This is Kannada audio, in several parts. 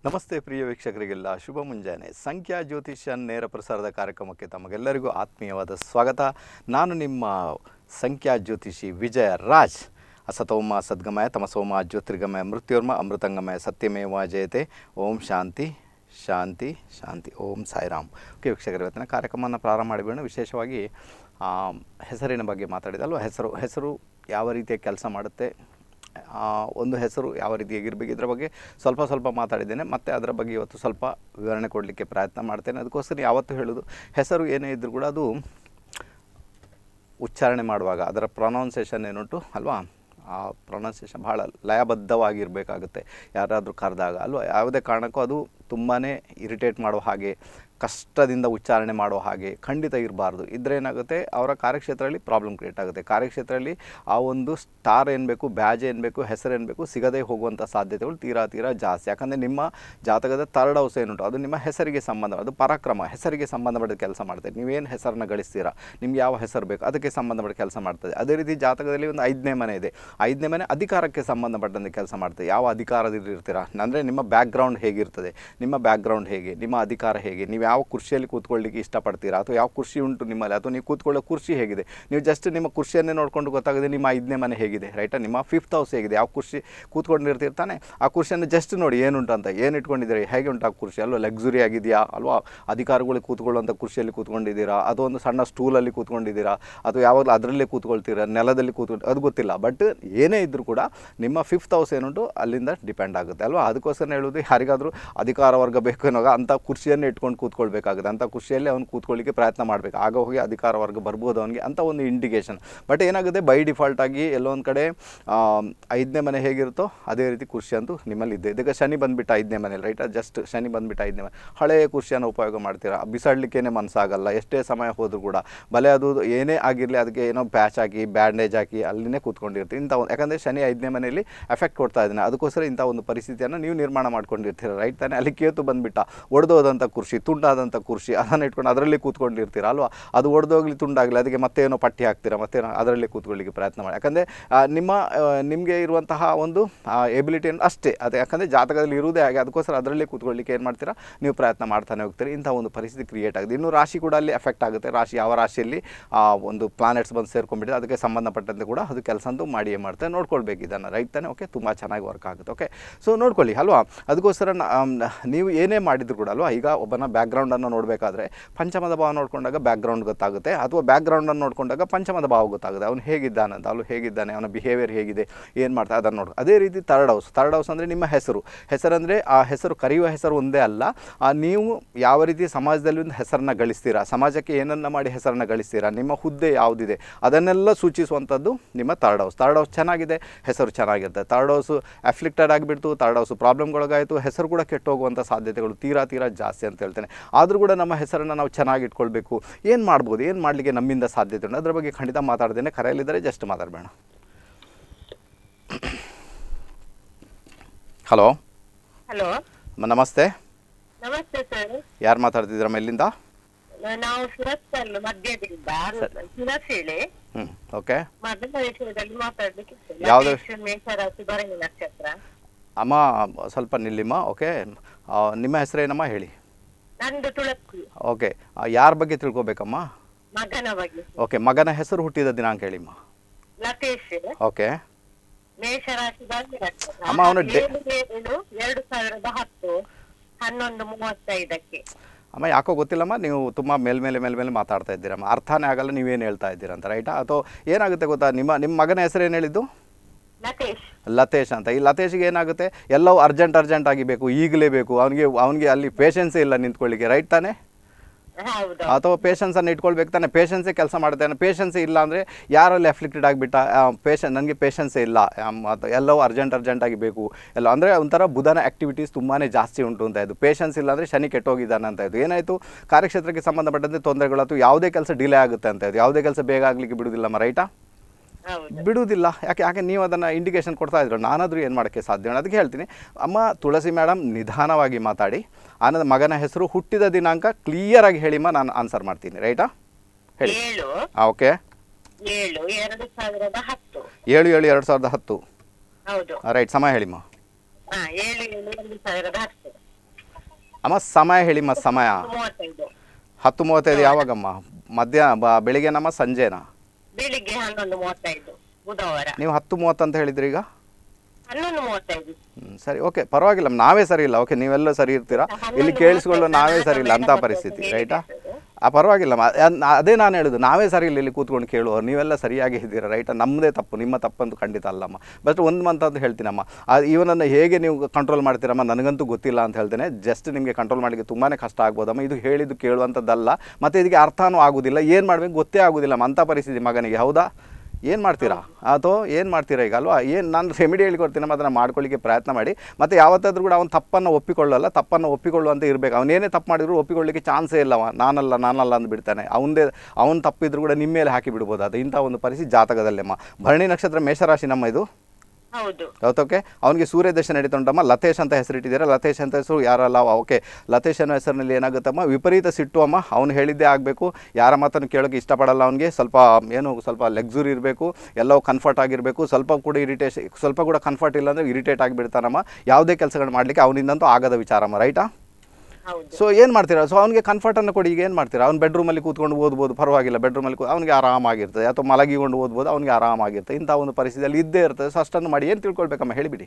ನಮಸ್ತೆ ಪ್ರಿಯ ವೀಕ್ಷಕರಿಗೆಲ್ಲ ಶುಭ ಮುಂಜಾನೆ ಸಂಖ್ಯಾ ಜ್ಯೋತಿಷ್ಯ ನೇರ ಪ್ರಸಾರದ ಕಾರ್ಯಕ್ರಮಕ್ಕೆ ತಮಗೆಲ್ಲರಿಗೂ ಆತ್ಮೀಯವಾದ ಸ್ವಾಗತ ನಾನು ನಿಮ್ಮ ಸಂಖ್ಯಾ ಜ್ಯೋತಿಷಿ ವಿಜಯ ರಾಜ್ ಅಸತೋಮ ಸದ್ಗಮಯ ತಮಸೋಮ ಜ್ಯೋತಿರ್ಗಮಯ ಮೃತ್ಯುರ್ಮ ಅಮೃತಂಗಮಯ ಸತ್ಯಮೇವ ಜಯತೆ ಓಂ ಶಾಂತಿ ಶಾಂತಿ ಶಾಂತಿ ಓಂ ಸಾಯಿರಾಮ್ ಓಕೆ ವೀಕ್ಷಕರ ಇವತ್ತಿನ ಕಾರ್ಯಕ್ರಮವನ್ನು ಪ್ರಾರಂಭ ಮಾಡಿಬಿಡೋಣ ವಿಶೇಷವಾಗಿ ಆ, ಹೆಸರಿನ ಬಗ್ಗೆ ಮಾತಾಡಿದಲ್ವ ಹೆಸರು ಹೆಸರು ಯಾವ ರೀತಿಯ ಕೆಲಸ ಮಾಡುತ್ತೆ ಆ, ಒಂದು ಹೆಸರು ಯಾವ ರೀತಿಯಾಗಿರ್ಬೇಕು ಇದರ ಬಗ್ಗೆ ಸ್ವಲ್ಪ ಸ್ವಲ್ಪ ಮಾತಾಡಿದ್ದೇನೆ ಮತ್ತು ಅದರ ಬಗ್ಗೆ ಇವತ್ತು ಸ್ವಲ್ಪ ವಿವರಣೆ ಕೊಡಲಿಕ್ಕೆ ಪ್ರಯತ್ನ ಮಾಡ್ತೇನೆ ಅದಕ್ಕೋಸ್ಕರ ಯಾವತ್ತೂ ಹೇಳೋದು ಹೆಸರು ಏನೇ ಇದ್ದರೂ ಕೂಡ ಅದು ಉಚ್ಚಾರಣೆ ಮಾಡುವಾಗ ಅದರ ಪ್ರೊನೌನ್ಸೇಷನ್ ಏನುಂಟು ಅಲ್ವಾ ಆ ಪ್ರೊನೌನ್ಸೇಷನ್ ಭಾಳ ಲಯಬದ್ಧವಾಗಿರಬೇಕಾಗುತ್ತೆ ಯಾರಾದರೂ ಕರೆದಾಗ ಅಲ್ವಾ ಯಾವುದೇ ಕಾರಣಕ್ಕೂ ಅದು ತುಂಬಾ ಇರಿಟೇಟ್ ಮಾಡೋ ಹಾಗೆ ಕಷ್ಟದಿಂದ ಉಚ್ಚಾರಣೆ ಮಾಡೋ ಹಾಗೆ ಖಂಡಿತ ಇರಬಾರ್ದು ಇದ್ರೆ ಏನಾಗುತ್ತೆ ಅವರ ಕಾರ್ಯಕ್ಷೇತ್ರದಲ್ಲಿ ಪ್ರಾಬ್ಲಮ್ ಕ್ರಿಯೇಟ್ ಆಗುತ್ತೆ ಕಾರ್ಯಕ್ಷೇತ್ರದಲ್ಲಿ ಆ ಒಂದು ಸ್ಟಾರ್ ಏನು ಬೇಕು ಬ್ಯಾಜ್ ಏನು ಬೇಕು ಹೆಸರು ಏನು ಬೇಕು ಸಿಗದೇ ಹೋಗುವಂಥ ಸಾಧ್ಯತೆಗಳು ತೀರಾ ತೀರಾ ಜಾಸ್ತಿ ಯಾಕಂದರೆ ನಿಮ್ಮ ಜಾತಕದ ಥರ್ಡ್ ಹೌಸ್ ಏನುಂಟು ಅದು ನಿಮ್ಮ ಹೆಸರಿಗೆ ಸಂಬಂಧ ಅದು ಪರಾಕ್ರಮ ಹೆಸರಿಗೆ ಸಂಬಂಧಪಟ್ಟ ಕೆಲಸ ಮಾಡ್ತದೆ ನೀವೇನು ಹೆಸರನ್ನ ಗಳಿಸ್ತೀರಾ ನಿಮ್ಗೆ ಯಾವ ಹೆಸರು ಬೇಕು ಅದಕ್ಕೆ ಸಂಬಂಧಪಟ್ಟ ಕೆಲಸ ಮಾಡ್ತದೆ ಅದೇ ರೀತಿ ಜಾತಕದಲ್ಲಿ ಒಂದು ಐದನೇ ಮನೆ ಇದೆ ಐದನೇ ಮನೆ ಅಧಿಕಾರಕ್ಕೆ ಸಂಬಂಧಪಟ್ಟಂತೆ ಕೆಲಸ ಮಾಡ್ತದೆ ಯಾವ ಅಧಿಕಾರದಲ್ಲಿ ಇರ್ತೀರಾ ಅಂದರೆ ನಿಮ್ಮ ಬ್ಯಾಕ್ಗ್ರೌಂಡ್ ಹೇಗಿರ್ತದೆ ನಿಮ್ಮ ಬ್ಯಾಕ್ಗ್ರೌಂಡ್ ಹೇಗೆ ನಿಮ್ಮ ಅಧಿಕಾರ ಹೇಗೆ ನೀವು ಯಾವ ಕುರ್ಚಿಯಲ್ಲಿ ಕೂತ್ಕೊಳ್ಳಿಕ್ಕೆ ಇಷ್ಟಪಡ್ತೀರಾ ಅಥವಾ ಯಾವ ಕುರ್ಚಿ ಉಂಟು ನಿಮ್ಮಲ್ಲಿ ಅಥವಾ ನೀವು ಕೂತ್ಕೊಳ್ಳೋ ಕುರ್ಚಿ ಹೇಗಿದೆ ನೀವು ಜಸ್ಟ್ ನಿಮ್ಮ ಕುರ್ಚಿಯನ್ನೇ ನೋಡ್ಕೊಂಡು ಗೊತ್ತಾಗಿದೆ ನಿಮ್ಮ ಐದನೇ ಮನೆ ಹೇಗಿದೆ ರೈಟಾ ನಿಮ್ಮ ಫಿಫ್ತ್ ಹೌಸ್ ಹೇಗಿದೆ ಯಾವ ಕುರ್ಚಿ ಕೂತ್ಕೊಂಡಿರ್ತಿರ್ತಾನೆ ಆ ಕುರ್ಚಿಯನ್ನು ಜಸ್ಟ್ ನೋಡಿ ಏನುಂಟು ಅಂತ ಏನು ಇಟ್ಕೊಂಡಿದ್ದೀರಿ ಹೇಗೆ ಉಂಟು ಆ ಕುರ್ಚಿ ಅಲ್ವಾ ಲಕ್ಸುರಿ ಆಗಿದೆಯಾ ಅಲ್ವಾ ಅಧಿಕಾರಿಗಳು ಕೂತ್ಕೊಳ್ಳುವಂಥ ಕುರ್ಚಿಯಲ್ಲಿ ಕೂತ್ಕೊಂಡಿದ್ದೀರಾ ಅಥವಾ ಒಂದು ಸಣ್ಣ ಸ್ಟೂಲಲ್ಲಿ ಕೂತ್ಕೊಂಡಿದ್ದೀರಾ ಅಥವಾ ಯಾವಾಗಲೂ ಅದರಲ್ಲೇ ಕೂತ್ಕೊಳ್ತೀರಾ ನೆಲದಲ್ಲಿ ಕೂತ್ಕೊಂಡು ಅದು ಗೊತ್ತಿಲ್ಲ ಬಟ್ ಏನೇ ಇದ್ದರೂ ಕೂಡ ನಿಮ್ಮ ಫಿಫ್ತ್ ಹೌಸ್ ಏನುಂಟು ಅಲ್ಲಿಂದ ಡಿಪೆಂಡ್ ಆಗುತ್ತೆ ಅಲ್ವಾ ಅದಕ್ಕೋಸ್ಕರ ಹೇಳೋದು ಯಾರಿಗಾದರೂ ಅಧಿಕಾರ ವರ್ಗ ಬೇಕು ಅನ್ನೋವಾಗ ಅಂಥ ಕುರ್ಚಿಯನ್ನೇ ಇಟ್ಕೊಂಡು ಕೂತ್ಕೊಳ್ಬೇಕಾಗುತ್ತೆ ಅಂಥ ಕುರ್ಚಿಯಲ್ಲಿ ಅವ್ನು ಕೂತ್ಕೊಳ್ಳಿಕ್ಕೆ ಪ್ರಯತ್ನ ಮಾಡಬೇಕು ಆಗ ಹೋಗಿ ಅಧಿಕಾರ ವರ್ಗ ಬರ್ಬೋದು ಅವನಿಗೆ ಅಂತ ಒಂದು ಇಂಡಿಕೇಶನ್ ಬಟ್ ಏನಾಗುತ್ತೆ ಬೈ ಡಿಫಾಲ್ಟ್ ಆಗಿ ಎಲ್ಲೋ ಒಂದು ಕಡೆ ಆ, ಐದನೇ ಮನೆ ಹೇಗಿರುತ್ತೋ ಅದೇ ರೀತಿ ಕುರ್ಚಿ ಅಂತೂ ನಿಮ್ಮಲ್ಲಿ ಇದೆ ಇದಕ್ಕೆ ಶನಿ ಬಂದುಬಿಟ್ಟು ಐದನೇ ಮನೇಲಿ ರೈಟ್ ಜಸ್ಟ್ ಶನಿ ಬಂದುಬಿಟ್ಟು ಐದನೇ ಮನೆ ಹಳೆಯ ಕುರ್ಚಿಯನ್ನು ಉಪಯೋಗ ಮಾಡ್ತೀರಾ ಬಿಸಾಡಲಿಕ್ಕೇನೆ ಮನಸ್ಸಾಗಲ್ಲ ಎಷ್ಟೇ ಸಮಯ ಹೋದರೂ ಕೂಡ ಬಲೆ ಅದು ಏನೇ ಆಗಿರಲಿ ಅದಕ್ಕೆ ಏನೋ ಪ್ಯಾಚ್ ಹಾಕಿ ಬ್ಯಾಂಡೇಜ್ ಹಾಕಿ ಅಲ್ಲಿನೇ ಕೂತ್ಕೊಂಡಿರ್ತೀವಿ ಇಂಥ ಒಂದು ಯಾಕಂದರೆ ಶನಿ ಐದನೇ ಮನೆಯಲ್ಲಿ ಎಫೆಕ್ಟ್ ಕೊಡ್ತಾ ಇದ್ದಾನೆ ಅದಕ್ಕೋಸ್ಕರ ಇಂಥ ಒಂದು ಪರಿಸ್ಥಿತಿಯನ್ನು ನೀವು ನಿರ್ಮಾಣ ಮಾಡ್ಕೊಂಡಿರ್ತೀರ ರೈಟ್ ತಾನೇ ಅಲ್ಲಿ ಕೇತು ಬಂದುಬಿಟ್ಟ ಒಡೆದೋದಂಥ ಕುರ್ಚಿ ತುಂಡಾದಂಥ ಕುರ್ಚಿ ಅದನ್ನು ಇಟ್ಕೊಂಡು ಅದರಲ್ಲಿ ಕೂತ್ಕೊಂಡಿರ್ತೀರ ಅಲ್ವಾ ಅದು ಒಡೆದೋಗ್ಲಿ ತುಂಡಾಗಲಿ ಅದಕ್ಕೆ ಮತ್ತೇನೋ ಪಟ್ಟಿ ಹಾಕ್ತೀರಾ ಮತ್ತೇನೋ ಅದರಲ್ಲಿ ಕೂತ್ಕೊಳ್ಳಿಕ್ಕೆ ಪ್ರಯತ್ನ ಮಾಡಿ ಯಾಕಂದರೆ ನಿಮ್ಮ ನಿಮಗೆ ಇರುವಂತಹ ಒಂದು ಎಬಿಲಿಟಿಯನ್ನು ಅಷ್ಟೇ ಅದು ಯಾಕಂದರೆ ಜಾತಕದಲ್ಲಿ ಇರುವುದೇ ಹಾಗೆ ಅದಕ್ಕೋಸ್ಕರ ಅದರಲ್ಲೇ ಕೂತ್ಕೊಳ್ಳಿಕ್ಕೆ ಏನು ಮಾಡ್ತೀರಾ ನೀವು ಪ್ರಯತ್ನ ಮಾಡ್ತಾನೆ ಹೋಗ್ತೀರಿ ಇಂಥ ಒಂದು ಪರಿಸ್ಥಿತಿ ಕ್ರಿಯೇಟ್ ಆಗುತ್ತೆ ಇನ್ನು ರಾಶಿ ಕೂಡ ಅಲ್ಲಿ ಎಫೆಕ್ಟ್ ಆಗುತ್ತೆ ರಾಶಿ ಯಾವ ರಾಶಿಯಲ್ಲಿ ಆ ಒಂದು ಪ್ಲಾನೆಟ್ಸ್ ಬಂದು ಸೇರ್ಕೊಂಡ್ಬಿಟ್ಟಿದೆ ಅದಕ್ಕೆ ಸಂಬಂಧಪಟ್ಟಂತೆ ಕೂಡ ಅದು ಕೆಲಸ ಅಂತೂ ಮಾಡಿಯೇ ಮಾಡ್ತಾರೆ ನೋಡ್ಕೊಳ್ಬೇಕು ಇದನ್ನು ರೈಟ್ ತಾನೆ ಓಕೆ ತುಂಬ ಚೆನ್ನಾಗಿ ವರ್ಕ್ ಆಗುತ್ತೆ ಓಕೆ ಸೊ ನೋಡ್ಕೊಳ್ಳಿ ಅಲ್ವಾ ಅದಕ್ಕೋಸ್ಕರ ನ- ಆಮ್, ನೀವು ಏನೇ ಮಾಡಿದ್ರು ಕೂಡ ಅಲ್ವಾ ಈಗ ಒಬ್ಬನ ಬ್ಯಾಕ್ಗ್ರೌಂಡನ್ನು ನೋಡಬೇಕಾದ್ರೆ ಪಂಚಮದ ಭಾವ ನೋಡ್ಕೊಂಡಾಗ ಬ್ಯಾಕ್ಗ್ರೌಂಡ್ ಗೊತ್ತಾಗುತ್ತೆ ಅಥವಾ ಬ್ಯಾಕ್ಗ್ರೌಂಡನ್ನು ನೋಡ್ಕೊಂಡಾಗ ಪಂಚಮದ ಭಾವ ಗೊತ್ತಾಗುತ್ತೆ ಅವನು ಹೇಗಿದ್ದಾನೆ ಅಂತ ಅವನು ಹೇಗಿದ್ದಾನೆ ಅವನ ಬಿಹೇವಿಯರ್ ಹೇಗಿದೆ ಏನು ಮಾಡ್ತಾ ಅದನ್ನು ನೋಡಿ ಅದೇ ರೀತಿ ಥರ್ಡ್ ಹೌಸ್ ಥರ್ಡ್ ಹೌಸ್ ಅಂದರೆ ನಿಮ್ಮ ಹೆಸರು ಹೆಸರಂದರೆ ಆ ಹೆಸರು ಕರೆಯುವ ಹೆಸರು ಒಂದೇ ಅಲ್ಲ ಆ ನೀವು ಯಾವ ರೀತಿ ಸಮಾಜದಲ್ಲಿ ಒಂದು ಹೆಸರನ್ನ ಗಳಿಸ್ತೀರಾ ಸಮಾಜಕ್ಕೆ ಏನನ್ನ ಮಾಡಿ ಹೆಸರನ್ನ ಗಳಿಸ್ತೀರಾ ನಿಮ್ಮ ಹುದ್ದೆ ಯಾವುದಿದೆ ಅದನ್ನೆಲ್ಲ ಸೂಚಿಸುವಂಥದ್ದು ನಿಮ್ಮ ಥರ್ಡ್ ಹೌಸ್ ಥರ್ಡ್ ಹೌಸ್ ಚೆನ್ನಾಗಿದೆ ಹೆಸರು ಚೆನ್ನಾಗಿರುತ್ತೆ ಥರ್ಡ್ ಹೌಸು ಅಫ್ಲಿಕ್ಟೆಡ್ ಆಗಿಬಿಡ್ತು ಥರ್ಡ್ ಹೌಸು ಪ್ರಾಬ್ಲಮ್ಗೊಳಗಾಯಿತು ಹೆಸರು ಕೂಡ ಕೆಟ್ಟು ಹೋಗುವಂಥ ಸಾಧ್ಯತೆಗಳು ತೀರಾ ತೀರಾ ಜಾಸ್ತಿ ಅಂತ ಹೇಳ್ತೇನೆ ಆದರೂ ಕೂಡ ನಮ್ಮ ಹೆಸರನ್ನು ನಾವು ಚೆನ್ನಾಗಿ ಇಟ್ಕೊಳ್ಬೇಕು ಏನು ಮಾಡ್ಬೋದು ಏನು ಮಾಡಲಿಕ್ಕೆ ನಮ್ಮಿಂದ ಸಾಧ್ಯತೆ ಉಂಟು ಅದ್ರ ಬಗ್ಗೆ ಖಂಡಿತ ಮಾತಾಡ್ತೇನೆ ಕರೆಯಲ್ಲಿದ್ದರೆ ಜಸ್ಟ್ ಮಾತಾಡಬೇಡ ಹಲೋ ಹಲೋ ನಮಸ್ತೆ ನಮಸ್ತೆ ಸರ್ ಯಾರು ಮಾತಾಡ್ತಿದ್ದೀರಮ್ಮ ಎಲ್ಲಿಂದ ನಾವು ಸುರತ್ಕಲ್ ಮಧ್ಯದಿಂದ ಸುರತ್ ಹೇಳಿ ಹ್ಞೂ ಓಕೆ ಮೊದಲ ವಿಷಯದಲ್ಲಿ ಮಾತಾಡ್ಲಿಕ್ಕಿತ್ತು ಯಾವ್ದು? ಲಕ್ಷ್ಮೀ, ಮೇಷರಾಶಿ ಭರಣಿ ನಕ್ಷತ್ರ ಅಮ್ಮ ಸ್ವಲ್ಪ ನಿಲ್ಲಿಮ್ಮ ಓಕೆ ಆ, ನಿಮ್ಮ ಹೆಸರೇನಮ್ಮ ಹೇಳಿ ನಂದು ತುಳಸಿ ಓಕೆ ಯಾರ ಬಗ್ಗೆ ತಿಳ್ಕೊಬೇಕಮ್ಮ ಮಗನ ಬಗ್ಗೆ ಓಕೆ ಮಗನ ಹೆಸರು ಹುಟ್ಟಿದ ದಿನಾಂಕ ಹೇಳಿಮ್ಮ ಲತೇಶ್ ಓಕೆ ಮೇಷರಾಶಿ ಭರಣಿ ನಕ್ಷತ್ರ ಅಮ್ಮ, ಅವನು ಡೆ- ಏಳು ಏಳು ಎರಡು ಸಾವಿರದ ಹತ್ತು ಹನ್ನೊಂದು ಮೂವತ್ತೈದಕ್ಕೆ ಅಮ್ಮ ಯಾಕೋ ಗೊತ್ತಿಲ್ಲಮ್ಮ ನೀವು ತುಂಬ ಮೇಲ್ಮೇಲೆ ಮೇಲ್ಮೇಲೆ ಮಾತಾಡ್ತಾ ಇದ್ದೀರಮ್ಮ ಅರ್ಥನೇ ಆಗಲ್ಲ ನೀವೇನು ಹೇಳ್ತಾ ಇದ್ದೀರಾ ಅಂತ ರೈಟಾ ಅಥವಾ ಏನಾಗುತ್ತೆ ಗೊತ್ತಾ ನಿಮ್ಮ ನಿಮ್ಮ ಮಗನ ಹೆಸರು ಏನು ಹೇಳಿದ್ದು ಲತೇಶ್ ಲತೇಶ್ ಅಂತ ಈ ಲತೇಶ್ಗೆ ಏನಾಗುತ್ತೆ ಎಲ್ಲವೂ ಅರ್ಜೆಂಟ್ ಅರ್ಜೆಂಟ್ ಆಗಿ ಬೇಕು ಈಗಲೇ ಬೇಕು ಅವನಿಗೆ ಅವನಿಗೆ ಅಲ್ಲಿ ಪೇಷನ್ಸೇ ಇಲ್ಲ ನಿಂತ್ಕೊಳ್ಳಿಕ್ಕೆ ರೈಟ್ ತಾನೇ ಹೌದು ಅಥವಾ ಪೇಷನ್ಸನ್ನು ಇಟ್ಕೊಳ್ಬೇಕು ತಾನೆ ಪೇಷನ್ಸೇ ಕೆಲಸ ಮಾಡ್ತಾನೆ ಪೇಷನ್ಸೇ ಇಲ್ಲ ಅಂದರೆ ಯಾರಲ್ಲಿ ಅಫ್ಲಿಕ್ಟೆಡ್ ಆಗಿಬಿಟ್ಟ ಪೇಷನ್ ನನಗೆ ಪೇಷನ್ಸೇ ಇಲ್ಲ ಆಮ್, ಅಥವಾ ಎಲ್ಲವೂ ಅರ್ಜೆಂಟ್ ಅರ್ಜೆಂಟಾಗಿ ಬೇಕು ಎಲ್ಲ ಅಂದರೆ ಒಂಥರ ಬುಧನ ಆ್ಯಕ್ಟಿವಿಟೀಸ್ ತುಂಬಾ ಜಾಸ್ತಿ ಉಂಟು ಅಂತ ಇದು ಪೇಷನ್ಸ್ ಇಲ್ಲ ಅಂದರೆ ಶನಿ ಕೆಟ್ಟೋಗಿದ್ದಾನೆ ಅಂತ ಇದು ಏನಾಯಿತು ಕಾರ್ಯಕ್ಷೇತ್ರಕ್ಕೆ ಸಂಬಂಧಪಟ್ಟಂತೆ ತೊಂದರೆಗಳು ಅಥವಾ ಯಾವುದೇ ಕೆಲಸ ಡಿಲೇ ಆಗುತ್ತೆ ಅಂತ ಇದು ಯಾವುದೇ ಕೆಲಸ ಬೇಗ ಆಗಲಿಕ್ಕೆ ಬಿಡುವುದಿಲ್ಲಮ್ಮ ರೈಟಾ ಹೌದು ಬಿಡುವುದಿಲ್ಲ ಯಾಕೆ ಯಾಕೆ ನೀವು ಅದನ್ನು ಇಂಡಿಕೇಶನ್ ಕೊಡ್ತಾ ಇದ್ರು ನಾನಾದರೂ ಏನು ಮಾಡೋಕ್ಕೆ ಸಾಧ್ಯ ಅದಕ್ಕೆ ಹೇಳ್ತೀನಿ ಅಮ್ಮ ತುಳಸಿ ಮೇಡಮ್ ನಿಧಾನವಾಗಿ ಮಾತಾಡಿ ಆನಂದ ಮಗನ ಹೆಸರು ಹುಟ್ಟಿದ ದಿನಾಂಕ ಕ್ಲಿಯರಾಗಿ ಹೇಳಿಮ್ಮ ನಾನು ಆನ್ಸರ್ ಮಾಡ್ತೀನಿ ರೈಟಾ ಹೇಳಿ ಏಳು ಹಾಂ ಓಕೆ ಏಳು ಎರಡು ಸಾವಿರದ ಹತ್ತು ಏಳು ಏಳು ಎರಡು ಸಾವಿರದ ಹತ್ತು ಹೌದು ರೈಟ್ ಸಮಯ ಹೇಳಿಮ್ಮ ಹಾ ಏಳು ಏಳು ಎರಡು ಸಾವಿರದ ಹತ್ತು ಅಮ್ಮ ಸಮಯ ಹೇಳಿಮ್ಮ ಸಮಯ ಮೂವತ್ತೈದು ಹತ್ತು ಮೂವತ್ತೈದು ಯಾವಾಗಮ್ಮ ಮಧ್ಯ ಬ ಬೆಳಿಗ್ಗೆನಮ್ಮ ಸಂಜೆನಾ ಬೆಳಿಗ್ಗೆ ಹನ್ನೊಂದು ಮೂವತ್ತೈದು ಬುಧವಾರ ನೀವು ಹತ್ತು ಮೂವತ್ತು ಅಂತ ಹೇಳಿದ್ರಿ ಈಗ ಹನ್ನೊಂದು ಮೂವತ್ತೈದು ಹ್ಮ್, ಸರಿ ಓಕೆ ಪರವಾಗಿಲ್ಲ ನಾವೇ ಸರಿ ಇಲ್ಲ ಓಕೆ ನೀವೆಲ್ಲ ಸರಿ ಇರ್ತೀರಾ ಇಲ್ಲಿ ಕೇಳಿಸ್ಕೊಳ್ಳೋ ನಾವೇ ಸರಿ ಇಲ್ಲ ಅಂತ ಪರಿಸ್ಥಿತಿ ರೈಟಾ ಆ ಪರವಾಗಿಲ್ಲ ಮ- ಅದ್- ನಾ- ಅದೇ ನಾನು ಹೇಳುದು ನಾವೇ ಸರಿ ಇಲ್ಲ ಇಲ್ಲಿ ಕೂತ್ಕೊಂಡು ಕೇಳುವ ನೀವೆಲ್ಲ ಸರಿಯಾಗಿ ಇದ್ದೀರಾ ರೈಟಾ ನಮ್ಮದೇ ತಪ್ಪು ನಿಮ್ಮ ತಪ್ಪಂತೂ ಖಂಡಿತ ಅಲ್ಲಮ್ಮ ಬಟ್ ಒಂದು ಮಂತ್ ಅಂತ ಹೇಳ್ತೀನಮ್ಮ ಆ ಇವನನ್ನು ಹೇಗೆ ನೀವು ಕಂಟ್ರೋಲ್ ಮಾಡ್ತೀರಮ್ಮ ನನಗಂತೂ ಗೊತ್ತಿಲ್ಲ ಅಂತ ಹೇಳ್ತೇನೆ ಜಸ್ಟ್ ನಿಮಗೆ ಕಂಟ್ರೋಲ್ ಮಾಡಲಿಕ್ಕೆ ತುಂಬಾ ಕಷ್ಟ ಆಗ್ಬೋದಮ್ಮ ಇದು ಹೇಳಿದ್ದು ಕೇಳುವಂಥದ್ದಲ್ಲ ಮತ್ತು ಇದಕ್ಕೆ ಅರ್ಥನೂ ಆಗೋದಿಲ್ಲ ಏನು ಮಾಡಬೇಕು ಗೊತ್ತೇ ಆಗೋದಿಲ್ಲಮ್ಮ ಅಂಥ ಪರಿಸ್ಥಿತಿ ಮಗನಿಗೆ ಹೌದಾ ಏನು ಮಾಡ್ತೀರಾ ಅಥವಾ ಏನು ಮಾಡ್ತೀರಾ ಈಗ ಅಲ್ವಾ ಏನು ನಾನು ರೆಮಿಡಿ ಹೇಳ್ಕೊಡ್ತೀನಿ ಅದನ್ನು ಮಾಡ್ಕೊಳ್ಳಿಕ್ಕೆ ಪ್ರಯತ್ನ ಮಾಡಿ ಮತ್ತು ಯಾವತ್ತಾದ್ರೂ ಕೂಡ ಅವನು ತಪ್ಪನ್ನು ಒಪ್ಪಿಕೊಳ್ಳಲ್ಲ ತಪ್ಪನ್ನು ಒಪ್ಪಿಕೊಳ್ಳುವಂತ ಇರಬೇಕು ಅವನೇನೇ ತಪ್ಪು ಮಾಡಿದ್ರು ಒಪ್ಪಿಕೊಳ್ಳಿಕ್ಕೆ ಚಾನ್ಸೇ ಇಲ್ಲವ ನಾನಲ್ಲ ನಾನಲ್ಲ ಅಂದ್ಬಿಡ್ತಾನೆ ಅವನದೇ ಅವನು ತಪ್ಪಿದ್ರು ಕೂಡ ನಿಮ್ಮ ಮೇಲೆ ಹಾಕಿ ಬಿಡ್ಬೋದು ಅದು ಇಂಥ ಒಂದು ಪರಿಸ್ಥಿತಿ ಜಾತಕದಲ್ಲೇಮ್ಮ ಭರಣಿ ನಕ್ಷತ್ರ ಮೇಷರಾಶಿ ನಮ್ಮ ಇದು ಹೌದು ಓಕೆ ಅವನಿಗೆ ಸೂರ್ಯ ದಶ ನಡೀತುಂಟಮ್ಮ ಲತೇಶ್ ಅಂತ ಹೆಸರಿಟ್ಟಿದ್ದಾರೆ ಲತೇಶ್ ಅಂತ ಹೆಸರು ಯಾರಲ್ಲ ಓಕೆ ಲತೇಶ್ ಅನ್ನೋ ಹೆಸರಿನಲ್ಲಿ ಏನಾಗುತ್ತಮ್ಮ ವಿಪರೀತ ಸಿಟ್ಟು ಅಮ್ಮ ಅವ್ನು ಹೇಳಿದ್ದೇ ಆಗಬೇಕು ಯಾರ ಮಾತನ್ನು ಕೇಳೋಕೆ ಇಷ್ಟಪಡಲ್ಲ ಅವನಿಗೆ ಸ್ವಲ್ಪ ಏನು ಸ್ವಲ್ಪ ಲೆಗ್ಸುರಿ ಇರಬೇಕು ಎಲ್ಲವೂ ಕಂಫರ್ಟ್ ಆಗಿರಬೇಕು ಸ್ವಲ್ಪ ಕೂಡ ಇರಿಟೇಷನ್ ಸ್ವಲ್ಪ ಕೂಡ ಕಂಫರ್ಟ್ ಇಲ್ಲ ಅಂದರೆ ಇರಿಟೇಟ್ ಆಗಿಬಿಡ್ತಾನಮ್ಮ ಯಾವುದೇ ಕೆಲಸಗಳು ಮಾಡಲಿಕ್ಕೆ ಅವನಿಂದಂತೂ ಆಗದ ವಿಚಾರಮ್ಮ ರೈಟಾ ಹೌದು ಸೊ ಏನು ಮಾಡ್ತೀರಾ ಸೊ ಅವನಿಗೆ ಕಂಫರ್ಟನ್ನು ಕೊಡಿ ಈಗ ಏನು ಮಾಡ್ತೀರಾ ಅವ್ನು ಬೆಡ್ರೂಮಲ್ಲಿ ಕೂತ್ಕೊಂಡು ಓದ್ಬೋದು ಪರವಾಗಿಲ್ಲ ಬೆಡ್ರೂಮಲ್ಲಿ ಕೂ ಅವನಿಗೆ ಆರಾಮಾಗಿರ್ತದೆ ಅಥವಾ ಮಲಗಿಕೊಂಡು ಓದ್ಬೋದು ಅವನಿಗೆ ಆರಾಮಾಗಿರ್ತದೆ ಇಂಥ ಒಂದು ಪರಿಸ್ಥಿತಿಯಲ್ಲಿ ಇದ್ದೇ ಇರ್ತದೆ ಸೊ ಅಷ್ಟನ್ನು ಮಾಡಿ ಏನು ತಿಳ್ಕೊಳ್ಬೇಕಮ್ಮ ಹೇಳಿಬಿಡಿ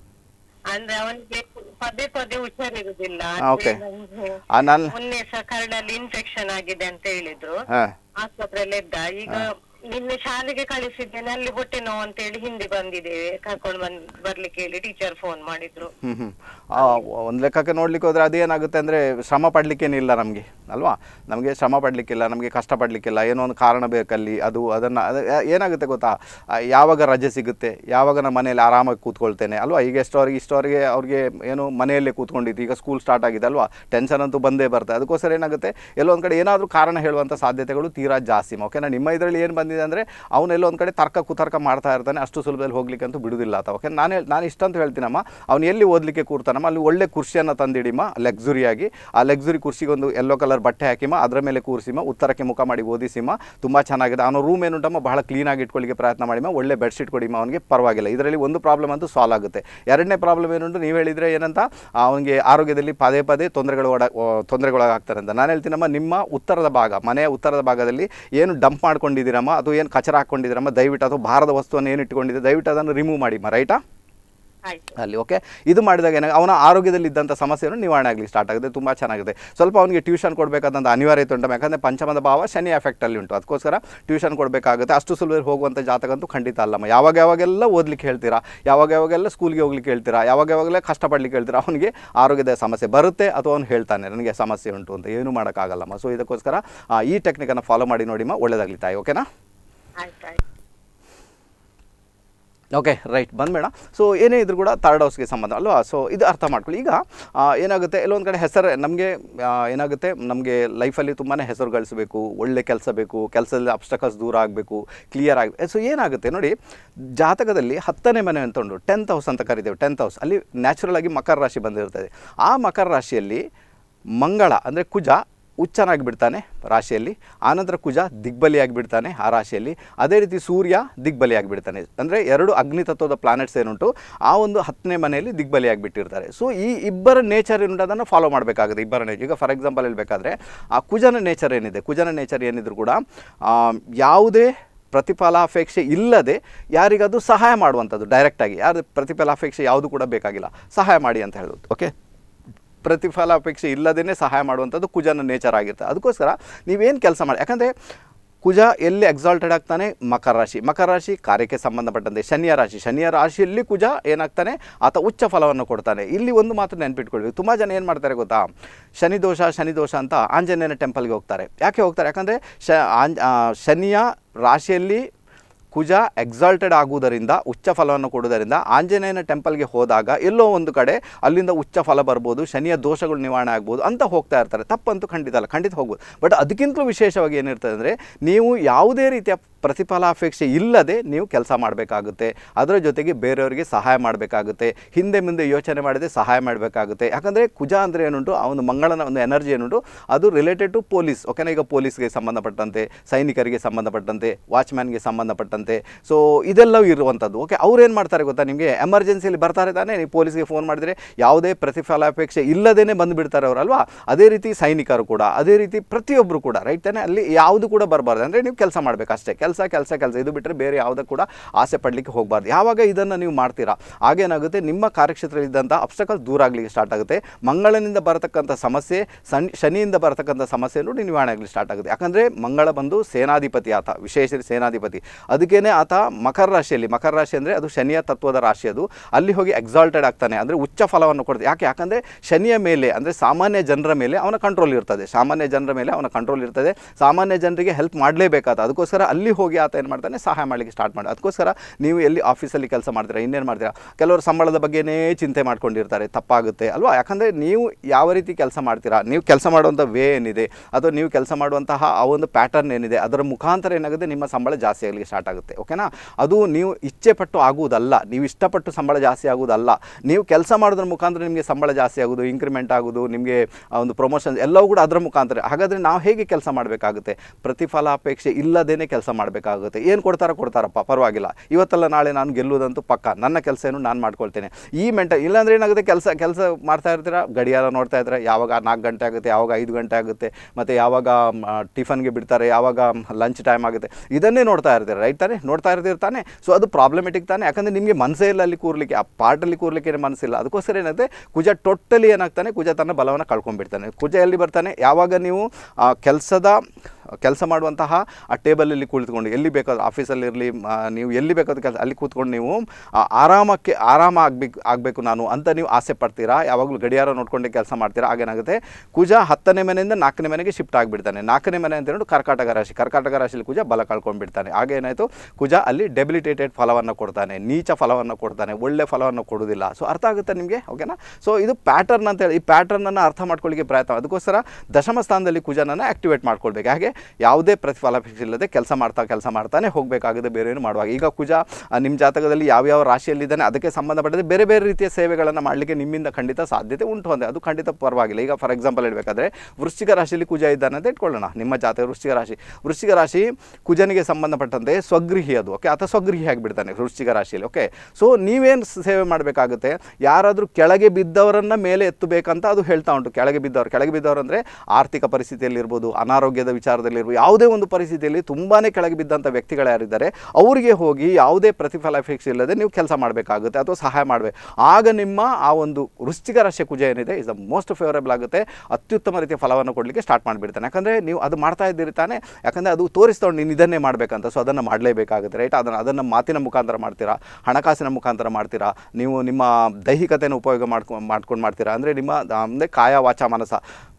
ಅಂದ್ರೆ ಅವನಿಗೆ ಪದೇ ಪದೇ ಹುಷಾರಿರುದಿಲ್ಲ ಆ, okay. ನಮ್ಗೆ ಆ, ನಾನು ಮೊನ್ನೆ ಸಹ ಕರಡಲ್ಲಿ ಇನ್ಫೆಕ್ಷನ್ ಆಗಿದೆ ಅಂತ ಹೇಳಿದ್ರು ಹಾಂ ಆಸ್ಪತ್ರೆಯಲ್ಲಿ ಇದ್ದ ಈಗ ನಿನ್ನೆ ಶಾಲೆಗೆ ಕಳಿಸಿದ್ದೇನೆ ಅಲ್ಲಿ ಹೊಟ್ಟೆ ನೋವು ಅಂತ ಹೇಳಿ ಹಿಂದೆ ಬಂದಿದ್ದೇವೆ ಕರ್ಕೊಂಡು ಬಂದ್ ಬರ್ಲಿಕ್ಕೆ ಹೇಳಿ ಟೀಚರ್ ಫೋನ್ ಮಾಡಿದ್ರು ಹ್ಞೂ ಹ್ಞೂ ಒಂದು ಲೆಕ್ಕಕ್ಕೆ ನೋಡ್ಲಿಕ್ಕೆ ಹೋದರೆ ಅದೇನಾಗುತ್ತೆ ಅಂದರೆ ಶ್ರಮ ಪಡಲಿಕ್ಕೇನಿಲ್ಲ ನಮಗೆ ಅಲ್ವಾ ನಮಗೆ ಶ್ರಮ ಪಡಲಿಕ್ಕಿಲ್ಲ ನಮಗೆ ಕಷ್ಟ ಪಡಲಿಕ್ಕಿಲ್ಲ ಏನೋ ಒಂದು ಕಾರಣ ಬೇಕಲ್ಲಿ ಅದು ಅದನ್ನು ಅದು ಯಾ- ಏನಾಗುತ್ತೆ ಗೊತ್ತಾ ಆ, ಯಾವಾಗ ರಜೆ ಸಿಗುತ್ತೆ ಯಾವಾಗ ನಾನು ಮನೇಲಿ ಆರಾಮಾಗಿ ಕೂತ್ಕೊಳ್ತೇನೆ ಅಲ್ವಾ ಈಗ ಎಷ್ಟೋರಿಗೆ ಇಷ್ಟೋರಿಗೆ ಅವ್ರಿಗೆ ಏನು ಮನೆಯಲ್ಲೇ ಕೂತ್ಕೊಂಡಿದ್ದು ಈಗ ಸ್ಕೂಲ್ ಸ್ಟಾರ್ಟ್ ಆಗಿದೆ ಅಲ್ವಾ ಟೆನ್ಷನ್ ಅಂತೂ ಬಂದೇ ಬರ್ತದೆ ಅದಕ್ಕೋಸ್ಕರ ಏನಾಗುತ್ತೆ ಎಲ್ಲೋ ಒಂದು ಕಡೆ ಏನಾದರೂ ಕಾರಣ ಹೇಳುವಂಥ ಸಾಧ್ಯತೆಗಳು ತೀರಾ ಜಾಸ್ತಿ ಓಕೆನಾ ನಿಮ್ಮ ಇದರಲ್ಲಿ ಏನು ಬಂದಿದೆ ಅಂದರೆ ಅವನೆಲ್ಲೋ ಒಂದು ಕಡೆ ತರ್ಕ ಕುತರ್ಕ ಮಾಡ್ತಾ ಇರ್ತಾನೆ ಅಷ್ಟು ಸುಲಭದಲ್ಲಿ ಹೋಗ್ಲಿಕ್ಕೆ ಅಂತೂ ಬಿಡುವುದಿಲ್ಲ ಆತ ಓಕೆ ನಾನು ಹೇಳಿ ನಾನು ಇಷ್ಟಂತ ಹೇಳ್ತೀನಮ್ಮ ಅವ್ನು ಎಲ್ಲಿ ಓದಲಿಕ್ಕೆ ಕೂರ್ತಾನಮ್ಮ ಅಲ್ಲಿ ಒಳ್ಳೆ ಕುರ್ಚಿಯನ್ನು ತಂದಿಡಿಮ್ಮ ಲಕ್ಸುರಿಯಾಗಿ ಆ ಲಕ್ಸುರಿ ಕುರ್ಚಿಗೆ ಒಂದು ಯೆಲ್ಲೋ ಕಲರ್ ಬಟ್ಟೆ ಹಾಕಿಮ್ಮ ಅದರ ಮೇಲೆ ಕೂರಿಸಿಮ್ಮ ಉತ್ತರಕ್ಕೆ ಮುಖ ಮಾಡಿ ಓದಿಸಿಮ್ಮ ತುಂಬ ಚೆನ್ನಾಗಿದೆ ಅವನ ರೂಮ್ ಏನುಂಟಮ್ಮ ಬಹಳ ಕ್ಲೀನಾಗಿ ಇಟ್ಕೊಳ್ಳಿಕ್ಕೆ ಪ್ರಯತ್ನ ಮಾಡಿಮ್ಮ ಒಳ್ಳೆ ಬೆಡ್ಶೀಟ್ ಕೊಡಿಮ್ಮ ಅವನಿಗೆ ಪರವಾಗಿಲ್ಲ ಇದರಲ್ಲಿ ಒಂದು ಪ್ರಾಬ್ಲಮ್ ಅಂತೂ ಸಾಲ್ವ್ ಆಗುತ್ತೆ ಎರಡನೇ ಪ್ರಾಬ್ಲಮ್ ಏನುಂಟು ನೀವು ಹೇಳಿದರೆ ಏನಂತ ಅವನಿಗೆ ಆರೋಗ್ಯದಲ್ಲಿ ಪದೇ ಪದೇ ತೊಂದರೆಗಳು ಒಡ ತೊಂದರೆಗೊಳಗಾಗ್ತಾರೆ ಅಂತ ನಾನು ಹೇಳ್ತೀನಮ್ಮ ನಿಮ್ಮ ಉತ್ತರದ ಭಾಗ ಮನೆಯ ಉತ್ತರದ ಭಾಗದಲ್ಲಿ ಏನು ಡಂಪ್ ಮಾಡ್ಕೊಂಡಿದ್ದೀರಮ್ಮ ಅದು ಏನು ಕಚರ ಹಾಕ್ಕೊಂಡಿದ್ದೀರಮ್ಮ ದಯವಿಟ್ಟು ಅಥವಾ ಭಾರದ ವಸ್ತುವನ್ನು ಏನು ಇಟ್ಕೊಂಡಿದೆ ದಯವಿಟ್ಟು ಅದನ್ನು ರಿಮೂವ್ ಮಾಡಿಮ್ಮ ರೈಟಾ ಆಯ್ತು ಅಲ್ಲಿ ಓಕೆ ಇದು ಮಾಡಿದಾಗ ಏನಾಗ ಅವನ ಆರೋಗ್ಯದಲ್ಲಿ ಇದ್ದಂಥ ಸಮಸ್ಯೆಯನ್ನು ನಿವಾರಣೆ ಆಗಲಿ ಸ್ಟಾರ್ಟ್ ಆಗುತ್ತೆ ತುಂಬ ಚೆನ್ನಾಗಿದೆ ಸ್ವಲ್ಪ ಅವನಿಗೆ ಟ್ಯೂಷನ್ ಕೊಡಬೇಕಾದಂಥ ಅನಿವಾರ್ಯತೆ ಉಂಟು ಯಾಕಂದರೆ ಪಂಚಮದ ಭಾವ ಶನಿ ಎಫೆಕ್ಟಲ್ಲಿ ಉಂಟು ಅದಕ್ಕೋಸ್ಕರ ಟ್ಯೂಷನ್ ಕೊಡಬೇಕಾಗುತ್ತೆ ಅಷ್ಟು ಸುಲಭದಲ್ಲಿ ಹೋಗುವಂಥ ಜಾತಕ ಅಂತೂ ಖಂಡಿತ ಅಲ್ಲಮ್ಮ ಯಾವಾಗ ಯಾವಾಗೆಲ್ಲ ಓದ್ಲಿಕ್ಕೆ ಹೇಳ್ತೀರಾ ಯಾವಾಗ ಯಾವಾಗೆಲ್ಲ ಸ್ಕೂಲ್ಗೆ ಹೋಗ್ಲಿಕ್ಕೆ ಹೇಳ್ತೀರಾ ಯಾವಾಗ ಯಾವಾಗಲೇ ಕಷ್ಟಪಡ್ಲಿಕ್ಕೆ ಹೇಳ್ತೀರಾ ಅವನಿಗೆ ಆರೋಗ್ಯದ ಸಮಸ್ಯೆ ಬರುತ್ತೆ ಅಥವಾ ಅವನು ಹೇಳ್ತಾನೆ ನನಗೆ ಸಮಸ್ಯೆ ಉಂಟು ಅಂತ ಏನೂ ಮಾಡೋಕ್ಕಾಗಲ್ಲಮ್ಮ ಸೊ ಇದಕ್ಕೋಸ್ಕರ ಆ, ಈ ಟೆಕ್ನಿಕನ್ನು ಫಾಲೋ ಮಾಡಿ ನೋಡಿಮ್ಮ ಒಳ್ಳೇದಾಗಲಿ ತಾಯಿ ಓಕೆನಾ ಆಯ್ತು ಆಯ್ತು ಓಕೆ ರೈಟ್ ಬಂದ್ಬೇಡ ಸೊ ಏನೇ ಇದ್ರೂ ಕೂಡ ಥರ್ಡ್ ಹೌಸ್ಗೆ ಸಂಬಂಧ ಅಲ್ವಾ ಸೊ ಇದು ಅರ್ಥ ಮಾಡ್ಕೊಳ್ಳಿ ಈಗ ಆ, ಏನಾಗುತ್ತೆ ಎಲ್ಲೊಂದು ಕಡೆ ಹೆಸರು ನಮಗೆ ಏನಾಗುತ್ತೆ ನಮಗೆ ಲೈಫಲ್ಲಿ ತುಂಬಾ ಹೆಸರು ಗಳಿಸಬೇಕು ಒಳ್ಳೆ ಕೆಲಸ ಬೇಕು ಕೆಲಸದಲ್ಲಿ ಅಬ್ಸ್ಟಕಲ್ಸ್ ದೂರ ಆಗಬೇಕು ಕ್ಲಿಯರ್ ಆಗಿ ಸೊ ಏನಾಗುತ್ತೆ ನೋಡಿ ಜಾತಕದಲ್ಲಿ ಹತ್ತನೇ ಮನೆ ಅಂತ ಉಂಟು ಟೆಂತ್ ಹೌಸ್ ಅಂತ ಕರಿತೇವೆ ಟೆಂತ್ ಹೌಸ್ ಅಲ್ಲಿ ನ್ಯಾಚುರಲ್ ಆಗಿ ಮಕರ ರಾಶಿ ಬಂದಿರ್ತದೆ ಆ ಮಕರ ರಾಶಿಯಲ್ಲಿ ಮಂಗಳ ಅಂದರೆ ಕುಜ ಉಚ್ಚನಾಗಿ ಬಿಡ್ತಾನೆ ರಾಶಿಯಲ್ಲಿ ಆನಂತರ ಕುಜ ದಿಗ್ಬಲಿಯಾಗಿ ಬಿಡ್ತಾನೆ ಆ ರಾಶಿಯಲ್ಲಿ ಅದೇ ರೀತಿ ಸೂರ್ಯ ದಿಗ್ಬಲಿಯಾಗಿ ಬಿಡ್ತಾನೆ ಅಂದರೆ ಎರಡು ಅಗ್ನಿ ತತ್ವದ ಪ್ಲಾನೆಟ್ಸ್ ಏನುಂಟು ಆ ಒಂದು ಹತ್ತನೇ ಮನೆಯಲ್ಲಿ ದಿಗ್ಬಲಿಯಾಗಿ ಬಿಟ್ಟಿರ್ತಾರೆ ಸೊ ಈ ಇಬ್ಬರ ನೇಚರ್ ಏನುಂಟು ಅದನ್ನು ಫಾಲೋ ಮಾಡಬೇಕಾಗುತ್ತೆ ಇಬ್ಬರ ನೇಚರ್ ಈಗ ಫಾರ್ ಎಕ್ಸಾಂಪಲ್ ಹೇಳಬೇಕಾದ್ರೆ ಆ ಕುಜನ ನೇಚರ್ ಏನಿದೆ ಕುಜನ ನೇಚರ್ ಏನಿದ್ರು ಕೂಡ ಆ, ಯಾವುದೇ ಪ್ರತಿಫಲಾಪೇಕ್ಷೆ ಇಲ್ಲದೆ ಯಾರಿಗದು ಸಹಾಯ ಮಾಡುವಂಥದ್ದು ಡೈರೆಕ್ಟಾಗಿ ಯಾರು ಪ್ರತಿಫಲಾಪೇಕ್ಷೆ ಯಾವುದು ಕೂಡ ಬೇಕಾಗಿಲ್ಲ ಸಹಾಯ ಮಾಡಿ ಅಂತ ಹೇಳೋದು ಓಕೆ ಪ್ರತಿಫಲಾಪೇಕ್ಷೆ ಇಲ್ಲದೇ ಸಹಾಯ ಮಾಡುವಂಥದ್ದು ಕುಜನ ನೇಚರ್ ಆಗಿರುತ್ತೆ ಅದಕ್ಕೋಸ್ಕರ ನೀವೇನು ಕೆಲಸ ಮಾಡಿ ಯಾಕಂದರೆ ಕುಜ ಎಲ್ಲಿ ಎಕ್ಸಾಲ್ಟೆಡ್ ಆಗ್ತಾನೆ ಮಕರ ರಾಶಿ ಮಕರ ರಾಶಿ ಕಾರ್ಯಕ್ಕೆ ಸಂಬಂಧಪಟ್ಟಂತೆ ಶನಿಯ ರಾಶಿ ಶನಿಯ ರಾಶಿಯಲ್ಲಿ ಕುಜ ಏನಾಗ್ತಾನೆ ಆತ ಉಚ್ಚ ಫಲವನ್ನು ಕೊಡ್ತಾನೆ ಇಲ್ಲಿ ಒಂದು ಮಾತು ನೆನ್ಪಿಟ್ಕೊಳ್ಬೇಕು ತುಂಬ ಜನ ಏನು ಮಾಡ್ತಾರೆ ಗೊತ್ತಾ ಶನಿ ದೋಷ ಶನಿ ದೋಷ ಅಂತ ಆಂಜನೇಯನ ಟೆಂಪಲ್ಗೆ ಹೋಗ್ತಾರೆ ಯಾಕೆ ಹೋಗ್ತಾರೆ ಯಾಕಂದರೆ ಶ ಆಂಜ್ ಆ, ಶನಿಯ ರಾಶಿಯಲ್ಲಿ ಕುಜ ಎಕ್ಸಾಲ್ಟೆಡ್ ಆಗುವುದರಿಂದ ಉಚ್ಚ ಫಲವನ್ನು ಕೊಡುವುದರಿಂದ ಆಂಜನೇಯನ ಟೆಂಪಲ್ಗೆ ಹೋದಾಗ ಎಲ್ಲೋ ಒಂದು ಕಡೆ ಅಲ್ಲಿಂದ ಉಚ್ಚ ಫಲ ಬರ್ಬೋದು ಶನಿಯ ದೋಷಗಳು ನಿವಾರಣೆ ಆಗ್ಬೋದು ಅಂತ ಹೋಗ್ತಾ ಇರ್ತಾರೆ ತಪ್ಪಂತೂ ಖಂಡಿತ ಅಲ್ಲ ಖಂಡಿತ ಹೋಗ್ಬೋದು ಬಟ್ ಅದಕ್ಕಿಂತಲೂ ವಿಶೇಷವಾಗಿ ಏನಿರ್ತದೆ ಅಂದರೆ ನೀವು ಯಾವುದೇ ರೀತಿಯ ಪ್ರತಿಫಲಾಪೇಕ್ಷೆ ಇಲ್ಲದೆ ನೀವು ಕೆಲಸ ಮಾಡಬೇಕಾಗುತ್ತೆ ಅದರ ಜೊತೆಗೆ ಬೇರೆಯವರಿಗೆ ಸಹಾಯ ಮಾಡಬೇಕಾಗುತ್ತೆ ಹಿಂದೆ ಮುಂದೆ ಯೋಚನೆ ಮಾಡದೆ ಸಹಾಯ ಮಾಡಬೇಕಾಗುತ್ತೆ ಯಾಕಂದರೆ ಕುಜ ಅಂದರೆ ಏನುಂಟು ಅವನು ಮಂಗಳನ ಒಂದು ಎನರ್ಜಿ ಏನುಂಟು ಅದು ರಿಲೇಟೆಡ್ ಟು ಪೊಲೀಸ್ ಓಕೆನಾ ಈಗ ಪೊಲೀಸ್ಗೆ ಸಂಬಂಧಪಟ್ಟಂತೆ ಸೈನಿಕರಿಗೆ ಸಂಬಂಧಪಟ್ಟಂತೆ ವಾಚ್ಮ್ಯಾನ್ಗೆ ಸಂಬಂಧಪಟ್ಟಂತೆ ಮಾಡಬೇಕಂತೆ ಸೊ ಇದೆಲ್ಲವೂ ಇರುವಂಥದ್ದು ಓಕೆ ಅವ್ರು ಏನು ಮಾಡ್ತಾರೆ ಗೊತ್ತಾ ನಿಮಗೆ ಎಮರ್ಜೆನ್ಸಿಯಲ್ಲಿ ಬರ್ತಾರೆ ತಾನೇ ನೀವು ಪೊಲೀಸ್ಗೆ ಫೋನ್ ಮಾಡಿದರೆ ಯಾವುದೇ ಪ್ರತಿಫಲಾಪೇಕ್ಷೆ ಇಲ್ಲದೇ ಬಂದುಬಿಡ್ತಾರೆ ಅವರಲ್ವಾ ಅದೇ ರೀತಿ ಸೈನಿಕರು ಕೂಡ ಅದೇ ರೀತಿ ಪ್ರತಿಯೊಬ್ಬರು ಕೂಡ ರೈಟ್ ತಾನೇ ಅಲ್ಲಿ ಯಾವುದು ಕೂಡ ಬರಬಾರ್ದು ಅಂದರೆ ನೀವು ಕೆಲಸ ಮಾಡಬೇಕು ಅಷ್ಟೇ ಕೆಲಸ ಕೆಲಸ ಕೆಲಸ ಇದು ಬಿಟ್ಟರೆ ಬೇರೆ ಯಾವುದೂ ಕೂಡ ಆಸೆ ಪಡಲಿಕ್ಕೆ ಹೋಗಬಾರ್ದು ಯಾವಾಗ ಇದನ್ನು ನೀವು ಮಾಡ್ತೀರಾ ಆಗೇನಾಗುತ್ತೆ ನಿಮ್ಮ ಕಾರ್ಯಕ್ಷೇತ್ರದಲ್ಲಿದ್ದಂಥ ಅಬ್ಸ್ಟಕಲ್ಸ್ ದೂರ ಆಗಲಿಕ್ಕೆ ಸ್ಟಾರ್ಟ್ ಆಗುತ್ತೆ ಮಂಗಳನಿಂದ ಬರತಕ್ಕಂಥ ಸಮಸ್ಯೆ ಸನ್ ಶನಿಯಿಂದ ಬರತಕ್ಕಂಥ ಸಮಸ್ಯೆ ನೋಡಿ ನಿವಾರಣೆ ಆಗಲಿಕ್ಕೆ ಸ್ಟಾರ್ಟ್ ಆಗುತ್ತೆ ಯಾಕಂದರೆ ಮಂಗಳ ಬಂದು ಸೇನಾಧಿಪತಿ ಆತ ವಿಶೇಷ ಸೇನಾಧಿಪತಿ ಅದಕ್ಕೇನೆ ಆತ ಮಕರ ರಾಶಿಯಲ್ಲಿ ಮಕರ ರಾಶಿ ಅಂದರೆ ಅದು ಶನಿಯ ತತ್ವದ ರಾಶಿ ಅದು ಅಲ್ಲಿ ಹೋಗಿ ಎಕ್ಸಾಲ್ಟೆಡ್ ಆಗ್ತಾನೆ ಅಂದರೆ ಉಚ್ಚ ಫಲವನ್ನು ಕೊಡ್ತದೆ ಯಾಕೆ ಯಾಕಂದರೆ ಶನಿಯ ಮೇಲೆ ಅಂದರೆ ಸಾಮಾನ್ಯ ಜನರ ಮೇಲೆ ಅವನ ಕಂಟ್ರೋಲ್ ಇರ್ತದೆ ಸಾಮಾನ್ಯ ಜನರ ಮೇಲೆ ಅವನ ಕಂಟ್ರೋಲ್ ಇರ್ತದೆ ಸಾಮಾನ್ಯ ಜನರಿಗೆ ಹೆಲ್ಪ್ ಮಾಡಲೇಬೇಕಾದ ಅದಕ್ಕೋಸ್ಕರ ಅಲ್ಲಿ ಹೋಗಿ ಆತ ಏನು ಮಾಡ್ತಾನೆ ಸಹಾಯ ಮಾಡಲಿಕ್ಕೆ ಸ್ಟಾರ್ಟ್ ಮಾಡಿ ಅದಕ್ಕೋಸ್ಕರ ನೀವು ಎಲ್ಲಿ ಆಫೀಸಲ್ಲಿ ಕೆಲಸ ಮಾಡ್ತೀರಾ ಇನ್ನೇನು ಮಾಡ್ತೀರಾ ಕೆಲವರು ಸಂಬಳದ ಬಗ್ಗೆನೇ ಚಿಂತೆ ಮಾಡ್ಕೊಂಡಿರ್ತಾರೆ ತಪ್ಪಾಗುತ್ತೆ ಅಲ್ವಾ ಯಾಕಂದರೆ ನೀವು ಯಾವ ರೀತಿ ಕೆಲಸ ಮಾಡ್ತೀರಾ ನೀವು ಕೆಲಸ ಮಾಡುವಂಥ ವೇ ಏನಿದೆ ಅಥವಾ ನೀವು ಕೆಲಸ ಮಾಡುವಂತಹ ಆ ಒಂದು ಪ್ಯಾಟರ್ನ್ ಏನಿದೆ ಅದರ ಮುಖಾಂತರ ಏನಾಗುತ್ತೆ ನಿಮ್ಮ ಸಂಬಳ ಜಾಸ್ತಿ ಆಗಲಿಕ್ಕೆ ಸ್ಟಾರ್ಟ್ ಆಗುತ್ತೆ ಓಕೆನಾ ಅದು ನೀವು ಇಚ್ಛೆ ಪಟ್ಟು ಆಗುವುದಲ್ಲ ನೀವು ಇಷ್ಟಪಟ್ಟು ಸಂಬಳ ಜಾಸ್ತಿ ಆಗುವುದಲ್ಲ ನೀವು ಕೆಲಸ ಮಾಡೋದ್ರ ಮುಖಾಂತರ ನಿಮಗೆ ಸಂಬಳ ಜಾಸ್ತಿ ಆಗೋದು ಇಂಕ್ರಿಮೆಂಟ್ ಆಗೋದು ನಿಮಗೆ ಆ ಒಂದು ಪ್ರಮೋಷನ್ ಎಲ್ಲವೂ ಕೂಡ ಅದರ ಮುಖಾಂತರ ಹಾಗಾದರೆ ನಾವು ಹೇಗೆ ಕೆಲಸ ಮಾಡಬೇಕಾಗುತ್ತೆ ಪ್ರತಿಫಲಾಪೇಕ್ಷೆ ಇಲ್ಲದೇ ಕೆಲಸ ಮಾಡಬೇಕಾಗುತ್ತೆ ಏನು ಕೊಡ್ತಾರೋ ಕೊಡ್ತಾರಪ್ಪ ಪರವಾಗಿಲ್ಲ ಇವತ್ತಲ್ಲ ನಾಳೆ ನಾನು ಗೆಲ್ಲುವುದಂತೂ ಪಕ್ಕ ನನ್ನ ಕೆಲಸ ಏನು ನಾನು ಮಾಡ್ಕೊಳ್ತೇನೆ ಈ ಮೆಂಟ ಇಲ್ಲಾಂದ್ರೆ ಏನಾಗುತ್ತೆ ಕೆಲಸ ಕೆಲಸ ಮಾಡ್ತಾ ಇರ್ತೀರಾ ಗಡಿಯಾರ ನೋಡ್ತಾ ಇದ್ರೆ ಯಾವಾಗ ನಾಲ್ಕು ಗಂಟೆ ಆಗುತ್ತೆ ಯಾವಾಗ ಐದು ಗಂಟೆ ಆಗುತ್ತೆ ಮತ್ತು ಯಾವಾಗ ಟಿಫನ್ಗೆ ಬಿಡ್ತಾರೆ ಯಾವಾಗ ಲಂಚ್ ಟೈಮ್ ಆಗುತ್ತೆ ಇದನ್ನೇ ನೋಡ್ತಾ ಇರ್ತೀರ ರೈಟ್ ತಾನೇ ನೋಡ್ತಾ ಇರ್ತೀರಿ ತಾನೇ ಸೊ ಅದು ಪ್ರಾಬ್ಲಮೆಟಿಕ್ ತಾನೇ ಯಾಕಂದರೆ ನಿಮಗೆ ಮನಸ್ಸೇ ಇಲ್ಲ ಅಲ್ಲಿ ಕೂರ್ಲಿಕ್ಕೆ ಆ ಪಾರ್ಟಲ್ಲಿ ಕೂರ್ಲಿಕ್ಕೆ ಮನಸ್ಸಿಲ್ಲ ಅದಕ್ಕೋಸ್ಕರ ಏನಾಗುತ್ತೆ ಕುಜ ಟೋಟಲಿ ಏನಾಗ್ತಾನೆ ಕುಜ ತನ್ನ ಬಲವನ್ನು ಕಳ್ಕೊಂಡ್ಬಿಡ್ತಾನೆ ಕುಜ ಎಲ್ಲಿ ಬರ್ತಾನೆ ಯಾವಾಗ ನೀವು ಕೆಲಸದ ಕೆಲಸ ಮಾಡುವಂತಹ ಆ ಟೇಬಲಲ್ಲಿ ಕುಳಿತುಕೊಂಡು ಎಲ್ಲಿ ಬೇಕಾದ್ರೂ ಆಫೀಸಲ್ಲಿರಲಿ ನೀವು ಎಲ್ಲಿ ಬೇಕಾದ್ರೂ ಕೆಲಸ ಅಲ್ಲಿ ಕೂತ್ಕೊಂಡು ನೀವು ಆ, ಆರಾಮಕ್ಕೆ ಆರಾಮ ಆಗಬೇಕು ಆಗಬೇಕು ನಾನು ಅಂತ ನೀವು ಆಸೆ ಪಡ್ತೀರಾ ಯಾವಾಗಲೂ ಗಡಿಯಾರ ನೋಡ್ಕೊಂಡೆ ಕೆಲಸ ಮಾಡ್ತೀರಾ ಆಗೇನಾಗುತ್ತೆ ಕುಜ ಹತ್ತನೇ ಮನೆಯಿಂದ ನಾಲ್ಕನೇ ಮನೆಗೆ ಶಿಫ್ಟ್ ಆಗಿಬಿಡ್ತಾನೆ ನಾಲ್ಕನೇ ಮನೆ ಅಂತ ಹೇಳಿ ಕರ್ಕಾಟಕ ರಾಶಿ ಕರ್ಕಾಟಕ ರಾಶಿಯಲ್ಲಿ ಕುಜ ಬಲ ಕಳ್ಕೊಂಡ್ಬಿಡ್ತಾನೆ ಆಗ ಏನಾಯಿತು ಕುಜ ಅಲ್ಲಿ ಡೆಬಿಲಿಟೇಟೆಡ್ ಫಲವನ್ನು ಕೊಡ್ತಾನೆ ನೀಚ ಫಲವನ್ನು ಕೊಡ್ತಾನೆ ಒಳ್ಳೆ ಫಲವನ್ನು ಕೊಡೋದಿಲ್ಲ ಸೊ ಅರ್ಥ ಆಗುತ್ತೆ ನಿಮಗೆ ಓಕೆನಾ ಸೊ ಇದು ಪ್ಯಾಟರ್ನ್ ಅಂತ ಹೇಳಿ ಈ ಪ್ಯಾಟರ್ನನ್ನು ಅರ್ಥ ಮಾಡ್ಕೊಳ್ಳಿಕ್ಕೆ ಪ್ರಯತ್ನ ಅದಕ್ಕೋಸ್ಕರ ದಶಮ ಸ್ಥಾನದಲ್ಲಿ ಕುಜನನ್ನು ಆಕ್ಟಿವೇಟ್ ಮಾಡ್ಕೊಳ್ಬೇಕು ಹಾಗೆ ಯಾವುದೇ ಪ್ರತಿಫಲಾಪೇಕ್ಷೆ ಇಲ್ಲದೆ ಕೆಲಸ ಮಾಡ್ತಾ ಕೆಲಸ ಮಾಡ್ತಾನೆ ಹೋಗಬೇಕಾಗಿದೆ ಬೇರೆ ಏನು ಮಾಡುವಾಗ ಈಗ ಕುಜ ಆ, ನಿಮ್ಮ ಜಾತಕದಲ್ಲಿ ಯಾವ್ಯಾವ ರಾಶಿಯಲ್ಲಿದ್ದಾನೆ ಅದಕ್ಕೆ ಸಂಬಂಧಪಟ್ಟಂತೆ ಬೇರೆ ಬೇರೆ ರೀತಿಯ ಸೇವೆಗಳನ್ನು ಮಾಡಲಿಕ್ಕೆ ನಿಮ್ಮಿಂದ ಖಂಡಿತ ಸಾಧ್ಯತೆ ಉಂಟು ಅಂದೆ ಅದು ಖಂಡಿತ ಪರವಾಗಿಲ್ಲ ಈಗ ಫಾರ್ ಎಕ್ಸಾಂಪಲ್ ಹೇಳಬೇಕಾದ್ರೆ ವೃಶ್ಚಿಕ ರಾಶಿಯಲ್ಲಿ ಕುಜ ಇದ್ದಾನೆ ಅಂತ ಇಟ್ಕೊಳ್ಳೋಣ ನಿಮ್ಮ ಜಾತಕ ವೃಶ್ಚಿಕ ರಾಶಿ ವೃಶ್ಚಿಕ ರಾಶಿ ಕುಜನಿಗೆ ಸಂಬಂಧಪಟ್ಟಂತೆ ಸ್ವಗೃಹಿ ಅದು ಓಕೆ ಅಥವಾ ಸ್ವಗೃಹಿ ಆಗಿಬಿಡ್ತಾನೆ ವೃಶ್ಚಿಕ ರಾಶಿಯಲ್ಲಿ ಓಕೆ ಸೊ ನೀವೇನು ಸೇವೆ ಮಾಡಬೇಕಾಗುತ್ತೆ ಯಾರಾದರೂ ಕೆಳಗೆ ಬಿದ್ದವರನ್ನ ಮೇಲೆ ಎತ್ತಬೇಕಂತ ಅದು ಹೇಳ್ತಾ ಉಂಟು ಕೆಳಗೆ ಬಿದ್ದವರು ಕೆಳಗೆ ಬಿದ್ದವರು ಅಂದರೆ ಆರ್ಥಿಕ ಪರಿಸ್ಥಿತಿಯಲ್ಲಿರ್ಬೋದು ಅನಾರೋಗ್ಯದ ವಿಚಾರದಲ್ಲಿರ್ಬೋದು ಯಾವುದೇ ಒಂದು ಪರಿಸ್ಥಿತಿಯಲ್ಲಿ ತುಂಬಾ ಕೆಳಗೆ ಬಿದ್ದಂಥ ವ್ಯಕ್ತಿಗಳು ಯಾರಿದ್ದಾರೆ ಅವರಿಗೆ ಹೋಗಿ ಯಾವುದೇ ಪ್ರತಿಫಲಾಪೇಕ್ಷೆ ಇಲ್ಲದೆ ನೀವು ಕೆಲಸ ಮಾಡಬೇಕಾಗುತ್ತೆ ಅಥವಾ ಸಹಾಯ ಮಾಡಬೇಕು ಆಗ ನಿಮ್ಮ ಆ ಒಂದು ವೃಶ್ಚಿಕ ರಾಶಿಯ ಕುಜ ಏನಿದೆ ಇಸ್ ದ ಮೋಸ್ಟ್ ಫೇವರೇಬಲ್ ಆಗುತ್ತೆ ಅತ್ಯುತ್ತಮ ರೀತಿಯ ಫಲವನ್ನು ಕೊಡಲಿಕ್ಕೆ ಸ್ಟಾರ್ಟ್ ಮಾಡಿಬಿಡ್ತಾನೆ ಯಾಕಂದರೆ ನೀವು ಅದು ಮಾಡ್ತಾ ಇದ್ದೀರಿ ತಾನೇ ಯಾಕಂದರೆ ಅದು ತೋರಿಸ್ತಾ ನೀನು ಇದನ್ನೇ ಮಾಡಬೇಕಂತ ಸೊ ಅದನ್ನು ಮಾಡಲೇಬೇಕಾಗುತ್ತೆ ರೈಟ್ ಅದನ್ನು ಅದನ್ನು ಮಾತಿನ ಮುಖಾಂತರ ಮಾಡ್ತೀರಾ ಹಣಕಾಸಿನ ಮುಖಾಂತರ ಮಾಡ್ತೀರಾ ನೀವು ನಿಮ್ಮ ದೈಹಿಕತೆಯನ್ನು ಉಪಯೋಗ ಮಾಡ್ಕೊಂಡು ಮಾಡ್ಕೊಂಡು ಮಾಡ್ತೀರಾ ಅಂದರೆ ನಿಮ್ಮ ಅಂದರೆ ಕಾಯ ವಾಚ ಮನಸ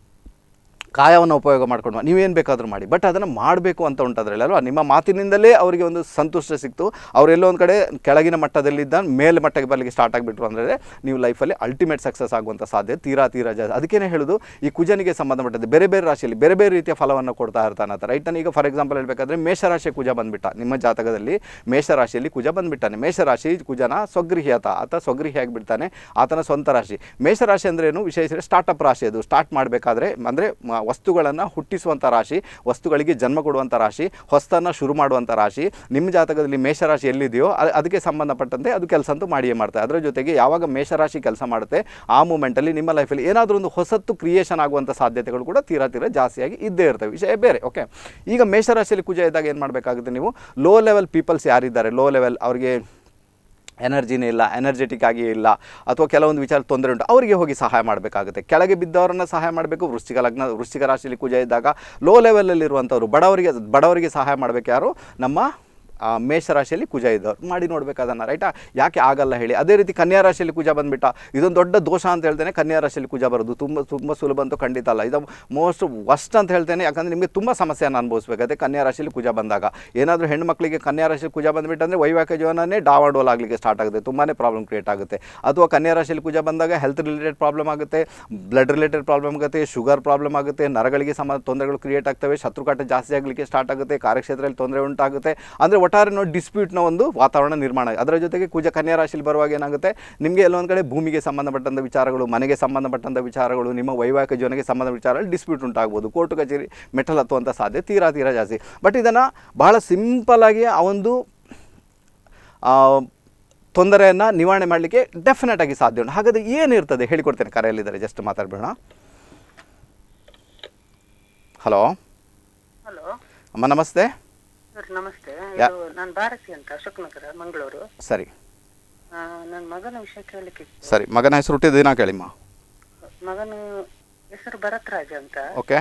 ಕಾಯವನ್ನು ಉಪಯೋಗ ಮಾಡ್ಕೊಂಡು ನೀವೇನು ಬೇಕಾದರೂ ಮಾಡಿ ಬಟ್ ಅದನ್ನು ಮಾಡಬೇಕು ಅಂತ ಉಂಟದ್ರಲ್ಲಿ ಅಲ್ವಾ ನಿಮ್ಮ ಮಾತಿನಿಂದಲೇ ಅವರಿಗೆ ಒಂದು ಸಂತುಷ್ಟ ಸಿಕ್ತು ಅವರೆಲ್ಲೋ ಒಂದು ಕಡೆ ಕೆಳಗಿನ ಮಟ್ಟದಲ್ಲಿದ್ದ ಮೇಲೆ ಮಟ್ಟಕ್ಕೆ ಬರಲಿಕ್ಕೆ ಸ್ಟಾರ್ಟ್ ಆಗಿಬಿಟ್ರು ಅಂದರೆ ನೀವು ಲೈಫಲ್ಲಿ ಅಲ್ಟಿಮೇಟ್ ಸಕ್ಸಸ್ ಆಗುವಂಥ ಸಾಧ್ಯತೆ ತೀರಾ ತೀರಾ ಜಾಸ್ತಿ ಅದಕ್ಕೇನೆ ಹೇಳೋದು ಈ ಕುಜನಿಗೆ ಸಂಬಂಧಪಟ್ಟದ್ದು ಬೇರೆ ಬೇರೆ ರಾಶಿಯಲ್ಲಿ ಬೇರೆ ಬೇರೆ ರೀತಿಯ ಫಲವನ್ನು ಕೊಡ್ತಾ ಇರ್ತಾನೆ ಅಂತ ರೈಟ್ ಈಗ ಫಾರ್ ಎಕ್ಸಾಂಪಲ್ ಹೇಳಬೇಕಾದ್ರೆ ಮೇಷರಾಶಿಯ ಕುಜ ಬಂದ್ಬಿಟ್ಟ ನಿಮ್ಮ ಜಾತಕದಲ್ಲಿ ಮೇಷರಾಶಿಯಲ್ಲಿ ಕುಜ ಬಂದ್ಬಿಟ್ಟಾನೆ ಮೇಷರಾಶಿ ಕುಜನ ಸ್ವಗೃಹಿ ಆತ ಆತ ಸ್ವಗೃಹಿ ಆಗಿಬಿಡ್ತಾನೆ ಆತನ ಸ್ವಂತ ರಾಶಿ ಮೇಷರಾಶಿ ಅಂದ್ರೆ ಏನು ವಿಶೇಷ ಸ್ಟಾರ್ಟಪ್ ರಾಶಿ ಅದು ಸ್ಟಾರ್ಟ್ ಮಾಡಬೇಕಾದ್ರೆ ಅಂದರೆ ವಸ್ತುಗಳನ್ನು ಹುಟ್ಟಿಸುವಂಥ ರಾಶಿ ವಸ್ತುಗಳಿಗೆ ಜನ್ಮ ಕೊಡುವಂಥ ರಾಶಿ ಹೊಸ್ತನ್ನು ಶುರು ಮಾಡುವಂಥ ರಾಶಿ ನಿಮ್ಮ ಜಾತಕದಲ್ಲಿ ಮೇಷರಾಶಿ ಎಲ್ಲಿದೆಯೋ ಅ- ಅದಕ್ಕೆ ಸಂಬಂಧಪಟ್ಟಂತೆ ಅದು ಕೆಲಸ ಅಂತೂ ಮಾಡಿಯೇ ಮಾಡ್ತಾರೆ ಅದರ ಜೊತೆಗೆ ಯಾವಾಗ ಮೇಷರಾಶಿ ಕೆಲಸ ಮಾಡುತ್ತೆ ಆ ಮೂಮೆಂಟಲ್ಲಿ ನಿಮ್ಮ ಲೈಫಲ್ಲಿ ಏನಾದರೂ ಒಂದು ಹೊಸತ್ತು ಕ್ರಿಯೇಷನ್ ಆಗುವಂಥ ಸಾಧ್ಯತೆಗಳು ಕೂಡ ತೀರಾ ತೀರಾ ಜಾಸ್ತಿಯಾಗಿ ಇದ್ದೇ ಇರ್ತವೆ ವಿಷಯ ಬೇರೆ ಓಕೆ ಈಗ ಮೇಷರಾಶಿಯಲ್ಲಿ ಕುಜ ಇದ್ದಾಗ ಏನು ಮಾಡಬೇಕಾಗುತ್ತೆ ನೀವು ಲೋ ಲೆವೆಲ್ ಪೀಪಲ್ಸ್ ಯಾರಿದ್ದಾರೆ ಲೋ ಲೆವೆಲ್ ಅವರಿಗೆ ಎನರ್ಜಿನೇ ಇಲ್ಲ ಎನರ್ಜೆಟಿಕ್ ಆಗಿ ಇಲ್ಲ ಅಥವಾ ಕೆಲವೊಂದು ವಿಚಾರ ತೊಂದರೆ ಉಂಟು ಅವರಿಗೆ ಹೋಗಿ ಸಹಾಯ ಮಾಡಬೇಕಾಗುತ್ತೆ ಕೆಳಗೆ ಬಿದ್ದವರನ್ನು ಸಹಾಯ ಮಾಡಬೇಕು ವೃಶ್ಚಿಕ ಲಗ್ನ ವೃಶ್ಚಿಕ ರಾಶಿಯಲ್ಲಿ ಕುಜ ಇದ್ದಾಗ ಲೋ ಲೆವೆಲಲ್ಲಿರುವಂಥವ್ರು ಬಡವರಿಗೆ ಬಡವರಿಗೆ ಸಹಾಯ ಮಾಡಬೇಕು ಯಾರು ನಮ್ಮ ಆ, ಮೇಷರಾಶಿಯಲ್ಲಿ ಕುಜ ಇದ್ದವ್ರು ಮಾಡಿ ನೋಡ್ಬೇಕು ಅದನ್ನು ರೈಟಾ ಯಾಕೆ ಆಗಲ್ಲ ಹೇಳಿ ಅದೇ ರೀತಿ ಕನ್ಯಾ ರಾಶಿಯಲ್ಲಿ ಕುಜ ಬಂದುಬಿಟ್ಟ ಇದೊಂದು ದೊಡ್ಡ ದೋಷ ಅಂತ ಹೇಳ್ತೇನೆ ಕನ್ಯಾ ರಾಶಿಯಲ್ಲಿ ಕುಜ ಬರೋದು ತುಂಬ ತುಂಬ ಸುಲಭ ಅಂತೂ ಖಂಡಿತ ಅಲ್ಲ ಇದು ಮೋಸ್ಟ್ ವಸ್ಟ್ ಅಂತ ಹೇಳ್ತೇನೆ ಯಾಕಂದರೆ ನಿಮಗೆ ತುಂಬ ಸಮಸ್ಯೆಯನ್ನು ಅನುಭವಿಸ್ಬೇಕಾಗುತ್ತೆ ಕನ್ಯಾ ರಾಶಿಯಲ್ಲಿ ಕುಜ ಬಂದಾಗ ಏನಾದರೂ ಹೆಣ್ಮಕ್ಳಿಗೆ ಕನ್ಯಾ ರಾಶಿಯಲ್ಲಿ ಕುಜ ಬಂದುಬಿಟ್ಟಂದರೆ ವೈವಾಹಿಕ ಜೀವನನೇ ಡಾವಾಡೋಲ್ ಆಗಲಿಕ್ಕೆ ಸ್ಟಾರ್ಟ್ ಆಗುತ್ತೆ ತುಂಬಾ ಪ್ರಾಬ್ಲಮ್ ಕ್ರಿಯೇಟ್ ಆಗುತ್ತೆ ಅಥವಾ ಕನ್ಯಾ ರಾಶಿಯಲ್ಲಿ ಕುಜ ಬಂದಾಗ ಹೆಲ್ತ್ ರಿಲೇಟೆಡ್ ಪ್ರಾಬ್ಲಮ್ ಆಗುತ್ತೆ ಬ್ಲಡ್ ರಿಲೇಟೆಡ್ ಪ್ರಾಬ್ಲಮ್ ಆಗುತ್ತೆ ಶುಗರ್ ಪ್ರಾಬ್ಲಮ್ ಆಗುತ್ತೆ ನರಗಳಿಗೆ ಸಂಬಂಧ ತೊಂದರೆಗಳು ಕ್ರಿಯೇಟ್ ಆಗ್ತವೆ ಶತ್ರುಕಾಟ ಜಾಸ್ತಿ ಆಗಲಿಕ್ಕೆ ಸ್ಟಾರ್ಟ್ ಆಗುತ್ತೆ ಕಾರ್ಯಕ್ಷೇತ್ರದಲ್ಲಿ ತೊಂದರೆ ಉಂಟಾಗುತ್ತೆ ಅಂದರೆ ಒಟ್ಟಾರೆ ನೋಡಿ ಡಿಸ್ಪ್ಯೂಟ್ನ ಒಂದು ವಾತಾವರಣ ನಿರ್ಮಾಣ ಆಗುತ್ತೆ ಅದರ ಜೊತೆಗೆ ಕುಜ ಕನ್ಯಾ ರಾಶಿಯಲ್ಲಿ ಬರುವಾಗ ಏನಾಗುತ್ತೆ ನಿಮಗೆ ಎಲ್ಲೊಂದು ಕಡೆ ಭೂಮಿಗೆ ಸಂಬಂಧಪಟ್ಟಂಥ ವಿಚಾರಗಳು ಮನೆಗೆ ಸಂಬಂಧಪಟ್ಟಂಥ ವಿಚಾರಗಳು ನಿಮ್ಮ ವೈವಾಹಿಕ ಜೀವನಕ್ಕೆ ಸಂಬಂಧ ವಿಚಾರಗಳಲ್ಲಿ ಡಿಸ್ಪ್ಯೂಟ್ ಉಂಟಾಗ್ಬೋದು ಕೋರ್ಟ್ ಕಚೇರಿ ಮೆಟಲ್ ಹತ್ತುವಂಥ ಸಾಧ್ಯತೆ ತೀರಾ ತೀರಾ ಜಾಸ್ತಿ ಬಟ್ ಇದನ್ನು ಬಹಳ ಸಿಂಪಲ್ ಆಗಿ ಆ ಒಂದು ತೊಂದರೆಯನ್ನು ನಿವಾರಣೆ ಮಾಡಲಿಕ್ಕೆ ಡೆಫಿನೆಟ್ ಆಗಿ ಸಾಧ್ಯ ಉಂಟು ಹಾಗಾದರೆ ಏನಿರ್ತದೆ ಹೇಳಿಕೊಡ್ತೇನೆ ಕರೆಯಲ್ಲಿದ್ದಾರೆ ಜಸ್ಟ್ ಮಾತಾಡಬೇಡ ಹಲೋ ಹಲೋ ಅಮ್ಮ ನಮಸ್ತೆ ಸರ್ ನಮಸ್ತೆ ಯಾ- ಇದು ನಾನು ಭಾರತಿ ಅಂತ ಅಶೋಕ್ ನಗರ ಮಂಗಳೂರು ಸರಿ ನನ್ನ ಮಗನ ವಿಷಯ ಕೇಳಲಿಕ್ಕೆ ಸರಿ ಮಗನ ಹೆಸರು ಹುಟ್ಟಿದ ದಿನ ಕೇಳಿಮ್ಮ ಮಗನ ಹೆಸರು ಭರತ್ ರಾಜ್ ಅಂತ ಓಕೆ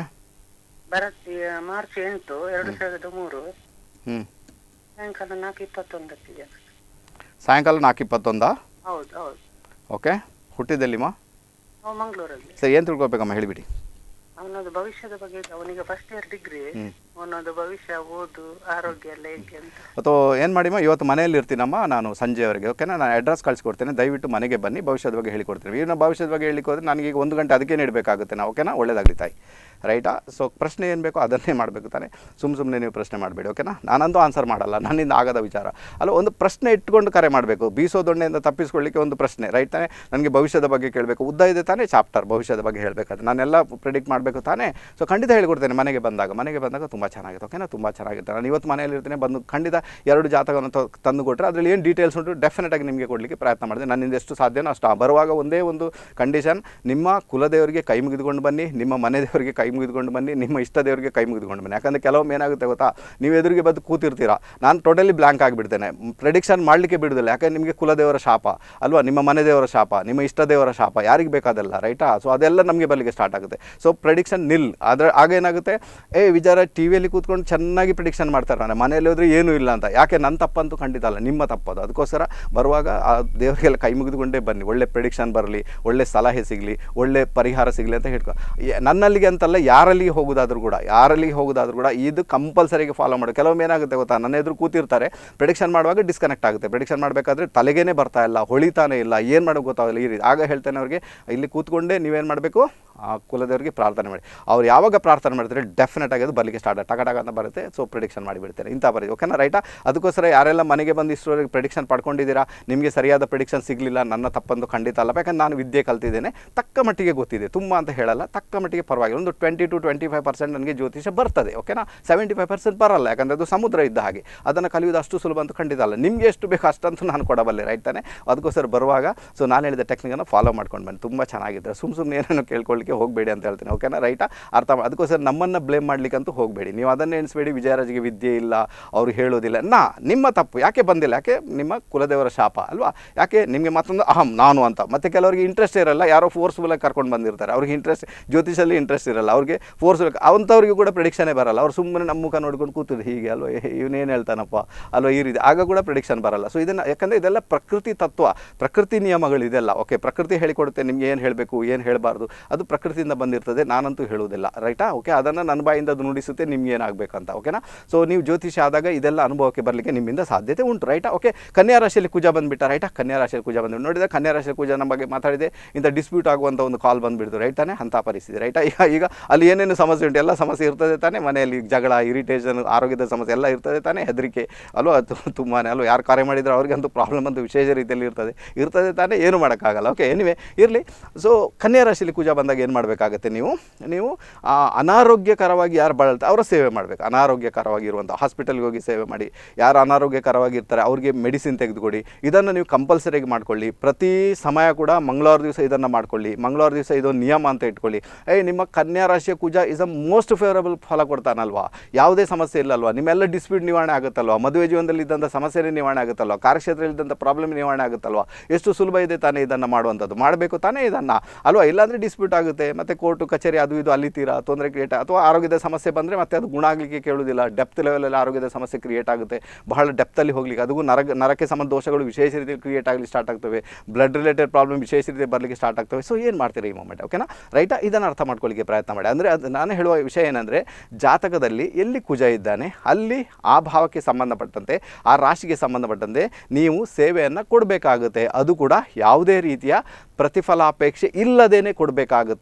ಭರತ್ ಈ ಮಾರ್ಚ್ ಎಂಟು ಎರಡು ಸಾವಿರದ ಮೂರು ಹ್ಞೂ ಸಾಯಂಕಾಲ ನಾಲ್ಕು ಇಪ್ಪತ್ತೊಂದಕ್ಕೆ ಸಾಯಂಕಾಲ ನಾಲ್ಕು ಇಪ್ಪತ್ತೊಂದಾ ಹೌದು ಹೌದು ಓಕೆ ಹುಟ್ಟಿದ್ದೆಲ್ಲಿಮ್ಮ ನಾವು ಮಂಗಳೂರಲ್ಲಿ ಸರಿ ಏನು ತಿಳ್ಕೊಬೇಕಮ್ಮ ಹೇಳಿಬಿಡಿ ಅವನದು ಭವಿಷ್ಯದ ಬಗ್ಗೆ ಅವನಿಗೆ ಫಸ್ಟ್ ಇಯರ್ ಡಿಗ್ರಿ ಹ್ಮ್. ಅವನದು ಭವಿಷ್ಯ ಓದು ಆರೋಗ್ಯ ಎಲ್ಲ ಹೇಗೆ ಅಂತ ಅಥವಾ ಏನು ಮಾಡಿಮ್ಮ ಇವತ್ತು ಮನೆಯಲ್ಲಿ ಇರ್ತೀನಮ್ಮ ನಾನು ಸಂಜೆವರೆಗೆ ಓಕೆನಾ ನಾನು ಅಡ್ರೆಸ್ ಕಳಿಸ್ಕೊಡ್ತೇನೆ ದಯವಿಟ್ಟು ಮನೆಗೆ ಬನ್ನಿ ಭವಿಷ್ಯದ ಬಗ್ಗೆ ಹೇಳಿಕೊಡ್ತೀನಿ ಇನ್ನು ಭವಿಷ್ಯದ ಬಗ್ಗೆ ಹೇಳಿಕ್ಕೆ ಹೋದ್ರೆ ನನಗೆ ಈಗ ಒಂದು ಗಂಟೆ ಅದಕ್ಕೆ ನೀಡಬೇಕಾಗುತ್ತೆ ನಾವು ಓಕೆನಾ ಒಳ್ಳೇದಾಗಲಿ ತಾಯಿ ರೈಟಾ ಸೊ ಪ್ರಶ್ನೆ ಏನು ಬೇಕೋ ಅದನ್ನೇ ಮಾಡಬೇಕು ತಾನೆ ಸುಮ್ಮ ಸುಮ್ಮನೆ ನೀವು ಪ್ರಶ್ನೆ ಮಾಡಬೇಡಿ ಓಕೆನಾ ನಾನಂತೂ ಆನ್ಸರ್ ಮಾಡಲ್ಲ ನನ್ನಿಂದ ಆಗದ ವಿಚಾರ ಅಲ್ಲ ಒಂದು ಪ್ರಶ್ನೆ ಇಟ್ಕೊಂಡು ಕರೆ ಮಾಡಬೇಕು ಬೀಸೋ ದೊಣ್ಣೆಯಿಂದ ತಪ್ಪಿಸ್ಕೊಳ್ಳಿಕ್ಕೆ ಒಂದು ಪ್ರಶ್ನೆ ರೈಟ್ ತಾನೆ ನನಗೆ ಭವಿಷ್ಯದ ಬಗ್ಗೆ ಕೇಳಬೇಕು ಉದ್ದ ಇದೆ ತಾನೇ ಚಾಪ್ಟರ್ ಭವಿಷ್ಯದ ಬಗ್ಗೆ ಹೇಳಬೇಕಾದ್ರೆ ನಾನೆಲ್ಲ ಪ್ರಿಡಿಕ್ಟ್ ಮಾಡಬೇಕು ತಾನೇ ಸೊ ಖಂಡಿತ ಹೇಳ್ಕೊಡ್ತೇನೆ ಮನೆಗೆ ಬಂದಾಗ ಮನೆಗೆ ಬಂದಾಗ ತುಂಬ ಚೆನ್ನಾಗಿದೆ ಓಕೆನಾ ತುಂಬ ಚೆನ್ನಾಗಿದೆ ನಾನು ಇವತ್ತು ಮನೆಯಲ್ಲಿ ಇರ್ತೇನೆ ಬಂದು ಖಂಡಿತ ಎರಡು ಜಾತಕವನ್ನು ತ- ತಂದು ಕೊಟ್ಟರೆ ಅದರಲ್ಲಿ ಏನು ಡೀಟೇಲ್ಸ್ ಉಂಟು ಡೆಫಿನೆಟ್ ಆಗಿ ನಿಮಗೆ ಕೊಡಲಿಕ್ಕೆ ಪ್ರಯತ್ನ ಮಾಡಿದೆ ನನ್ನಿಂದ ಎಷ್ಟು ಸಾಧ್ಯನೋ ಅಷ್ಟು ಬರುವಾಗ ಒಂದೇ ಒಂದು ಕಂಡೀಷನ್ ನಿಮ್ಮ ಕುಲದೇವರಿಗೆ ಕೈ ಮುಗಿದುಕೊಂಡು ಬನ್ನಿ ನಿಮ್ಮ ಮನೆ ದೇವರಿಗೆ ಕೈ ಮುಗಿದುಕೊಂಡು ಬನ್ನಿ ನಿಮ್ಮ ಇಷ್ಟ ದೇವರಿಗೆ ಕೈ ಮುಗಿದುಕೊಂಡು ಬನ್ನಿ ಯಾಕಂದರೆ ಕೆಲವೊಮ್ಮೆ ಏನಾಗುತ್ತೆ ಗೊತ್ತಾ ನೀವು ಎದುರಿಗೆ ಬಂದು ಕೂತಿರ್ತೀರಾ ನಾನು ಟೋಟಲಿ ಬ್ಲ್ಯಾಂಕ್ ಆಗಿಬಿಡ್ತೇನೆ ಪ್ರೆಡಿಕ್ಷನ್ ಮಾಡಲಿಕ್ಕೆ ಬಿಡುದಿಲ್ಲ ಯಾಕಂದ್ರೆ ನಿಮಗೆ ಕುಲದೇವರ ಶಾಪ ಅಲ್ವಾ ನಿಮ್ಮ ಮನೆ ದೇವರ ಶಾಪ ನಿಮ್ಮ ಇಷ್ಟ ದೇವರ ಶಾಪ ಯಾರಿಗೆ ಬೇಕಾದಲ್ಲ ರೈಟಾ ಸೊ ಅದೆಲ್ಲ ನಮಗೆ ಬರಲಿಕ್ಕೆ ಸ್ಟಾರ್ಟ್ ಆಗುತ್ತೆ ಸೊ ಪ್ರೆಡಿಕ್ಷನ್ ನಿಲ್ ಅದರ ಆಗ ಏನಾಗುತ್ತೆ ಏ ವಿಚಾರ ಟಿ ವಿಯಲ್ಲಿ ಕೂತ್ಕೊಂಡು ಚೆನ್ನಾಗಿ ಪ್ರಿಡಿಕ್ಷನ್ ಮಾಡ್ತಾರೆ ನಾನು ಮನೆಯಲ್ಲಿ ಹೋದ್ರೆ ಏನೂ ಇಲ್ಲ ಅಂತ ಯಾಕೆ ನನ್ನ ತಪ್ಪಂತೂ ಖಂಡಿತ ಅಲ್ಲ ನಿಮ್ಮ ತಪ್ಪದು ಅದಕ್ಕೋಸ್ಕರ ಬರುವಾಗ ಆ ದೇವರಿಗೆಲ್ಲ ಕೈ ಮುಗಿದುಕೊಂಡೇ ಬನ್ನಿ ಒಳ್ಳೆ ಪ್ರಿಡಿಕ್ಷನ್ ಬರಲಿ ಒಳ್ಳೆ ಸಲಹೆ ಸಿಗಲಿ ಒಳ್ಳೆ ಪರಿಹಾರ ಸಿಗಲಿ ಅಂತ ಹೇಳ್ಕೊ ಯ- ನನ್ನಲ್ಲಿಗೆ ಅಂತಲ್ಲ ಯಾರಲ್ಲಿಗೆ ಹೋಗೋದಾದ್ರೂ ಕೂಡ ಯಾರಲ್ಲಿಗೆ ಹೋಗೋದಾದ್ರೂ ಕೂಡ ಇದು ಕಂಪಲ್ಸರಿಗೆ ಫಾಲೋ ಮಾಡಿ ಕೆಲವೊಮ್ಮೆ ಏನಾಗುತ್ತೆ ಗೊತ್ತಾ ನನ್ನ ಎದುರು ಕೂತಿರ್ತಾರೆ ಪ್ರಿಡಿಕ್ಷನ್ ಮಾಡುವಾಗ ಡಿಸ್ಕನೆಕ್ಟ್ ಆಗುತ್ತೆ ಪ್ರಿಡಿಕ್ಷನ್ ಮಾಡಬೇಕಾದ್ರೆ ತಲೆಗೇನೆ ಬರ್ತಾ ಇಲ್ಲ ಹೊಳಿತಾನೆ ಇಲ್ಲ ಏನು ಮಾಡೋದು ಗೊತ್ತಾಗಲ್ಲ ಈ ರೀತಿ ಆಗ ಹೇಳ್ತೇನೆ ಅವ್ರಿಗೆ ಇಲ್ಲಿ ಕೂತ್ಕೊಂಡೇ ನೀವೇನು ಮಾಡಬೇಕು ಆ ಕುಲದೇವರಿಗೆ ಪ್ರಾರ್ಥನೆ ಮಾಡಿ ಅವ್ರು ಯಾವಾಗ ಪ್ರಾರ್ಥನೆ ಮಾಡ್ತಾರೆ ಡೆಫಿನೆಟ್ ಆಗಿ ಅದು ಬರಲಿಕ್ಕೆ ಸ್ಟಾರ್ಟ್ ಟಕ ಟಕ ಅಂತ ಬರುತ್ತೆ ಸೊ ಪ್ರಿಡಿಕ್ಷನ್ ಮಾಡಿಬಿಡ್ತಾರೆ ಇಂಥ ಬರೀ ಓಕೆನಾ ರೈಟಾ ಅದಕ್ಕೋಸ್ಕರ ಯಾರೆಲ್ಲ ಮನೆಗೆ ಬಂದು ಇಷ್ಟರವರೆಗೆ ಪ್ರಿಡಿಕ್ಷನ್ ಪಡ್ಕೊಂಡಿದ್ದೀರಾ ನಿಮಗೆ ಸರಿಯಾದ ಪ್ರಿಡಿಕ್ಷನ್ ಸಿಗಲಿಲ್ಲ ನನ್ನ ತಪ್ಪಂದು ಖಂಡಿತ ಅಲ್ಲ ಯಾಕಂದ್ರೆ ನಾನು ವಿದ್ಯೆ ಕಲ್ತಿದ್ದೇನೆ ತಕ್ಕ ಮಟ್ಟಿಗೆ ಗೊತ್ತಿದೆ ತುಂಬ ಅಂತ ಹೇಳಲ್ಲ ತಕ್ಕ ಮಟ್ಟಿಗೆ ಪರವಾಗಿಲ್ಲ ಒಂದು twenty to twenty five percent ನನಗೆ ಜ್ಯೋತಿಷ ಬರ್ತದೆ ಓಕೆನಾ ಸೆವೆಂಟಿ ಫೈವ್ ಪರ್ಸೆಂಟ್ ಬರಲ್ಲ ಯಾಕಂದರೆ ಅದು ಸಮುದ್ರ ಇದ್ದ ಹಾಗೆ ಅದನ್ನು ಕಲಿಯೋದು ಅಷ್ಟು ಸುಲಭ ಅಂತ ಖಂಡಿತ ಅಲ್ಲ ನಿಮಗೆ ಎಷ್ಟು ಬೇಕು ಅಷ್ಟಂತೂ ನಾನು ಕೊಡಬಲ್ಲೆ ರೈಟ್ ತಾನೆ ಅದಕ್ಕೋಸ್ಕರ ಬರುವಾಗ ಸೊ ನಾನು ಹೇಳಿದ ಟೆಕ್ನಿಕನ್ನು ಫಾಲೋ ಮಾಡ್ಕೊಂಡು ಬನ್ನಿ ತುಂಬ ಚೆನ್ನಾಗಿದೆ ಸುಮ್ಮ ಸುಮ್ಮನೆ ಏನೇನು ಕೇಳ್ಕೊಳ್ಳಿಕ್ಕೆ ಹೋಗಬೇಡಿ ಅಂತ ಹೇಳ್ತೀನಿ ಓಕೆನಾ ರೈಟಾ ಅರ್ಥ ಮಾ- ಅದಕ್ಕೋಸ್ಕರ ನಮ್ಮನ್ನು ಬ್ಲೇಮ್ ಮಾಡ್ಲಿಕ್ಕಂತೂ ಹೋಗಬೇಡಿ ನೀವು ಅದನ್ನೇ ಎಣಿಸ್ಬೇಡಿ ವಿಜಯರಾಜ್ಗೆ ವಿದ್ಯೆ ಇಲ್ಲ ಅವ್ರು ಹೇಳೋದಿಲ್ಲ ನಾ ನಿಮ್ಮ ತಪ್ಪು ಯಾಕೆ ಬಂದಿಲ್ಲ ಯಾಕೆ ನಿಮ್ಮ ಕುಲದೇವರ ಶಾಪ ಅಲ್ವಾ ಯಾಕೆ ನಿಮಗೆ ಮತ್ತೊಂದು ಅಹಂ ನಾನು ಅಂತ ಮತ್ತೆ ಕೆಲವರಿಗೆ ಇಂಟ್ರೆಸ್ಟ್ ಇರಲ್ಲ ಯಾರೋ ಫೋರ್ಸ್ಫುಲ್ಲಾಗಿ ಕರ್ಕೊಂಡು ಬಂದಿರ್ತಾರೆ ಅವ್ರಿಗೆ ಇಂಟ್ರೆಸ್ಟ್ ಜ್ಯೋತಿಷಲ್ಲಿ ಇಂಟ್ರೆಸ್ಟ್ ಇರಲ್ಲ ಅವ್ರಿಗೆ ಫೋರ್ಸ್ಫುಲ್ ಅಂಥವ್ರಿಗೆ ಕೂಡ ಪ್ರಿಡಿಕ್ಷನೇ ಬರಲ್ಲ ಅವ್ರು ಸುಮ್ಮನೆ ನಮ್ಮ ಮುಖ ನೋಡ್ಕೊಂಡು ಕೂತಿದ್ರು ಹೀಗೆ ಅಲ್ವಾ ಇವನೇನು ಹೇಳ್ತಾನಪ್ಪ ಅಲ್ವಾ ಈ ರೀತಿ ಆಗ ಕೂಡ ಪ್ರಿಡಿಕ್ಷನ್ ಬರಲ್ಲ ಸೊ ಇದನ್ನು ಯಾಕಂದರೆ ಇದೆಲ್ಲ ಪ್ರಕೃತಿ ತತ್ವ ಪ್ರಕೃತಿ ನಿಯಮಗಳು ಇದೆಲ್ಲ ಓಕೆ ಪ್ರಕೃತಿ ಹೇಳಿಕೊಡುತ್ತೆ ನಿಮ್ಗೆ ಏನು ಹೇಳಬೇಕು ಏನು ಹೇಳಬಾರ್ದು ಅದು ಪ್ರಕೃತಿಯಿಂದ ಬಂದಿರ್ತದೆ ನಾನಂತೂ ಹೇಳುವುದಿಲ್ಲ ರೈಟಾ ಓಕೆ ಅದನ್ನು ನನ್ನ ಬಾಯಿಂದ ಅದು ನುಡಿಸುತ್ತೆ ನಿಮ್ಗೆ ಏನಾಗಬೇಕಂತ ಓಕೆನಾ ಸೊ ನೀವು ಜ್ಯೋತಿಷ ಆದಾಗ ಇದೆಲ್ಲ ಅನುಭವಕ್ಕೆ ಬರಲಿಕ್ಕೆ ನಿಮ್ಮಿಂದ ಸಾಧ್ಯತೆ ಉಂಟು ರೈಟಾ ಓಕೆ ಕನ್ಯಾ ರಾಶಿಯಲ್ಲಿ ಕುಜ ಬಂದುಬಿಟ್ಟ ರೈಟಾ ಕನ್ಯಾ ರಾಶಿಯಲ್ಲಿ ಕುಜ ಬಂದು ನೋಡಿದ್ರೆ ಕನ್ಯಾ ರಾಶಿಯಲ್ಲಿ ಕುಜ ನಮ್ಮ ಬಗ್ಗೆ ಮಾತಾಡಿದೆ ಇಂಥ ಡಿಸ್ಪ್ಯೂಟ್ ಆಗುವಂಥ ಒಂದು ಕಾಲ್ ಬಂದುಬಿಡ್ತು ರೈಟ್ ತಾನೆ ಅಂಥ ಪರಿಸ್ಥಿತಿ ರೈಟಾ ಈಗ ಈಗ ಅಲ್ಲಿ ಏನೇನು ಸಮಸ್ಯೆ ಉಂಟು ಎಲ್ಲ ಸಮಸ್ಯೆ ಇರ್ತದೆ ತಾನೇ ಮನೆಯಲ್ಲಿ ಜಗಳ ಇರಿಟೇಷನ್ ಆರೋಗ್ಯದ ಸಮಸ್ಯೆ ಎಲ್ಲ ಇರ್ತದೆ ತಾನೇ ಹೆದರಿಕೆ ಅಲ್ವಾ ತುಂಬಾ ಅಲ್ವಾ ಯಾರು ಕಾರ್ಯ ಮಾಡಿದ್ರೆ ಅವ್ರಿಗಂತೂ ಪ್ರಾಬ್ಲಮ್ ಅಂತೂ ವಿಶೇಷ ರೀತಿಯಲ್ಲಿ ಇರ್ತದೆ ಇರ್ತದೆ ತಾನೇ ಏನು ಮಾಡೋಕ್ಕಾಗಲ್ಲ ಓಕೆ ಎನಿವೆ ಇರಲಿ ಸೊ ಕನ್ಯಾ ರಾಶಿಯಲ್ಲಿ ಕುಜ ಬಂದಾಗ ಏನು ಮಾಡಬೇಕಾಗತ್ತೆ ನೀವು ನೀವು ಆ, ಅನಾರೋಗ್ಯಕರವಾಗಿ ಯಾರು ಬಳಲ್ತಾರೆ ಅವರ ಸೇವೆ ಮಾಡಬೇಕು ಅನಾರೋಗ್ಯಕರವಾಗಿರುವಂಥ ಹಾಸ್ಪಿಟಲ್ಗೆ ಹೋಗಿ ಸೇವೆ ಮಾಡಿ ಯಾರು ಅನಾರೋಗ್ಯಕರವಾಗಿರ್ತಾರೆ ಅವ್ರಿಗೆ ಮೆಡಿಸಿನ್ ತೆಗೆದುಕೊಡಿ ಇದನ್ನು ನೀವು ಕಂಪಲ್ಸರಿಯಾಗಿ ಮಾಡ್ಕೊಳ್ಳಿ ಪ್ರತಿ ಸಮಯ ಕೂಡ ಮಂಗಳವಾರ ದಿವಸ ಇದನ್ನು ಮಾಡ್ಕೊಳ್ಳಿ ಮಂಗಳವಾರ ದಿವಸ ಇದೊಂದು ನಿಯಮ ಅಂತ ಇಟ್ಕೊಳ್ಳಿ ಏಯ್ ನಿಮ್ಮ ಕನ್ಯಾ ರಾಶಿಯ ಕುಜ ಇಸ್ ಅ ಮೋಸ್ಟ್ ಫೇವರಬಲ್ ಫಲ ಕೊಡ್ತಾನಲ್ವಾ ಯಾವುದೇ ಸಮಸ್ಯೆ ಇಲ್ಲಲ್ವಾ ನಿಮ್ಮೆಲ್ಲ ಡಿಸ್ಪ್ಯೂಟ್ ನಿವಾರಣೆ ಆಗುತ್ತಲ್ವಾ ಮದುವೆ ಜೀವನದಲ್ಲಿ ಇದ್ದಂಥ ಸಮಸ್ಯೆನೇ ನಿವಾರಣೆ ಆಗುತ್ತಲ್ವಾ ಕಾರ್ಯಕ್ಷೇತ್ರದಲ್ಲಿ ಇದ್ದಂಥ ಪ್ರಾಬ್ಲಮ್ ನಿವಾರಣೆ ಆಗುತ್ತಲ್ವಾ ಎಷ್ಟು ಸುಲಭ ಇದೆ ತಾನೇ ಇದನ್ನು ಮಾಡುವಂಥದ್ದು ಮಾಡಬೇಕು ತಾನೇ ಇದನ್ನು ಅಲ್ವಾ ಇಲ್ಲಾಂದರೆ ಡಿಸ್ಪ್ಯೂಟ್ ಆಗುತ್ತೆ ಮತ್ತು ಕೋರ್ಟು ಕಚೇರಿ ಅದು ಇದು ಅಲ್ಲಿತೀರಾ ತೊಂದರೆ ಕ್ರಿಯೇಟ್ ಅಥವಾ ಆರೋಗ್ಯದ ಸಮಸ್ಯೆ ಬಂದರೆ ಮತ್ತೆ ಅದು ಗುಣ ಆಗಲಿಕ್ಕೆ ಕೇಳುವುದಿಲ್ಲ ಡೆಪ್ತ್ ಲೆವೆಲಲ್ಲಿ ಆರೋಗ್ಯದ ಸಮಸ್ಯೆ ಕ್ರಿಯೇಟ್ ಆಗುತ್ತೆ ಬಹಳ ಡೆಪ್ತಲ್ಲಿ ಹೋಗ್ಲಿಕ್ಕೆ ಅದಕ್ಕೂ ನರ ನರಕ್ಕೆ ಸಂಬಂಧ ದೋಷಗಳು ವಿಶೇಷ ರೀತಿಯಲ್ಲಿ ಕ್ರಿಯೇಟ್ ಆಗಲಿ ಸ್ಟಾರ್ಟ್ ಆಗ್ತವೆ ಬ್ಲಡ್ ರಿಲೇಟೆಡ್ ಪ್ರಾಬ್ಲಮ್ ವಿಶೇಷ ರೀತಿಯಲ್ಲಿ ಬರಲಿಕ್ಕೆ ಸ್ಟಾರ್ಟ್ ಆಗ್ತವೆ ಸೊ ಏನು ಮಾಡ್ತೀರಿ ಈ ಮೂಮೆಂಟ್ ಓಕೆನಾ ರೈಟಾ ಇದನ್ನು ಅರ್ಥ ಮಾಡ್ಕೊಳ್ಳಿಕ್ಕೆ ಪ್ರಯತ್ನ ಮಾಡಿ ಅಂದರೆ ಅದು ನಾನು ಹೇಳುವ ವಿಷಯ ಏನಂದರೆ ಜಾತಕದಲ್ಲಿ ಎಲ್ಲಿ ಕುಜ ಇದ್ದಾನೆ ಅಲ್ಲಿ ಆ ಭಾವಕ್ಕೆ ಸಂಬಂಧಪಟ್ಟಂತೆ ಆ ರಾಶಿಗೆ ಸಂಬಂಧಪಟ್ಟಂತೆ ನೀವು ಸೇವೆಯನ್ನು ಕೊಡಬೇಕಾಗುತ್ತೆ ಅದು ಕೂಡ ಯಾವುದೇ ರೀತಿಯ ಪ್ರತಿಫಲಾಪೇಕ್ಷೆ ಇಲ್ಲದೇನೆ ಕೊಡಬೇಕಾಗುತ್ತೆ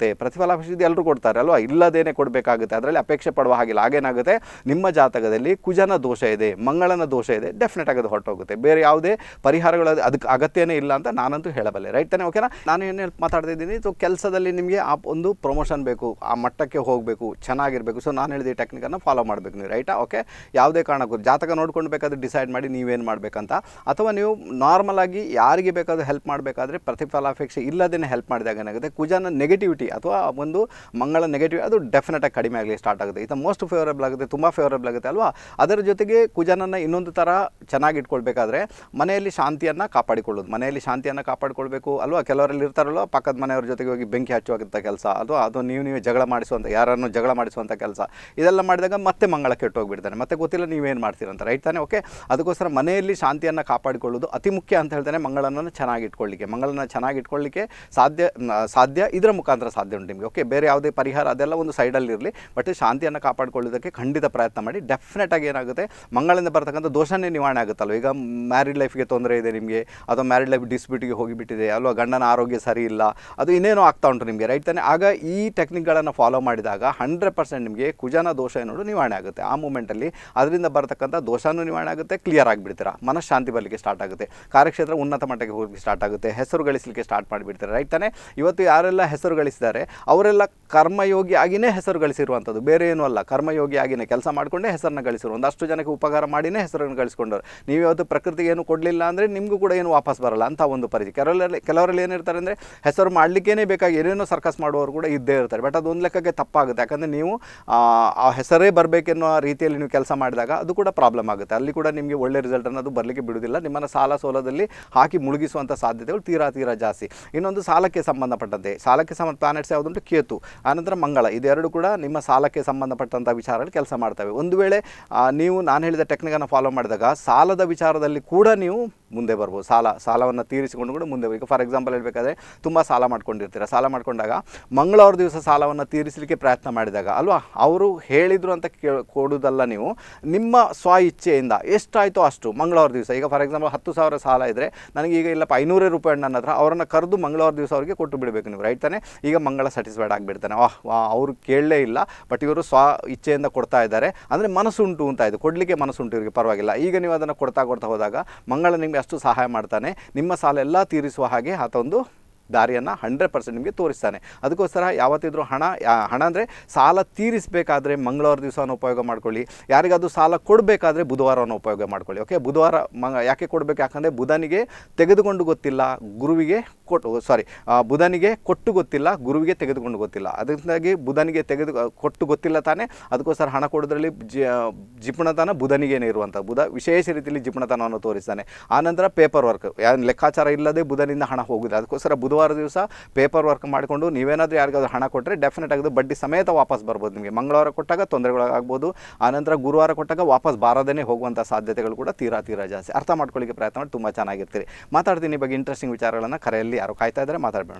ಆಗುತ್ತೆ ಪ್ರತಿಫಲಾಪೇಕ್ಷೆ ಇದು ಎಲ್ಲರೂ ಕೊಡ್ತಾರೆ ಅಲ್ವಾ ಇಲ್ಲದೇನೆ ಕೊಡಬೇಕಾಗುತ್ತೆ ಅದರಲ್ಲಿ ಅಪೇಕ್ಷೆ ಪಡುವ ಹಾಗಿಲ್ಲ ಹಾಗೇನಾಗುತ್ತೆ ನಿಮ್ಮ ಜಾತಕದಲ್ಲಿ ಕುಜನ ದೋಷ ಇದೆ ಮಂಗಳನ ದೋಷ ಇದೆ ಡೆಫಿನೆಟ್ ಆಗಿ ಅದು ಹೊರಟೋಗುತ್ತೆ ಬೇರೆ ಯಾವುದೇ ಪರಿಹಾರಗಳು ಅದು- ಅದಕ್ಕೆ ಅಗತ್ಯನೇ ಇಲ್ಲ ಅಂತ ನಾನಂತೂ ಹೇಳಬಲ್ಲೆ ರೈಟ್ ತಾನೆ ಓಕೆನಾ ನಾನು ಏನು ಹೇಳಿ ಮಾತಾಡ್ತಾ ಇದ್ದೀನಿ ಸೊ ಕೆಲಸದಲ್ಲಿ ನಿಮಗೆ ಆ ಒಂದು ಪ್ರಮೋಷನ್ ಬೇಕು ಆ ಮಟ್ಟಕ್ಕೆ ಹೋಗಬೇಕು ಚೆನ್ನಾಗಿರಬೇಕು ಸೊ ನಾನು ಹೇಳಿದ ಟೆಕ್ನಿಕನ್ನು ಫಾಲೋ ಮಾಡಬೇಕು ನೀವು ರೈಟಾ ಓಕೆ ಯಾವುದೇ ಕಾರಣಕ್ಕೂ ಜಾತಕ ನೋಡ್ಕೊಂಡು ಬೇಕಾದ್ರೆ ಡಿಸೈಡ್ ಮಾಡಿ ನೀವೇನು ಮಾಡಬೇಕಂತ ಅಥವಾ ನೀವು ನಾರ್ಮಲ್ ಆಗಿ ಯಾರಿಗೆ ಬೇಕಾದರೂ ಹೆಲ್ಪ್ ಮಾಡಬೇಕಾದ್ರೆ ಪ್ರತಿಫಲಾಪೇಕ್ಷೆ ಇಲ್ಲದೇ ಹೆಲ್ಪ್ ಮಾಡಿದಾಗ ಏನಾಗುತ್ತೆ ಕುಜನ ನೆಗೆಟಿವಿಟಿ ಅಥವಾ ಒಂದು ಮಂಗಳ ನೆಗೆಟಿವ್ ಅದು ಡೆಫಿನೆಟ್ ಆಗಿ ಕಡಿಮೆ ಆಗಲಿ ಸ್ಟಾರ್ಟ್ ಆಗುತ್ತೆ ಇದು ಮೋಸ್ಟ್ ಫೇವರಬಲ್ ಆಗುತ್ತೆ ತುಂಬ ಫೇವರಬಲ್ ಆಗುತ್ತೆ ಅಲ್ವಾ ಅದರ ಜೊತೆಗೆ ಕುಜನನ್ನು ಇನ್ನೊಂದು ಥರ ಚೆನ್ನಾಗಿ ಇಟ್ಕೊಳ್ಬೇಕಾದ್ರೆ ಮನೆಯಲ್ಲಿ ಶಾಂತಿಯನ್ನು ಕಾಪಾಡಿಕೊಳ್ಳೋದು ಮನೆಯಲ್ಲಿ ಶಾಂತಿಯನ್ನು ಕಾಪಾಡಿಕೊಳ್ಬೇಕು ಅಲ್ವಾ ಕೆಲವರಲ್ಲಿ ಇರ್ತಾರಲ್ವ ಪಕ್ಕದ ಮನೆಯವ್ರ ಜೊತೆಗೆ ಹೋಗಿ ಬೆಂಕಿ ಹಚ್ಚುವಂಥ ಕೆಲಸ ಅಥವಾ ಅದು ನೀವು ನೀವು ಜಗಳ ಮಾಡಿಸುವಂಥ ಯಾರನ್ನು ಜಗಳ ಮಾಡಿಸುವಂಥ ಕೆಲಸ ಇದೆಲ್ಲ ಮಾಡಿದಾಗ ಮತ್ತೆ ಮಂಗಳ ಕೆಟ್ಟೋಗ್ಬಿಡ್ತಾನೆ ಮತ್ತೆ ಗೊತ್ತಿಲ್ಲ ನೀವೇನು ಮಾಡ್ತೀರಂತ ರೈಟ್ ತಾನೆ ಓಕೆ ಅದಕ್ಕೋಸ್ಕರ ಮನೆಯಲ್ಲಿ ಶಾಂತಿಯನ್ನು ಕಾಪಾಡಿಕೊಳ್ಳೋದು ಅತಿ ಮುಖ್ಯ ಅಂತ ಹೇಳ್ತಾನೆ ಮಂಗಳನನ್ನು ಚೆನ್ನಾಗಿ ಇಟ್ಕೊಳ್ಳಿಕ್ಕೆ ಮಂಗಳನ ಚೆನ್ನಾಗಿ ಇಟ್ಕೊಳ್ಳಿಕ್ಕೆ ಸಾಧ್ಯ ನ- ಸಾಧ್ಯ ಇದರ ಮುಖಾಂತರ ಸಾಧ್ಯ ಉಂಟು ನಿಮಗೆ ಓಕೆ ಬೇರೆ ಯಾವುದೇ ಪರಿಹಾರ ಅದೆಲ್ಲ ಒಂದು ಸೈಡಲ್ಲಿ ಇರಲಿ ಬಟ್ ಶಾಂತಿಯನ್ನು ಕಾಪಾಡಿಕೊಳ್ಳೋದಕ್ಕೆ ಖಂಡಿತ ಪ್ರಯತ್ನ ಮಾಡಿ ಡೆಫಿನೆಟ್ ಆಗಿ ಏನಾಗುತ್ತೆ ಮಂಗಳಿಂದ ಬರ್ತಕ್ಕಂಥ ದೋಷನೇ ನಿವಾರಣೆ ಆಗುತ್ತಲ್ವ ಈಗ ಮ್ಯಾರಿಡ್ ಲೈಫ್ಗೆ ತೊಂದರೆ ಇದೆ ನಿಮಗೆ ಅಥವಾ ಮ್ಯಾರಿಡ್ ಲೈಫ್ ಡಿಸ್ಪ್ಯೂಟಿಗೆ ಹೋಗಿಬಿಟ್ಟಿದೆ ಅಲ್ವಾ ಗಂಡನ ಆರೋಗ್ಯ ಸರಿ ಇಲ್ಲ ಅದು ಇನ್ನೇನೋ ಆಗ್ತಾ ಉಂಟು ನಿಮಗೆ ರೈಟ್ ತಾನೆ ಆಗ ಈ ಟೆಕ್ನಿಕ್ಗಳನ್ನು ಫಾಲೋ ಮಾಡಿದಾಗ ಹಂಡ್ರೆಡ್ ಪರ್ಸೆಂಟ್ ನಿಮಗೆ ಕುಜನ ದೋಷ ಏನೋದು ನಿವಾರಣೆ ಆಗುತ್ತೆ ಆ ಮೂಮೆಂಟಲ್ಲಿ ಅದರಿಂದ ಬರ್ತಕ್ಕಂಥ ದೋಷನೂ ನಿವಾರಣೆ ಆಗುತ್ತೆ ಕ್ಲಿಯರ್ ಆಗಿಬಿಡ್ತೀರಾ ಮನಃಶಾಂತಿ ಬರಲಿಕ್ಕೆ ಸ್ಟಾರ್ಟ್ ಆಗುತ್ತೆ ಕಾರ್ಯಕ್ಷೇತ್ರ ಉನ್ನತ ಮಟ್ಟಕ್ಕೆ ಹೋಗಲಿಕ್ಕೆ ಸ್ಟಾರ್ಟ್ ಆಗುತ್ತೆ ಹೆಸರು ಗಳಿಸಲಿಕ್ಕೆ ಸ್ಟಾರ್ಟ್ ಮಾಡಿಬಿಡ್ತಾರೆ ರೈಟ್ ತಾನೆ ಇವತ್ತು ಯಾರೆಲ್ಲ ಹೆಸರು ಗಳಿಸಿದ್ದಾರೆ ಅವರೆಲ್ಲ ಕರ್ಮಯೋಗಿ ಆಗಿನೇ ಹೆಸರು ಗಳಿಸಿರುವಂಥದ್ದು ಬೇರೆ ಏನೂ ಅಲ್ಲ ಕರ್ಮಯೋಗಿ ಆಗಿನೇ ಕೆಲಸ ಮಾಡಿಕೊಂಡೇ ಹೆಸರನ್ನ ಗಳಿಸಿರು ಒಂದಷ್ಟು ಜನಕ್ಕೆ ಉಪಕಾರ ಮಾಡಿನೇ ಹೆಸರನ್ನು ಗಳಿಸ್ಕೊಂಡವ್ರು ನೀವು ಇವತ್ತು ಪ್ರಕೃತಿಗೆ ಏನು ಕೊಡಲಿಲ್ಲ ಅಂದರೆ ನಿಮಗೂ ಕೂಡ ಏನು ವಾಪಸ್ ಬರಲ್ಲ ಅಂತ ಒಂದು ಪರಿಸ್ಥಿತಿ ಕೆಲವರಲ್ಲಿ ಕೆಲವರಲ್ಲಿ ಏನಿರ್ತಾರೆ ಅಂದರೆ ಹೆಸರು ಮಾಡಲಿಕ್ಕೇ ಬೇಕಾಗಿ ಏನೇನೋ ಸರ್ಕಸ್ ಮಾಡುವವರು ಕೂಡ ಇದ್ದೇ ಇರ್ತಾರೆ ಬಟ್ ಅದು ಒಂದು ಲೆಕ್ಕಕ್ಕೆ ತಪ್ಪಾಗುತ್ತೆ ಯಾಕಂದರೆ ನೀವು ಆ, ಆ ಹೆಸರೇ ಬರಬೇಕೆನ್ನೋ ರೀತಿಯಲ್ಲಿ ನೀವು ಕೆಲಸ ಮಾಡಿದಾಗ ಅದು ಕೂಡ ಪ್ರಾಬ್ಲಮ್ ಆಗುತ್ತೆ ಅಲ್ಲಿ ಕೂಡ ನಿಮಗೆ ಒಳ್ಳೆ ರಿಸಲ್ಟ್ ಅನ್ನೋದು ಬರಲಿಕ್ಕೆ ಬಿಡುವುದಿಲ್ಲ ನಿಮ್ಮನ್ನು ಸಾಲ ಸೋಲದಲ್ಲಿ ಹಾಕಿ ಮುಳುಗಿಸುವಂಥ ಸಾಧ್ಯತೆಗಳು ತೀರಾ ತೀರಾ ಜಾಸ್ತಿ ಇನ್ನೊಂದು ಸಾಲಕ್ಕೆ ಸಂಬಂಧಪಟ್ಟಂತೆ ಸಾಲಕ್ಕೆ ಸಂಬಂಧ ಪ್ಲಾನೆಟ್ಸ್ ಯಾವುದುಂಟು ಕೇತು ಆನಂತರ ಮಂಗಳ ಇದೆರಡು ಕೂಡ ನಿಮ್ಮ ಸಾಲಕ್ಕೆ ಸಂಬಂಧಪಟ್ಟಂಥ ವಿಚಾರಗಳು ಕೆಲಸ ಮಾಡ್ತವೆ ಒಂದು ವೇಳೆ ಆ, ನೀವು ನಾನು ಹೇಳಿದ ಟೆಕ್ನಿಕನ್ನು ಫಾಲೋ ಮಾಡಿದಾಗ ಸಾಲದ ವಿಚಾರದಲ್ಲಿ ಕೂಡ ನೀವು ಮುಂದೆ ಬರ್ಬೋದು ಸಾಲ ಸಾಲವನ್ನು ತೀರಿಸಿಕೊಂಡು ಕೂಡ ಮುಂದೆ ಈಗ ಫಾರ್ ಎಕ್ಸಾಂಪಲ್ ಹೇಳಬೇಕಾದ್ರೆ ತುಂಬ ಸಾಲ ಮಾಡ್ಕೊಂಡಿರ್ತೀರ ಸಾಲ ಮಾಡ್ಕೊಂಡಾಗ ಮಂಗಳವಾರ ದಿವಸ ಸಾಲವನ್ನು ತೀರಿಸಲಿಕ್ಕೆ ಪ್ರಯತ್ನ ಮಾಡಿದಾಗ ಅಲ್ವಾ ಅವರು ಹೇಳಿದರು ಅಂತ ಕೇ ಕೊಡೋದಲ್ಲ ನೀವು ನಿಮ್ಮ ಸ್ವ ಇಚ್ಛೆಯಿಂದ ಎಷ್ಟಾಯಿತೋ ಅಷ್ಟು ಮಂಗಳವಾರ ದಿವಸ ಈಗ ಫಾರ್ ಎಕ್ಸಾಂಪಲ್ ಹತ್ತು ಸಾವಿರ ಸಾಲ ಇದ್ದರೆ ನನಗೆ ಈಗ ಇಲ್ಲಪ್ಪ ಐನೂರೇ ರೂಪಾಯಿ ನನ್ನ ಹತ್ರ ಅವರನ್ನು ಕರೆದು ಮಂಗಳವಾರ ದಿವಸ ಅವರಿಗೆ ಕೊಟ್ಟು ಬಿಡಬೇಕು ನೀವು ರೈಟ್ ತಾನೆ ಈಗ ಮಂಗಳ ಸ್ಯಾಟಿಸ್ಫೈಡ್ ಆಗಿಬಿಡ್ತಾನೆ ವಾಹ್ ವಾ ಅವರು ಕೇಳಲೇ ಇಲ್ಲ ಬಟ್ ಇವರು ಸ್ವ ಇಚ್ಛೆಯಿಂದ ಕೊಡ್ತಾ ಇದ್ದಾರೆ ಅಂದರೆ ಮನಸ್ಸುಂಟು ಅಂತ ಇದು ಕೊಡಲಿಕ್ಕೆ ಮನಸ್ಸುಂಟು ಇವರಿಗೆ ಪರವಾಗಿಲ್ಲ ಈಗ ನೀವು ಅದನ್ನು ಕೊಡ್ತಾ ಕೊಡ್ತಾ ಹೋದಾಗ ಮಂಗಳ ನಿಮಗೆ ಅಷ್ಟು ಸಹಾಯ ಮಾಡ್ತಾನೆ ನಿಮ್ಮ ಸಾಲ ಎಲ್ಲ ತೀರಿಸುವ ಹಾಗೆ ಆತ ಒಂದು ದಾರಿಯನ್ನು ಹಂಡ್ರೆಡ್ ಪರ್ಸೆಂಟ್ ನಿಮಗೆ ತೋರಿಸ್ತಾನೆ ಅದಕ್ಕೋಸ್ಕರ ಯಾವತ್ತಿದ್ರೂ ಹಣ ಯಾ- ಹಣ ಅಂದರೆ ಸಾಲ ತೀರಿಸಬೇಕಾದ್ರೆ ಮಂಗಳವಾರ ದಿವಸವನ್ನು ಉಪಯೋಗ ಮಾಡ್ಕೊಳ್ಳಿ ಯಾರಿಗಾದ್ರೂ ಸಾಲ ಕೊಡಬೇಕಾದ್ರೆ ಬುಧವಾರವನ್ನು ಉಪಯೋಗ ಮಾಡ್ಕೊಳ್ಳಿ ಓಕೆ ಬುಧವಾರ ಮಂಗ ಯಾಕೆ ಕೊಡಬೇಕು ಯಾಕಂದರೆ ಬುಧನಿಗೆ ತೆಗೆದುಕೊಂಡು ಗೊತ್ತಿಲ್ಲ ಗುರುವಿಗೆ ಕೊಟ್ಟು ಸಾರಿ ಬುಧನಿಗೆ ಕೊಟ್ಟು ಗೊತ್ತಿಲ್ಲ ಗುರುವಿಗೆ ತೆಗೆದುಕೊಂಡು ಗೊತ್ತಿಲ್ಲ ಅದರಿಂದಾಗಿ ಬುಧನಿಗೆ ತೆಗೆದು ಕೊಟ್ಟು ಗೊತ್ತಿಲ್ಲ ತಾನೇ ಅದಕ್ಕೋಸ್ಕರ ಹಣ ಕೊಡೋದ್ರಲ್ಲಿ ಜಿ ಜಿಪುಣತನ ಬುಧನಿಗೇನೆ ಇರುವಂಥ ಬುಧ ವಿಶೇಷ ರೀತಿಯಲ್ಲಿ ಜಿಪುಣತನವನ್ನು ತೋರಿಸ್ತಾನೆ ಆನಂತರ ಪೇಪರ್ ವರ್ಕ್ ಏನು ಲೆಕ್ಕಾಚಾರ ಇಲ್ಲದೆ ಬುಧನಿಂದ ಹಣ ಹೋಗುದು ಅದಕ್ಕೋಸ್ಕರ ಬುಧವಾರ ದಿವಸ ಪೇಪರ್ ವರ್ಕ್ ಮಾಡಿಕೊಂಡು ನೀವೇನಾದರೂ ಯಾರಿಗಾದ್ರೂ ಹಣ ಕೊಟ್ಟರೆ ಡೆಫಿನೆಟ್ ಆಗಿ ಅದು ಬಡ್ಡಿ ಸಮೇತ ವಾಪಸ್ ಬರ್ಬೋದು ನಿಮಗೆ ಮಂಗಳವಾರ ಕೊಟ್ಟಾಗ ತೊಂದರೆಗಳಾಗ್ಬೋದು ಆನಂತರ ಗುರುವಾರ ಕೊಟ್ಟಾಗ ವಾಪಸ್ ಬಾರದೇ ಹೋಗುವಂಥ ಸಾಧ್ಯತೆಗಳು ಕೂಡ ತೀರಾ ತೀರಾ ಜಾಸ್ತಿ ಅರ್ಥ ಮಾಡ್ಕೊಳ್ಳಿಕ್ಕೆ ಪ್ರಯತ್ನ ಮಾಡಿ ತುಂಬ ಚೆನ್ನಾಗಿರ್ತೀರಿ ಮಾತಾಡ್ತೀನಿ ಈ ಬಗ್ಗೆ ಇಂಟ್ರೆಸ್ಟಿಂಗ್ ವಿಚಾರಗಳನ್ನು ಕರೆಯಲ್ಲಿ ಯಾರು ಕಾಯ್ತಾ ಇದ್ದಾರೆ ಮಾತಾಡಬೇಡ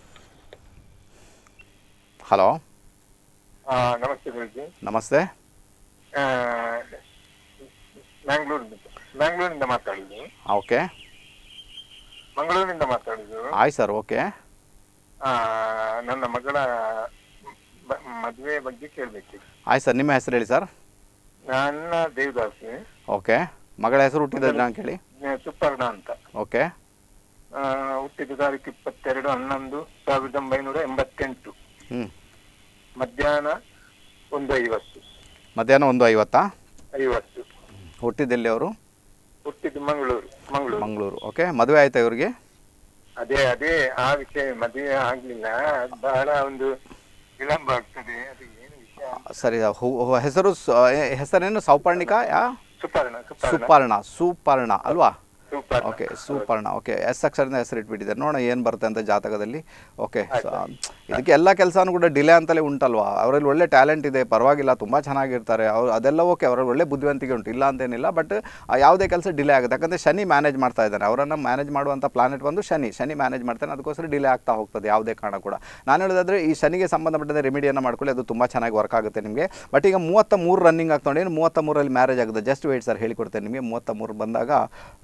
ಹಲೋ ಆ, ನಮಸ್ತೆ ಗುರುಜಿ ನಮಸ್ತೆ ಆ, ಮ್ಯಾಂಗ್ಳೂರಿಂದ ಮ್ಯಾಂಗ್ಳೂರಿಂದ ಮಾತಾಡುದು ಓಕೆ ಮಂಗಳೂರಿನಿಂದ ಮಾತಾಡುದು ಆಯ್ತು ಸರ್ ಓಕೆ ಆ, ನನ್ನ ಮಗಳ ಬ- ಮದುವೆ ಬಗ್ಗೆ ಕೇಳಬೇಕು ಆಯ್ತು ಸರ್ ನಿಮ್ಮ ಹೆಸರು ಹೇಳಿ ಸರ್ ನನ್ನ ದೇವದಾಸ್ ಓಕೆ ಮಗಳ ಹೆಸರು ಹುಟ್ಟಿದ ದಿನಾಂಕ ಹೇಳಿ ಸುಪರ್ಣ ಅಂತ ಓಕೆ ಆ, ಹುಟ್ಟಿದ ತಾರೀಕು ಇಪ್ಪತ್ತೆರಡು ಹನ್ನೊಂದು ಸಾವಿರದ ಒಂಬೈನೂರ ಎಂಬತ್ತೆಂಟು ಹ್ಞೂ ಮಧ್ಯಾಹ್ನ ಒಂದು ಐವತ್ತು ಮಧ್ಯಾಹ್ನ ಒಂದು ಐವತ್ತಾ ಐವತ್ತು ಹುಟ್ಟಿದ್ದೆಲ್ಲಿ ಅವರು ಹುಟ್ಟಿದ್ದು ಮಂಗಳೂರು ಮಂಗಳೂರು ಮಂಗಳೂರು ಓಕೆ ಮದುವೆ ಆಯ್ತಾ ಇವ್ರಿಗೆ ಅದೇ ಅದೇ ಆ ವಿಷಯ ಮದುವೆ ಆಗ್ಲಿಲ್ಲ ಅದ್ ಬಹಳ ಒಂದು ವಿಳಂಬ ಆಗ್ತದೆ ಅದು ಏನು ವಿಷಯ ಸರಿ ಹು- ಹು- ಹೆಸರು ಸ- ಏ- ಹೆಸರೇನು ಸೌಪರ್ಣಿಕ ಯಾ ಸುಪರ್ಣ ಸುಪರ್ಣ ಸುಪರ್ಣ ಸುಪರ್ಣ ಅಲ್ವಾ Suparna okay Suparna okay S ಅಕ್ಷರದಿಂದ ಹೆಸರು ಇಟ್ಬಿಟ್ಟಿದ್ದಾರೆ ನೋಡೋಣ ಏನು ಬರುತ್ತೆ ಅಂತ ಜಾತಕದಲ್ಲಿ ಓಕೆ ಇದಕ್ಕೆ ಎಲ್ಲ ಕೆಲಸನೂ ಕೂಡ ಡಿಲೇ ಅಂತಲೇ ಉಂಟಲ್ವಾ ಅವರಲ್ಲಿ ಒಳ್ಳೆ ಟ್ಯಾಲೆಂಟ್ ಇದೆ ಪರವಾಗಿಲ್ಲ ತುಂಬ ಚೆನ್ನಾಗಿರ್ತಾರೆ ಅವ್ರು ಅದೆಲ್ಲ ಓಕೆ ಅವರಲ್ಲಿ ಒಳ್ಳೆ ಬುದ್ಧಿವಂತಿಕೆ ಉಂಟು ಇಲ್ಲ ಅಂತೇನಿಲ್ಲ ಬಟ್ ಯಾವುದೇ ಕೆಲಸ ಡಿಲೇ ಆಗುತ್ತೆ ಯಾಕಂದರೆ ಶನಿ ಮ್ಯಾನೇಜ್ ಮಾಡ್ತಾ ಇದ್ದಾನೆ ಅವರನ್ನು ಮ್ಯಾನೇಜ್ ಮಾಡುವಂಥ ಪ್ಲಾನೆಟ್ ಬಂದು ಶನಿ ಶನಿ ಮ್ಯಾನೇಜ್ ಮಾಡ್ತಾನೆ ಅದಕ್ಕೋಸ್ಕರ ಡಿಲೇ ಆಗ್ತಾ ಹೋಗ್ತದೆ ಯಾವುದೇ ಕಾರಣ ಕೂಡ ನಾನು ಹೇಳೋದಾದ್ರೆ ಈ ಶನಿಗೆ ಸಂಬಂಧಪಟ್ಟಂತೆ ರೆಮಿಡಿಯನ್ನು ಮಾಡ್ಕೊಳ್ಳಿ ಅದು ತುಂಬ ಚೆನ್ನಾಗಿ ವರ್ಕ್ ಆಗುತ್ತೆ ನಿಮಗೆ ಬಟ್ ಈಗ ಮೂವತ್ತ ಮೂರು ರನ್ನಿಂಗ್ ಆಗ್ತೊಂಡು ಏನು ಮೂವತ್ತ ಮೂರಲ್ಲಿ ಮ್ಯಾರೇಜ್ ಆಗುತ್ತೆ ಜಸ್ಟ್ ವೇಟ್ ಸರ್ ಹೇಳಿಕೊಡ್ತೇನೆ ನಿಮಗೆ ಮೂವತ್ತ ಮೂರು ಬಂದಾಗ ಆ, ಶುಕ್ರ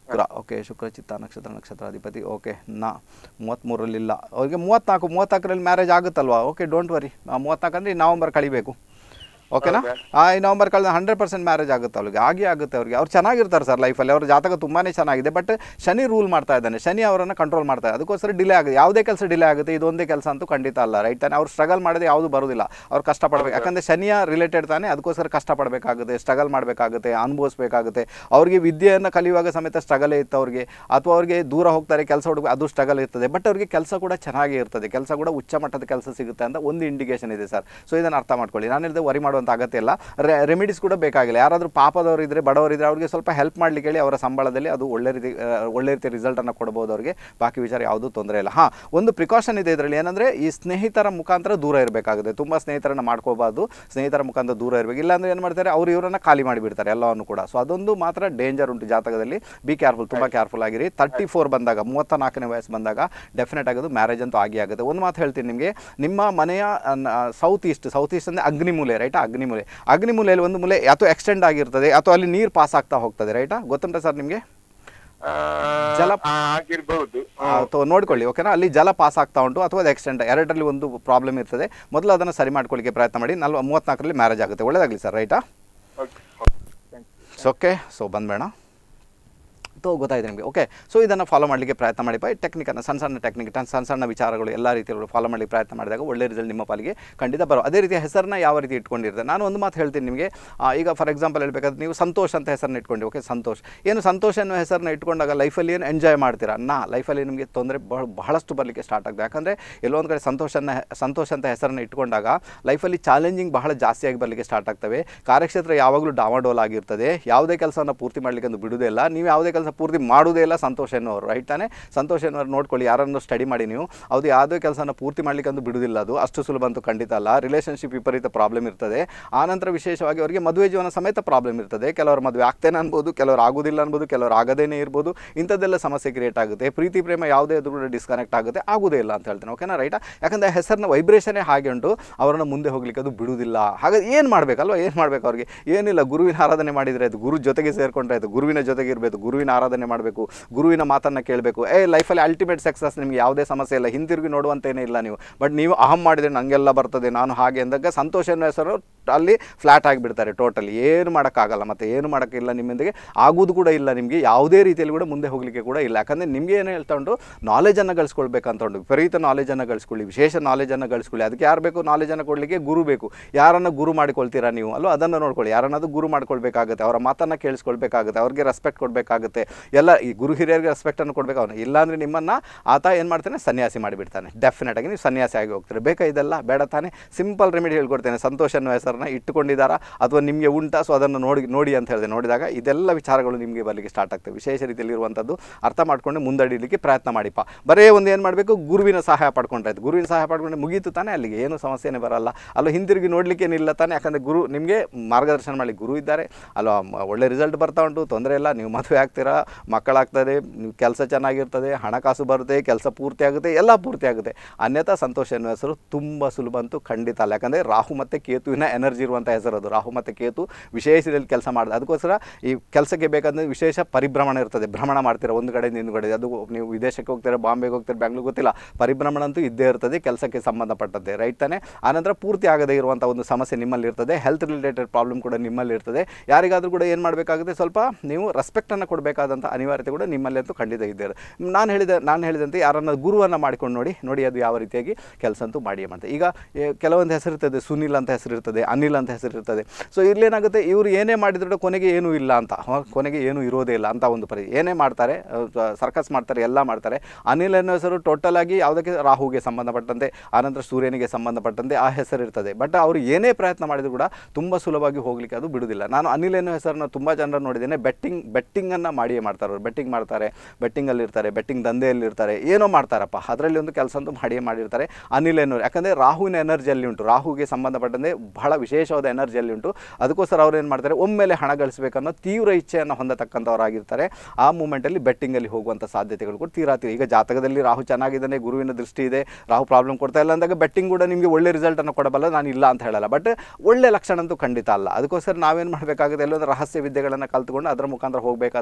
ಶುಕ್ರ ಓಕೆ ಶುಕ್ರ ಚಿತ್ತ ನಕ್ಷತ್ರ ನಕ್ಷತ್ರಾಧಿಪತಿ ಓಕೆ ನಾ ಮೂವತ್ತ್ಮೂರಲ್ಲಿಲ್ಲ ಅವ್ರಿಗೆ ಮೂವತ್ತ್ನಾಲ್ಕು ಮೂವತ್ತ್ನಾಲ್ಕರಲ್ಲಿ ಮ್ಯಾರೇಜ್ ಆಗುತ್ತಲ್ವಾ ಓಕೆ ಡೋಂಟ್ ವರಿ ಮೂವತ್ತ್ನಾಲ್ಕು ಅಂದರೆ ಈ ನವಂಬರ್ ಕಳಿಬೇಕು ಓಕೆನಾ ಆ ಈ ನವಂಬರ್ ಕಳೆದ ಹಂಡ್ರೆಡ್ ಪರ್ಸೆಂಟ್ ಮ್ಯಾರೇಜ್ ಆಗುತ್ತೆ ಅವ್ರಿಗೆ ಆಗಿ ಆಗುತ್ತೆ ಅವ್ರಿಗೆ ಅವ್ರು ಚೆನ್ನಾಗಿರ್ತಾರೆ ಸರ್ ಲೈಫಲ್ಲಿ ಅವ್ರ ಜಾತಕ ತುಂಬಾ ಚೆನ್ನಾಗಿದೆ ಬಟ್ ಶನಿ ರೂಲ್ ಮಾಡ್ತಾ ಇದ್ದಾನೆ ಶನಿ ಅವರನ್ನು ಕಂಟ್ರೋಲ್ ಮಾಡ್ತಾ ಇದೆ ಅದಕ್ಕೋಸ್ಕರ ಡಿಲೇ ಆಗುತ್ತೆ ಯಾವುದೇ ಕೆಲಸ ಡಿಲೇ ಆಗುತ್ತೆ ಇದೊಂದೇ ಕೆಲಸ ಅಂತೂ ಖಂಡಿತ ಅಲ್ಲ ರೈಟ್ ತಾನೆ ಅವ್ರು ಸ್ಟ್ರಗಲ್ ಮಾಡೋದು ಯಾವುದು ಬರೋದಿಲ್ಲ ಅವ್ರು ಕಷ್ಟಪಡಬೇಕು ಯಾಕಂದರೆ ಶನಿಯ ರಿಲೇಟೆಡ್ ತಾನೆ ಅದಕ್ಕೋಸ್ಕರ ಕಷ್ಟಪಡಬೇಕಾಗುತ್ತೆ ಸ್ಟ್ರಗಲ್ ಮಾಡಬೇಕಾಗುತ್ತೆ ಅನುಭವಿಸ್ಬೇಕಾಗುತ್ತೆ ಅವ್ರಿಗೆ ವಿದ್ಯೆಯನ್ನು ಕಲಿಯುವಾಗ ಸಮೇತ ಸ್ಟ್ರಗಲೇ ಇತ್ತು ಅವ್ರಿಗೆ ಅಥವಾ ಅವ್ರಿಗೆ ದೂರ ಹೋಗ್ತಾರೆ ಕೆಲಸ ಹುಡುಗ ಅದು ಸ್ಟ್ರಗಲ್ ಇರ್ತದೆ ಬಟ್ ಅವ್ರಿಗೆ ಕೆಲಸ ಕೂಡ ಚೆನ್ನಾಗೇ ಇರ್ತದೆ ಕೆಲಸ ಕೂಡ ಉಚ್ಚ ಮಟ್ಟದ ಕೆಲಸ ಸಿಗುತ್ತೆ ಅಂತ ಒಂದು ಇಂಡಿಕೇಶನ್ ಇದೆ ಸರ್ ಸೊ ಇದನ್ನು ಅರ್ಥ ಮಾಡ್ಕೊಳ್ಳಿ ನಾನು ಹೇಳಿದೆ ವರಿ ಮಾಡುವಂಥ ಅಗತ್ಯ ಇಲ್ಲ ರೆಮಿಡೀಸ್ ಕೂಡ ಬೇಕಾಗಿಲ್ಲ ಯಾರಾದರೂ ಪಾಪದವರು ಇದ್ದರೆ ಬಡವರು ಇದ್ದರೆ ಅವ್ರಿಗೆ ಸ್ವಲ್ಪ ಹೆಲ್ಪ್ ಮಾಡ್ಲಿಕ್ಕೆ ಹೇಳಿ ಅವರ ಸಂಬಳದಲ್ಲಿ ಅದು ಒಳ್ಳೆ ರೀತಿ ಆ, ಒಳ್ಳೆ ರೀತಿ ರಿಸಲ್ಟನ್ನು ಕೊಡ್ಬೋದು ಅವ್ರಿಗೆ ಬಾಕಿ ವಿಚಾರ ಯಾವುದೂ ತೊಂದರೆ ಇಲ್ಲ ಹಾಂ ಒಂದು ಪ್ರಿಕಾಷನ್ ಇದೆ ಇದರಲ್ಲಿ ಏನಂದರೆ ಈ ಸ್ನೇಹಿತರ ಮುಖಾಂತರ ದೂರ ಇರಬೇಕಾಗುತ್ತೆ ತುಂಬ ಸ್ನೇಹಿತರನ್ನು ಮಾಡ್ಕೋಬಾರ್ದು ಸ್ನೇಹಿತರ ಮುಖಾಂತರ ದೂರ ಇರಬೇಕು ಇಲ್ಲಾಂದ್ರೆ ಏನು ಮಾಡ್ತಾರೆ ಅವರು ಇವರನ್ನು ಖಾಲಿ ಮಾಡಿಬಿಡ್ತಾರೆ ಎಲ್ಲವನ್ನು ಕೂಡ ಸೊ ಅದೊಂದು ಮಾತ್ರ ಡೇಂಜರ್ ಉಂಟು ಜಾತಕದಲ್ಲಿ ಬಿ ಕೇರ್ಫುಲ್ ತುಂಬ ಕೇರ್ಫುಲ್ ಆಗಿರಿ ತರ್ಟಿ ಫೋರ್ ಬಂದಾಗ ಮೂವತ್ತ ನಾಲ್ಕನೇ ವಯಸ್ಸು ಬಂದಾಗ ಡೆಫಿನೆಟ್ ಆಗೋದು ಮ್ಯಾರೇಜ್ ಅಂತೂ ಆಗಿ ಆಗುತ್ತೆ ಒಂದು ಮಾತು ಹೇಳ್ತೀನಿ ನಿಮಗೆ ನಿಮ್ಮ ಮನೆಯ ಸೌತ್ ಈಸ್ಟ್ ಸೌತ್ ಈಸ್ಟ್ ಅಂದರೆ ಅಗ್ನಿಮೂಲೆ ರೈಟಾ ಅಗ್ನಿಮೂಲೆ ಅಗ್ನಿಮೂಲೆಯಲ್ಲಿ ಒಂದು ಮೂಲೆ ಅಥವಾ ಎಕ್ಸ್ಟೆಂಡ್ ಆಗಿರ್ತದೆ ಅಥವಾ ಅಲ್ಲಿ ನೀರು ಪಾಸ್ ಆಗ್ತಾ ಹೋಗ್ತದೆ ರೈಟಾ ಗೊತ್ತುಂಟಾ ಸರ್ ನಿಮಗೆ ಆ, ಜಲ- ಆ, ಆಗಿರ್ಬಹುದು ಅಥವಾ ನೋಡ್ಕೊಳ್ಳಿ ಓಕೆನಾ ಅಲ್ಲಿ ಜಲ ಪಾಸ್ ಆಗ್ತಾ ಉಂಟು ಅಥವಾ ಅದು ಎಕ್ಸ್ಟೆಂಡ್ ಎರಡರಲ್ಲಿ ಒಂದು ಪ್ರಾಬ್ಲಮ್ ಇರ್ತದೆ ಮೊದಲು ಅದನ್ನು ಸರಿ ಮಾಡ್ಕೊಳ್ಳಿಕ್ಕೆ ಪ್ರಯತ್ನ ಮಾಡಿ ನಲ್ವ ಮೂವತ್ತ್ನಾಲ್ಕರಲ್ಲಿ ಮ್ಯಾರೇಜ್ ಆಗುತ್ತೆ ಒಳ್ಳೇದಾಗಲಿ ಸರ್ ರೈಟಾ okay thank you okay so ಬಂದ್ಬೇಡ ತೋ ಗೊತ್ತಾಯ್ತು ನಿಮಗೆ ಓಕೆ ಸೊ ಇದನ್ನು ಫಾಲೋ ಮಾಡಲಿಕ್ಕೆ ಪ್ರಯತ್ನ ಮಾಡಿ ಬೈ ಟೆಕ್ನಿಕನ್ನು ಸಣ್ಣ ಸಣ್ಣ ಟೆಕ್ನಿಕ್ ಸಣ್ಣ ಸಣ್ಣ ವಿಚಾರಗಳು ಎಲ್ಲ ರೀತಿಯಲ್ಲೂ ಫಾಲೋ ಮಾಡಲಿಕ್ಕೆ ಪ್ರಯತ್ನ ಮಾಡಿದಾಗ ಒಳ್ಳೆ ರಿಸಲ್ಟ್ ನಿಮ್ಮ ಪಾಲಿಗೆ ಖಂಡಿತ ಬರೋ ಅದೇ ರೀತಿ ಹೆಸರನ್ನ ಯಾವ ರೀತಿ ಇಟ್ಕೊಂಡಿರ್ತದೆ ನಾನು ಒಂದು ಮಾತು ಹೇಳ್ತೀನಿ ನಿಮಗೆ ಆ, ಈಗ ಫಾರ್ ಎಕ್ಸಾಂಪಲ್ ಹೇಳ್ಬೇಕಾದ್ರೆ ನೀವು ಸಂತೋಷ್ ಅಂತ ಹೆಸರನ್ನ ಇಟ್ಕೊಂಡು ಓಕೆ ಸಂತೋಷ್ ಏನು ಸಂತೋಷ ಅನ್ನೋ ಹೆಸರನ್ನ ಇಟ್ಕೊಂಡಾಗ ಲೈಫಲ್ಲಿ ಏನು ಎಂಜಾಯ್ ಮಾಡ್ತೀರಾ ನಾ ಲೈಫಲ್ಲಿ ನಿಮಗೆ ತೊಂದರೆ ಬಹಳ ಬಹಳಷ್ಟು ಬರಲಿಕ್ಕೆ ಸ್ಟಾರ್ಟ್ ಆಗಿದೆ ಯಾಕಂದರೆ ಎಲ್ಲೋ ಒಂದು ಕಡೆ ಸಂತೋಷನ ಸಂತೋಷ ಅಂತ ಹೆಸರನ್ನ ಇಟ್ಕೊಂಡಾಗ ಲೈಫಲ್ಲಿ ಚಾಲೆಂಜಿಂಗ್ ಬಹಳ ಜಾಸ್ತಿಯಾಗಿ ಬರಲಿಕ್ಕೆ ಸ್ಟಾರ್ಟ್ ಆಗ್ತವೆ ಕಾರ್ಯಕ್ಷೇತ್ರ ಯಾವಾಗಲೂ ಡಾಮಾಡೋಲ್ ಆಗಿರ್ತದೆ ಯಾವುದೇ ಕೆಲಸವನ್ನು ಪೂರ್ತಿ ಮಾಡಲಿಕ್ಕೆ ಒಂದು ಬಿಡುವುದೇ ಇಲ್ಲ ನೀವು ಯಾವುದೇ ಕೆಲಸ ಪೂರ್ತಿ ಮಾಡುವುದೇ ಇಲ್ಲ ಸಂತೋಷ ಎನ್ನುವರು ರೈಟ್ ತಾನೇ ಸಂತೋಷ ಎನ್ನುವರು ನೋಡ್ಕೊಳ್ಳಿ ಯಾರನ್ನು ಸ್ಟಡಿ ಮಾಡಿ ನೀವು ಅದು ಯಾವುದೇ ಕೆಲಸನ ಪೂರ್ತಿ ಮಾಡಲಿಕ್ಕೆ ಒಂದು ಬಿಡುವುದಿಲ್ಲ ಅದು ಅಷ್ಟು ಸುಲಭ ಅಂತೂ ಖಂಡಿತ ಅಲ್ಲ ರಿಲೇಷನ್ಶಿಪ್ ವಿಪರೀತ ಪ್ರಾಬ್ಲಮ್ ಇರ್ತದೆ ಆನಂತರ ವಿಶೇಷವಾಗಿ ಅವರಿಗೆ ಮದುವೆ ಜೀವನ ಸಮೇತ ಪ್ರಾಬ್ಲಮ್ ಇರ್ತದೆ ಕೆಲವರು ಮದುವೆ ಆಗ್ತೇನೆ ಅನ್ಬೋದು ಕೆಲವರು ಆಗೋದಿಲ್ಲ ಅನ್ಬೋದು ಕೆಲವರು ಆಗದೇನೆ ಇರ್ಬೋದು ಇಂಥದ್ದೆಲ್ಲ ಸಮಸ್ಯೆ ಕ್ರಿಯೇಟ್ ಆಗುತ್ತೆ ಪ್ರೀತಿ ಪ್ರೇಮ ಯಾವುದೇ ಅದು ಕೂಡ ಡಿಸ್ಕನೆಕ್ಟ್ ಆಗುತ್ತೆ ಆಗೋದೇ ಇಲ್ಲ ಅಂತ ಹೇಳ್ತೇನೆ ಓಕೆನಾ ರೈಟಾ ಯಾಕಂದರೆ ಹೆಸರಿನ ವೈಬ್ರೇಷನೇ ಹಾಗೆ ಉಂಟು ಅವರನ್ನು ಮುಂದೆ ಹೋಗ್ಲಿಕ್ಕೆ ಅದು ಬಿಡುವುದಿಲ್ಲ ಹಾಗಾಗಿ ಏನು ಮಾಡಬೇಕಲ್ವ ಏನು ಮಾಡಬೇಕು ಅವ್ರಿಗೆ ಏನಿಲ್ಲ ಗುರುವಿನ ಆರಾಧನೆ ಮಾಡಿದರೆ ಆಯ್ತು ಗುರು ಜೊತೆಗೆ ಸೇರ್ಕೊಂಡ್ರೆ ಆಯ್ತು ಗುರುವಿನ ಜೊತೆಗೆ ಇರಬೇಕು ಗುರುವಿನ ಆರಾಧನೆ ಮಾಡಬೇಕು ಗುರುವಿನ ಮಾತನ್ನು ಕೇಳಬೇಕು ಏ ಲೈಫಲ್ಲಿ ಅಲ್ಟಿಮೇಟ್ ಸಕ್ಸಸ್ ನಿಮಗೆ ಯಾವುದೇ ಸಮಸ್ಯೆ ಇಲ್ಲ ಹಿಂತಿರುಗಿ ನೋಡುವಂತೇನೇ ಇಲ್ಲ ನೀವು ಬಟ್ ನೀವು ಅಹಂ ಮಾಡಿದರೆ ನನಗೆಲ್ಲ ಬರ್ತದೆ ನಾನು ಹಾಗೆ ಅಂದಾಗ ಸಂತೋಷ ಅನ್ನೋ ಹೆಸರು ಅಲ್ಲಿ ಫ್ಲಾಟ್ ಆಗಿಬಿಡ್ತಾರೆ ಟೋಟಲಿ ಏನು ಮಾಡೋಕ್ಕಾಗಲ್ಲ ಮತ್ತು ಏನು ಮಾಡೋಕ್ಕಿಲ್ಲ ನಿಮ್ಮೊಂದಿಗೆ ಆಗೋದು ಕೂಡ ಇಲ್ಲ ನಿಮಗೆ ಯಾವುದೇ ರೀತಿಯಲ್ಲಿ ಕೂಡ ಮುಂದೆ ಹೋಗಲಿಕ್ಕೆ ಕೂಡ ಇಲ್ಲ ಯಾಕಂದರೆ ನಿಮಗೆ ಏನು ಹೇಳ್ತಾ ಉಂಟು ನಾಲೆಜನ್ನು ಗಳಿಸ್ಕೊಳ್ಬೇಕಂತ ಉಂಟು ವಿಪರೀತ ನಾಲೆಜನ್ನು ಗಳಿಸ್ಕೊಳ್ಳಿ ವಿಶೇಷ ನಾಲೆಜನ್ನು ಗಳಿಸ್ಕೊಳ್ಳಿ ಅದಕ್ಕೆ ಯಾರು ಬೇಕು ನಾಲೆಜನ್ನು ಕೊಡಲಿಕ್ಕೆ ಗುರು ಬೇಕು ಯಾರನ್ನು ಗುರು ಮಾಡಿಕೊಳ್ತೀರಾ ನೀವು ಅಲ್ಲೋ ಅದನ್ನು ನೋಡ್ಕೊಳ್ಳಿ ಯಾರನ್ನಾದ್ರೂ ಗುರು ಮಾಡ್ಕೊಳ್ಬೇಕಾಗುತ್ತೆ ಅವರ ಮಾತನ್ನು ಕೇಳಿಸ್ಕೊಳ್ಬೇಕಾಗುತ್ತೆ ಅವ್ರಿಗೆ ರೆಸ್ಪೆಕ್ಟ್ ಕೊಡಬೇಕಾಗುತ್ತೆ ಎಲ್ಲ ಈ ಗುರು ಹಿರಿಯರಿಗೆ ರೆಸ್ಪೆಕ್ಟನ್ನು ಕೊಡಬೇಕು ಅವನು ಇಲ್ಲಾಂದರೆ ನಿಮ್ಮನ್ನು ಆತ ಏನು ಮಾಡ್ತಾನೆ ಸನ್ಯಾಸಿ ಮಾಡಿಬಿಡ್ತಾನೆ ಡೆಫಿನೆಟ್ ಆಗಿ ನೀವು ಸನ್ಯಾಸಿ ಆಗಿ ಹೋಗ್ತಾರೆ ಬೇಕಾ ಇದೆಲ್ಲ ಬೇಡ ತಾನೇ ಸಿಂಪಲ್ ರೆಮಿಡಿ ಹೇಳ್ಕೊಡ್ತೇನೆ ಸಂತೋಷ ಅನ್ನೋ ಹೆಸರನ್ನ ಇಟ್ಟುಕೊಂಡಿದ್ದಾರಾ ಅಥವಾ ನಿಮಗೆ ಉಂಟಾ ಸೊ ಅದನ್ನು ನೋಡಿ ನೋಡಿ ಅಂತ ಹೇಳಿದೆ ನೋಡಿದಾಗ ಇದೆಲ್ಲ ವಿಚಾರಗಳು ನಿಮಗೆ ಬರಲಿಕ್ಕೆ ಸ್ಟಾರ್ಟ್ ಆಗ್ತವೆ ವಿಶೇಷ ರೀತಿಯಲ್ಲಿ ಇರುವಂಥದ್ದು ಅರ್ಥ ಮಾಡ್ಕೊಂಡು ಮುಂದಡಿಲಿಕ್ಕೆ ಪ್ರಯತ್ನ ಮಾಡಿಪ್ಪ ಬರೇ ಒಂದು ಏನು ಮಾಡಬೇಕು ಗುರುವಿನ ಸಹಾಯ ಪಡ್ಕೊಂಡ್ರೆ ಆಯ್ತು ಗುರುವಿನ ಸಹಾಯ ಪಡ್ಕೊಂಡ್ರೆ ಮುಗೀತು ತಾನೇ ಅಲ್ಲಿಗೆ ಏನು ಸಮಸ್ಯೆನೇ ಬರಲ್ಲ ಅಲ್ಲ ಹಿಂದಿರುಗಿ ನೋಡಲಿಕ್ಕೆ ಏನಿಲ್ಲ ತಾನೇ ಯಾಕಂದರೆ ಗುರು ನಿಮಗೆ ಮಾರ್ಗದರ್ಶನ ಮಾಡಿ ಗುರು ಇದ್ದಾರೆ ಅಲ್ವಾ ಮ- ಒಳ್ಳೆ ರಿಸಲ್ಟ್ ಬರ್ತಾ ಉಂಟು ತೊಂದರೆ ಇಲ್ಲ ನೀವು ಮದುವೆ ಆಗ್ತೀರಾ ಮಕ್ಕಳಾಗ್ತದೆ ನೀವು ಕೆಲಸ ಚೆನ್ನಾಗಿರ್ತದೆ ಹಣಕಾಸು ಬರುತ್ತೆ ಕೆಲಸ ಪೂರ್ತಿ ಆಗುತ್ತೆ ಎಲ್ಲ ಪೂರ್ತಿ ಆಗುತ್ತೆ ಅನ್ಯಥಾ ಸಂತೋಷ ಎನ್ನುವ ಹೆಸರು ತುಂಬ ಸುಲಭ ಅಂತೂ ಖಂಡಿತ ಅಲ್ಲ ಯಾಕಂದರೆ ರಾಹು ಮತ್ತು ಕೇತುವಿನ ಎನರ್ಜಿ ಇರುವಂಥ ಹೆಸರು ಅದು ರಾಹು ಮತ್ತು ಕೇತು ವಿಶೇಷ ರೀತಿಯಲ್ಲಿ ಕೆಲಸ ಮಾಡಿದೆ ಅದಕ್ಕೋಸ್ಕರ ಈ ಕೆಲಸಕ್ಕೆ ಬೇಕಾದ್ರೆ ವಿಶೇಷ ಪರಿಭ್ರಮಣ ಇರ್ತದೆ ಭ್ರಮಣ ಮಾಡ್ತೀರಾ ಒಂದು ಕಡೆಯಿಂದ ಇನ್ನೊಂದು ಕಡೆ ಅದು ನೀವು ವಿದೇಶಕ್ಕೆ ಹೋಗ್ತೀರಾ ಬಾಂಬೆಗೆ ಹೋಗ್ತೀರಾ ಬೆಂಗಳೂರು ಗೊತ್ತಿಲ್ಲ ಪರಿಭ್ರಮಣ ಅಂತೂ ಇದ್ದೇ ಇರ್ತದೆ ಕೆಲಸಕ್ಕೆ ಸಂಬಂಧಪಟ್ಟದ್ದೇ ರೈಟ್ ತಾನೇ ಆನಂತರ ಪೂರ್ತಿ ಆಗದೇ ಇರುವಂಥ ಒಂದು ಸಮಸ್ಯೆ ನಿಮ್ಮಲ್ಲಿ ಇರ್ತದೆ ಹೆಲ್ತ್ ರಿಲೇಟೆಡ್ ಪ್ರಾಬ್ಲಮ್ ಕೂಡ ನಿಮ್ಮಲ್ಲಿ ಇರ್ತದೆ ಯಾರಿಗಾದರೂ ಕೂಡ ಏನು ಮಾಡಬೇಕಾಗುತ್ತೆ ಸ್ವಲ್ಪ ನೀವು ರೆಸ್ಪೆಕ್ಟನ್ನು ಕೊಡಬೇಕಾದಂಥ ಅನಿವಾರ್ಯತೆ ಕೂಡ ನಿಮ್ಮಲ್ಲಿ ಅಂತೂ ಖಂಡಿತ ಇದ್ದೇ ಇರುತ್ತೆ ನಾನು ಹೇಳಿದ ನಾನು ಹೇಳಿದಂತೆ ಯಾರನ್ನ ಗುರುವನ್ನು ಮಾಡಿಕೊಂಡು ನೋಡಿ ನೋಡಿ ಅದು ಯಾವ ರೀತಿಯಾಗಿ ಕೆಲಸ ಅಂತೂ ಮಾಡಿ ಮಾಡ್ತಾರೆ ಈಗ ಏ, ಕೆಲವೊಂದು ಹೆಸರಿರ್ತದೆ ಸುನಿಲ್ ಅಂತ ಹೆಸರಿರ್ತದೆ ಅನಿಲ್ ಅಂತ ಹೆಸರಿರ್ತದೆ ಸೊ ಇಲ್ಲೇನಾಗುತ್ತೆ ಇವರು ಏನೇ ಮಾಡಿದ್ರು ಕೊನೆಗೆ ಏನೂ ಇಲ್ಲ ಅಂತ ಹ, ಕೊನೆಗೆ ಏನೂ ಇರೋದೇ ಇಲ್ಲ ಅಂತ ಒಂದು ಪರಿ ಏನೇ ಮಾಡ್ತಾರೆ ಸರ್ಕಸ್ ಮಾಡ್ತಾರೆ ಎಲ್ಲ ಮಾಡ್ತಾರೆ ಅನಿಲ್ ಅನ್ನೋ ಹೆಸರು ಟೋಟಲ್ ಆಗಿ ಯಾವುದಕ್ಕೆ ರಾಹುಗೆ ಸಂಬಂಧಪಟ್ಟಂತೆ ಆನಂತರ ಸೂರ್ಯನಿಗೆ ಸಂಬಂಧಪಟ್ಟಂತೆ ಆ ಹೆಸರು ಇರ್ತದೆ ಬಟ್ ಅವರು ಏನೇ ಪ್ರಯತ್ನ ಮಾಡಿದ್ರು ಕೂಡ ತುಂಬ ಸುಲಭವಾಗಿ ಹೋಗಲಿಕ್ಕೆ ಅದು ಬಿಡುವುದಿಲ್ಲ ನಾನು ಅನಿಲ್ ಅನ್ನೋ ಹೆಸರನ್ನು ತುಂಬ ಜನರು ನೋಡಿದ್ದೇನೆ ಬೆಟ್ಟಿಂಗ್ ಬೆಟ್ಟಿಂಗನ್ನು ಮಾಡಿಯೇ ಮಾಡ್ತಾರೆ ಅವರು ಬೆಟ್ಟಿಂಗ್ ಮಾಡ್ತಾರೆ ಬೆಟ್ಟಿಂಗಲ್ಲಿ ಇರ್ತಾರೆ ಬೆಟ್ಟಿಂಗ್ ದಂಧೆಯಲ್ಲಿ ಇರ್ತಾರೆ ಏನೋ ಮಾಡ್ತಾರಪ್ಪ ಅದರಲ್ಲಿ ಒಂದು ಕೆಲಸ ಅಂತೂ ಮಾಡಿಯೇ ಮಾಡಿರ್ತಾರೆ ಅನಿಲ್ ಅನ್ನೋರು ಯಾಕಂದರೆ ರಾಹುವಿನ ಎನರ್ಜಿಯಲ್ಲಿ ಉಂಟು ರಾಹುಗೆ ಸಂಬಂಧಪಟ್ಟಂತೆ ಬಹಳ ವಿಶೇಷವಾದ ಎನರ್ಜಿಯಲ್ಲಿ ಉಂಟು ಅದಕ್ಕೋಸ್ಕರ ಅವ್ರು ಏನು ಮಾಡ್ತಾರೆ ಒಮ್ಮೆಲೆ ಹಣ ಗಳಿಸಬೇಕನ್ನೋ ತೀವ್ರ ಇಚ್ಛೆಯನ್ನು ಹೊಂದತಕ್ಕಂಥವರಾಗಿರ್ತಾರೆ ಆ ಮೂಮೆಂಟಲ್ಲಿ ಬೆಟ್ಟಿಂಗಲ್ಲಿ ಹೋಗುವಂಥ ಸಾಧ್ಯತೆಗಳು ಕೂಡ ತೀರಾ ತೀರ ಈಗ ಜಾತಕದಲ್ಲಿ ರಾಹು ಚೆನ್ನಾಗಿದ್ದಾನೆ ಗುರುವಿನ ದೃಷ್ಟಿ ಇದೆ ರಾಹು ಪ್ರಾಬ್ಲಮ್ ಕೊಡ್ತಾ ಇಲ್ಲ ಅಂದಾಗ ಬೆಟ್ಟಿಂಗ್ ಕೂಡ ನಿಮಗೆ ಒಳ್ಳೆ ರಿಸಲ್ಟನ್ನು ಕೊಡಬಲ್ಲ ನಾನು ಇಲ್ಲ ಅಂತ ಹೇಳಲ್ಲ ಬಟ್ ಒಳ್ಳೆ ಲಕ್ಷಣ ಅಂತೂ ಖಂಡಿತ ಅಲ್ಲ ಅದಕ್ಕೋಸ್ಕರ ನಾವೇನು ಮಾಡಬೇಕಾಗುತ್ತೆ ಎಲ್ಲೊಂದು ರಹಸ್ಯ ವಿದ್ಯೆಗಳನ್ನು ಕಲ್ತ್ಕೊಂಡು ಅದರ ಮುಖಾಂತರ ಹೋಗಬೇಕಾದಂತಹ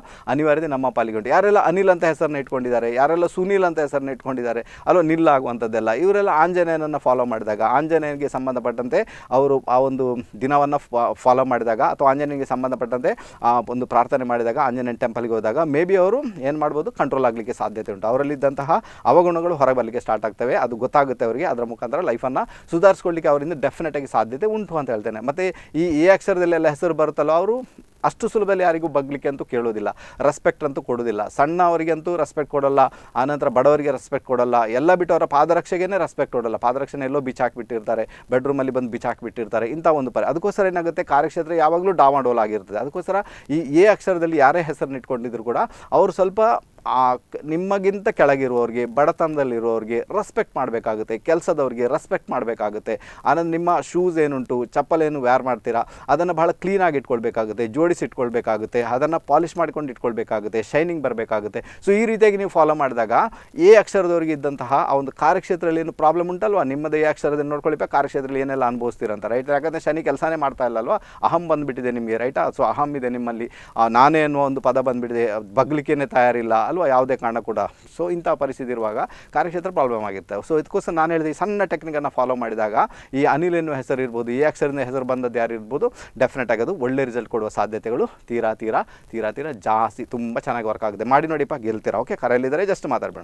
ಅನಿವಾರ್ಯತೆ ನಮ್ಮ ಪಾಲಿಗೆ ಉಂಟು ಯಾರೆಲ್ಲ ಅನಿಲ್ ಅಂತ ಹೆಸರನ್ನ ಇಟ್ಕೊಂಡಿದ್ದಾರೆ ಯಾರೆಲ್ಲ ಸುನೀಲ್ ಅಂತ ಹೆಸರನ್ನ ಇಟ್ಕೊಂಡಿದ್ದಾರೆ ಅಲ್ಲೋ ನಿಲ್ ಆಗುವಂಥದ್ದೆಲ್ಲ ಇವರೆಲ್ಲ ಆಂಜನೇಯನನ್ನು ಫಾಲೋ ಮಾಡಿದಾಗ ಆಂಜನೇಯನಿಗೆ ಸಂಬಂಧಪಟ್ಟಂತೆ ಅವರು ಆ ಒಂದು ದಿನವನ್ನು ಫಾಲೋ ಮಾಡಿದಾಗ ಅಥವಾ ಆಂಜನೇಯನಿಗೆ ಸಂಬಂಧಪಟ್ಟಂತೆ ಆ ಒಂದು ಪ್ರಾರ್ಥನೆ ಮಾಡಿದಾಗ ಆಂಜನೇಯನ ಟೆಂಪಲ್ಗೆ ಹೋದಾಗ ಮೇ ಬಿ ಅವರು ಏನು ಮಾಡ್ಬೋದು ಕಂಟ್ರೋಲ್ ಆಗಲಿಕ್ಕೆ ಸಾಧ್ಯತೆ ಉಂಟು ಅವರಲ್ಲಿದ್ದಂತಹ ಅವಗುಣಗಳು ಹೊರಗೆ ಬರಲಿಕ್ಕೆ ಸ್ಟಾರ್ಟ್ ಆಗ್ತವೆ ಅದು ಗೊತ್ತಾಗುತ್ತೆ ಅವರಿಗೆ ಅದರ ಮುಖಾಂತರ ಲೈಫನ್ನು ಸುಧಾರಿಸ್ಕೊಳ್ಳಿಕ್ಕೆ ಅವರಿಂದ ಡೆಫಿನೆಟ್ ಆಗಿ ಸಾಧ್ಯತೆ ಉಂಟು ಅಂತ ಹೇಳ್ತೇನೆ ಮತ್ತು ಈ ಎ ಅಕ್ಷರದಲ್ಲೆಲ್ಲ ಹೆಸರು ಬರುತ್ತಲ್ಲೋ ಅವರು ಅಷ್ಟು ಸುಲಭದಲ್ಲಿ ಯಾರಿಗೂ ಬಗ್ಲಿಕ್ಕೆ ಅಂತೂ ಕೇಳೋದಿಲ್ಲ ರೆಸ್ಪೆಕ್ಟ್ ಅಂತೂ ಕೊಡೋದಿಲ್ಲ ಸಣ್ಣವರಿಗಂತೂ ರೆಸ್ಪೆಕ್ಟ್ ಕೊಡಲ್ಲ ಆನಂತರ ಬಡವರಿಗೆ ರೆಸ್ಪೆಕ್ಟ್ ಕೊಡಲ್ಲ ಎಲ್ಲ ಬಿಟ್ಟು ಅವರ ಪಾದರಕ್ಷೆಗೇ ರೆಸ್ಪೆಕ್ಟ್ ಕೊಡಲ್ಲ ಪಾದರಕ್ಷೆನ ಎಲ್ಲೋ ಬಿಚ್ಚಾಕ್ಬಿಟ್ಟಿರ್ತಾರೆ ಬೆಡ್ರೂಮಲ್ಲಿ ಬಂದು ಬಿಚ್ಚಾಕ್ಬಿಟ್ಟಿರ್ತಾರೆ ಇಂಥ ಒಂದು ಪರಿ ಅದಕ್ಕೋಸ್ಕರ ಏನಾಗುತ್ತೆ ಕಾರ್ಯಕ್ಷೇತ್ರ ಯಾವಾಗಲೂ ಡಾಮಾಡೋಲ್ ಆಗಿರ್ತದೆ ಅದಕ್ಕೋಸ್ಕರ ಈ ಎ ಅಕ್ಷರದಲ್ಲಿ ಯಾರೇ ಹೆಸರನ್ನ ಇಟ್ಕೊಂಡಿದ್ರು ಕೂಡ ಅವರು ಸ್ವಲ್ಪ ಆ ಕ- ನಿಮಗಿಂತ ಕೆಳಗಿರುವವ್ರಿಗೆ ಬಡತನದಲ್ಲಿರುವವ್ರಿಗೆ ರೆಸ್ಪೆಕ್ಟ್ ಮಾಡಬೇಕಾಗುತ್ತೆ ಕೆಲಸದವ್ರಿಗೆ ರೆಸ್ಪೆಕ್ಟ್ ಮಾಡಬೇಕಾಗುತ್ತೆ ಆನಂದ್ ನಿಮ್ಮ ಶೂಸ್ ಏನುಂಟು ಚಪ್ಪಲ್ ಏನು ವ್ಯಾರ್ ಮಾಡ್ತೀರಾ ಅದನ್ನು ಬಹಳ ಕ್ಲೀನಾಗಿ ಇಟ್ಕೊಳ್ಬೇಕಾಗುತ್ತೆ ಜೋಡಿಸಿ ಇಟ್ಕೊಳ್ಬೇಕಾಗುತ್ತೆ ಅದನ್ನು ಪಾಲಿಷ್ ಮಾಡ್ಕೊಂಡು ಇಟ್ಕೊಳ್ಬೇಕಾಗುತ್ತೆ ಶೈನಿಂಗ್ ಬರಬೇಕಾಗುತ್ತೆ ಸೊ ಈ ರೀತಿಯಾಗಿ ನೀವು ಫಾಲೋ ಮಾಡಿದಾಗ ಎ ಅಕ್ಷರದವರಿಗೆ ಇದ್ದಂತಹ ಆ ಒಂದು ಕಾರ್ಯಕ್ಷೇತ್ರದಲ್ಲಿ ಏನು ಪ್ರಾಬ್ಲಮ್ ಉಂಟಲ್ವಾ ನಿಮ್ಮದೇ ಎ ಅಕ್ಷರದಲ್ಲಿ ನೋಡ್ಕೊಳ್ಳಿ ಕಾರ್ಯಕ್ಷೇತ್ರದಲ್ಲಿ ಏನೆಲ್ಲ ಅನುಭವಿಸ್ತೀರಂತ ರೈಟ್ ಯಾಕಂದರೆ ಶನಿ ಕೆಲಸನೇ ಮಾಡ್ತಾ ಇಲ್ಲ ಅಲ್ವಾ ಅಹಂ ಬಂದುಬಿಟ್ಟಿದೆ ನಿಮಗೆ ರೈಟಾ ಸೊ ಅಹಂ ಇದೆ ನಿಮ್ಮಲ್ಲಿ ಆ, ನಾನೇ ಅನ್ನುವ ಒಂದು ಪದ ಬಂದುಬಿಟ್ಟಿದೆ ಬಗ್ಲಿಕ್ಕೇನೆ ತಯಾರಿಲ್ಲ ಅಲ್ವಾ ಯಾವುದೇ ಕಾರಣ ಕೂಡ ಸೊ ಇಂಥ ಪರಿಸ್ಥಿತಿ ಇರುವಾಗ ಕಾರ್ಯಕ್ಷೇತ್ರ ಪ್ರಾಬ್ಲಮ್ ಆಗಿರುತ್ತೆ ಸೊ ಇದಕ್ಕೋಸ್ಕರ ನಾನು ಹೇಳಿದೆ ಈ ಸಣ್ಣ ಟೆಕ್ನಿಕನ್ನು ಫಾಲೋ ಮಾಡಿದಾಗ ಈ ಅನಿಲ್ ಎನ್ನುವ ಹೆಸರು ಇರ್ಬೋದು ಈ ಅಕ್ಷರದಿಂದ ಹೆಸರು ಬಂದದ್ದು ಯಾರು ಇರ್ಬೋದು ಡೆಫಿನೆಟ್ ಆಗಿ ಅದು ಒಳ್ಳೆ ರಿಸಲ್ಟ್ ಕೊಡುವ ಸಾಧ್ಯತೆಗಳು ತೀರಾ ತೀರಾ ತೀರಾ ತೀರಾ ಜಾಸ್ತಿ ತುಂಬ ಚೆನ್ನಾಗಿ ವರ್ಕ್ ಆಗುತ್ತೆ ಮಾಡಿ ನೋಡಿಪ್ಪ ಗೆಲ್ತೀರಾ ಓಕೆ ಕರೆಯಲ್ಲಿದ್ದಾರೆ ಜಸ್ಟ್ ಮಾತಾಡಬೇಡ